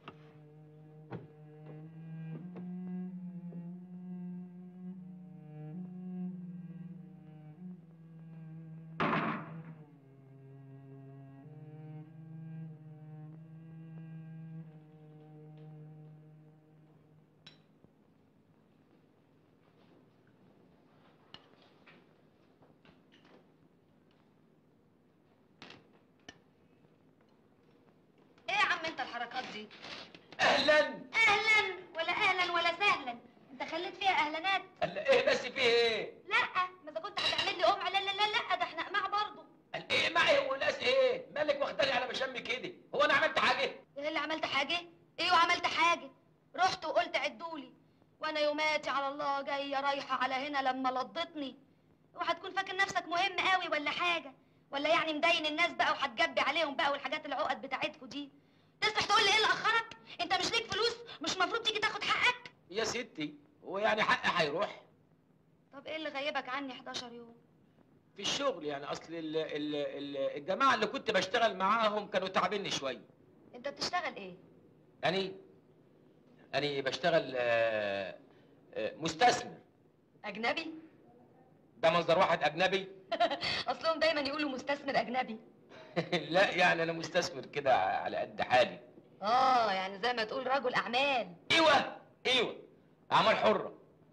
ايه يا عم انت الحركات دي اهلا اهلا ولا اهلا ولا سهلا انت خليت فيها اهلانات هلا ايه بس فيه ايه لا ما اذا كنت هتعمل لي قمع لا لا لا لا ده احنا قماع برضه قال ايه معي وناس ايه مالك واخداني على مشامي كده هو انا عملت حاجه ايه اللي عملت حاجه ايه وعملت حاجه رحت وقلت عدولي وانا يوماتي على الله جايه رايحه على هنا لما لضتني وهتكون فاكر نفسك مهم قوي ولا حاجه ولا يعني مدين الناس بقى وهتجبي عليهم بقى والحاجات العقد بتاعتكوا دي تسمح تقول لي ايه اللي اخرك انت مش ليك فلوس مش المفروض تيجي تاخد حقك يا ستي هو يعني حقي هيروح طب ايه اللي غيبك عني 11 يوم في الشغل يعني اصل ال ال ال الجماعه اللي كنت بشتغل معاهم كانوا تعبني شويه انت بتشتغل ايه يعني أنا بشتغل آه، آه، مستثمر اجنبي ده مصدر واحد أجنبي اصلهم دايما يقولوا مستثمر اجنبي لا يعني أنا مستثمر كده على قد حالي اه يعني زي ما تقول رجل اعمال أيوه أيوه أعمال حرة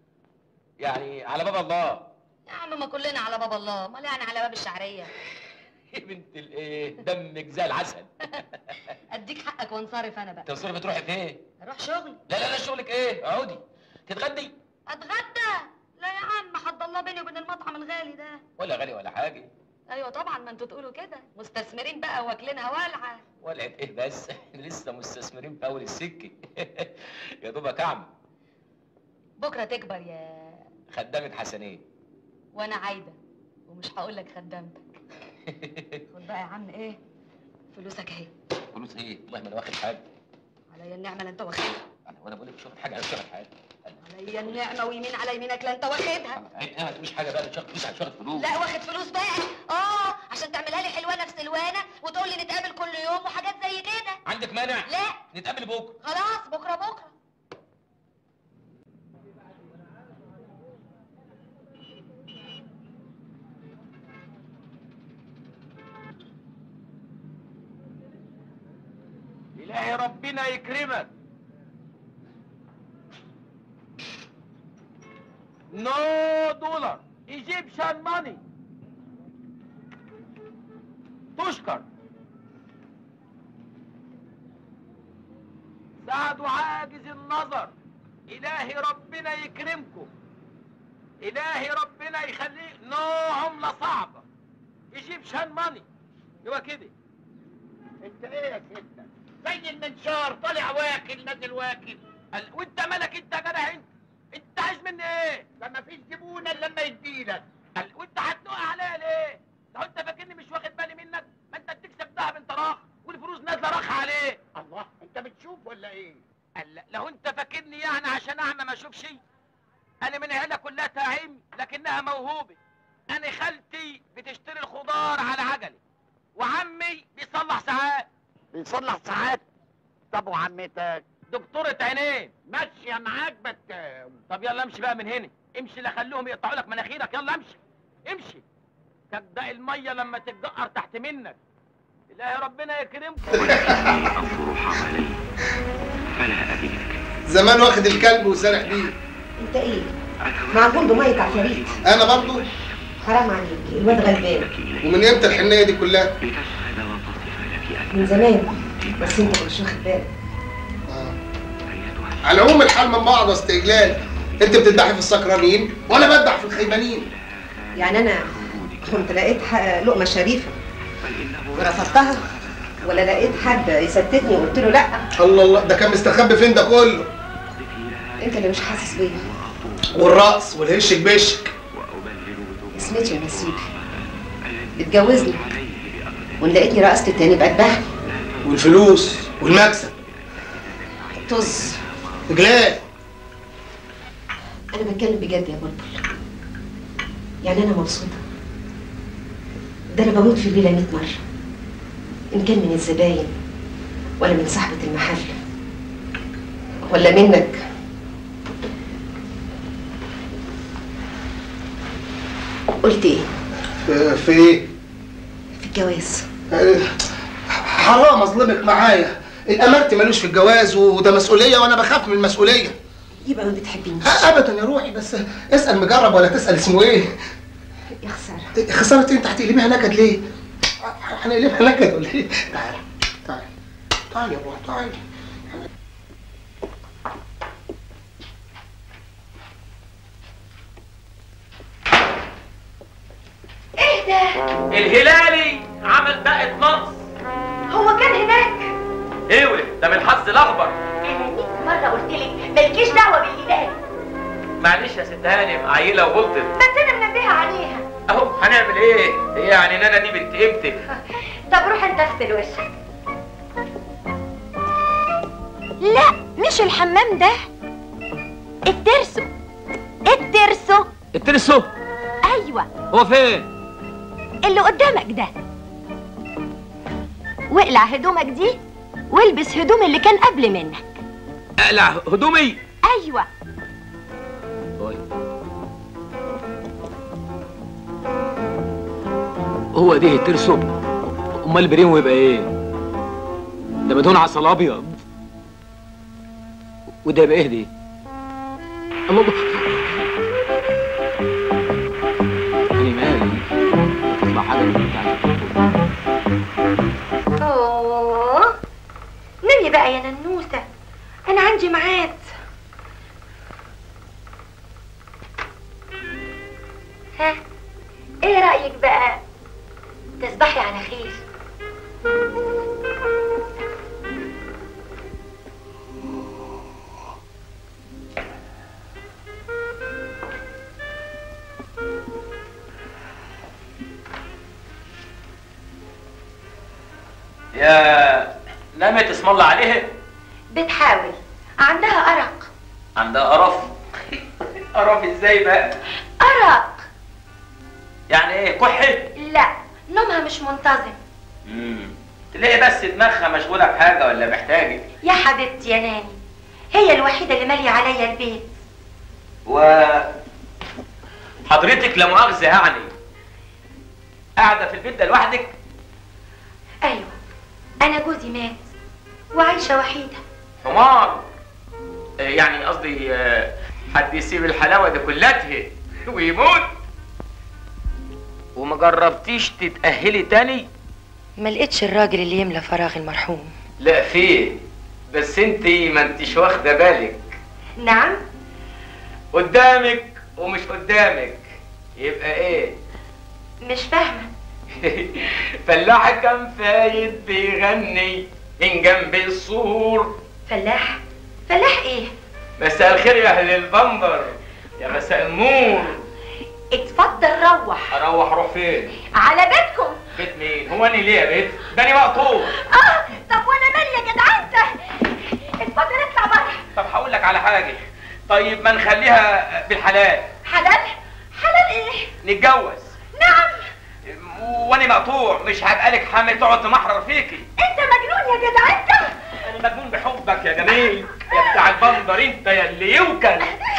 يعني على باب الله يا عم ما كلنا على باب الله امال يعني على باب الشعريه يا بنت الايه دمك زي العسل اديك حقك وانصرف انا بقى تصرفي تروحي فين؟ اروح شغلي لا لا لا شغلك ايه؟ اقعدي تتغدي اتغدى لا يا عم حد الله بيني وبين المطعم الغالي ده ولا غالي ولا حاجه ايوه طبعا ما انتوا تقولوا كده مستثمرين بقى واكلينها والعه ولعت ايه بس احنا لسه مستثمرين في اول السكه يا دوبك اعمل بكره تكبر يا خدامة حسنين وانا عايده ومش هقول لك خدامتك خد بقى يا عم ايه فلوسك اهي فلوس ايه؟ والله ما انا واخد حاجه عليا النعمه لا انت واخدها انا وانا بقول لك مش واخد حاجه انا مش واخد حاجه عليا النعمه ويمين على يمينك لا انت واخدها عيب ايه ما تقوليش حاجه بقى مش واخد فلوس مش واخد فلوس لا واخد فلوس بقى اه عشان تعملها لي حلوانه في سلوانه وتقول لي نتقابل كل يوم وحاجات زي كده عندك مانع؟ لا نتقابل بكره خلاص بكره بكره إلهي ربنا يكرمك نو دولار ايجيبشن ماني تشكر سعد عاجز النظر إلهي ربنا يكرمكم إلهي ربنا يخليه نو عملة صعبة ايجيبشن ماني يبقى كده انت ايه يا ستة زي المنشار طالع واكل نازل واكل قال وانت مالك انت يا جدع انت انت عايز مني ايه ده مفيش زبونه الا لما يديلك قال وانت هتنق عليا ليه لو انت فاكرني مش واخد بالي منك ما انت بتكسب دهب انت راخ والفلوس نازله راخ عليه الله انت بتشوف ولا ايه قال لا، لو انت فاكرني يعني عشان اعمى ما اشوفش انا من عيله كلها تعيم لكنها موهوبه انا خالتي بتشتري الخضار على عجله وعمي بيصلح ساعات بيصلح ساعات طب وعمتك دكتورة عينين ماشيه معاك بتام طب يلا امشي بقى من هنا امشي لا خلوهم يقطعوا لك مناخيرك يلا امشي امشي تبدا الميه لما تتجقر تحت منك الهي ربنا يكرمكم زمان واخد الكلب وسارح بيه انت ايه معجون بميه عفاريت انا برضو حرام عليك الواد غلبان ومن امتى الحنيه دي كلها من زمان بس انت مش واخد بالك على العموم الحال من بعض يا استقلال انت بتذبحي في السكرانين وانا بذبح في الخيبانين يعني انا كنت لقيت ح- لقمه شريفه ورفضتها ولا لقيت حد يستتني وقلت له لا الله الله ده كان مستخبي فين ده كله انت اللي مش حاسس بيا والرقص والهشك بشك اسمتي ونصيبي بتجوزني وان لقيتني رقصت تاني بقى والفلوس والمكسب طز رجلال انا بتكلم بجد يا بلبل يعني انا مبسوطه ده انا بموت في الليله 100 مره ان كان من الزباين ولا من صاحبه المحل ولا منك قلت ايه في في ايه في الجواز آه، حرام اظلمك معايا الامرت ملوش في الجواز وده مسؤوليه وانا بخاف من المسؤوليه يبقى ما بتحبينيش آه، ابدا يا روحي بس اسال مجرب ولا تسال اسمه ايه يا خساره خساره إيه؟ انت هتقلبيها نكد ليه هنقلبها نكد ولا ايه تعالى تعالى تعالى يا روحي تعالى ايه ده الهلالي عمل بقت نقص هو كان هناك ايوه ده من الحظ الاخضر انا 100 مره قلت لك مالكيش دعوه بالهلال معلش يا ست هانم عيله وغلطت بس انا منبهه عليها اهو هنعمل ايه هي يعني نانا دي بنت قيمتك طب روح انت اغسل وشك لا مش الحمام ده الترسو الترسو الترسو ايوه هو فين اللي قدامك ده واقلع هدومك دي والبس هدوم اللي كان قبل منك اقلع هدومي ايوه هو ده الترسو امال البريم يبقى ايه ده مدهون عسل ابيض وده يبقى ايه دي الله الله انا مالي تطلع حاجه من بتاعتي اوه نامي بقى يا ننوسه انا عندي ميعاد ها ايه رايك بقى تصبحي على خير يا نامت اسم الله عليها بتحاول عندها أرق عندها قرف قرف ازاي بقى أرق يعني ايه كحه لا نومها مش منتظم امم تلاقي بس دماغها مشغوله بحاجه ولا محتاجه يا حبيبتي يا ناني هي الوحيدة اللي مالية عليا البيت و حضرتك لا مؤاخذه يعني قاعده في البيت ده لوحدك أيوة أنا جوزي مات وعايشة وحيدة حمار آه، يعني قصدي آه، حد يسيب الحلاوه دي كلها ويموت وما جربتيش تتأهلي تاني ما لقيتش الراجل اللي يملى فراغ المرحوم لا فيه بس انت ما انتش واخده بالك نعم قدامك ومش قدامك يبقى ايه مش فاهمة فلاح كان فايد بيغني من جنب السور فلاح فلاح ايه مساء الخير يا اهل البندر يا مساء النور اتفضل روح اروح اروح فين على بيتكم بيت مين هو انا ليه يا بيت ده انا مقطوع اه طب وانا مالي يا جدع انت اتفضل اطلع بره طب هقول لك على حاجه طيب ما نخليها بالحلال حلال حلال ايه نتجوز نعم وانا مقطوع مش هبقى لك حامل تقعد تمحرر فيكي انت مجنون يا جدع انت انا مجنون بحبك يا جميل يا بتاع البندر انت يا اللي يوكل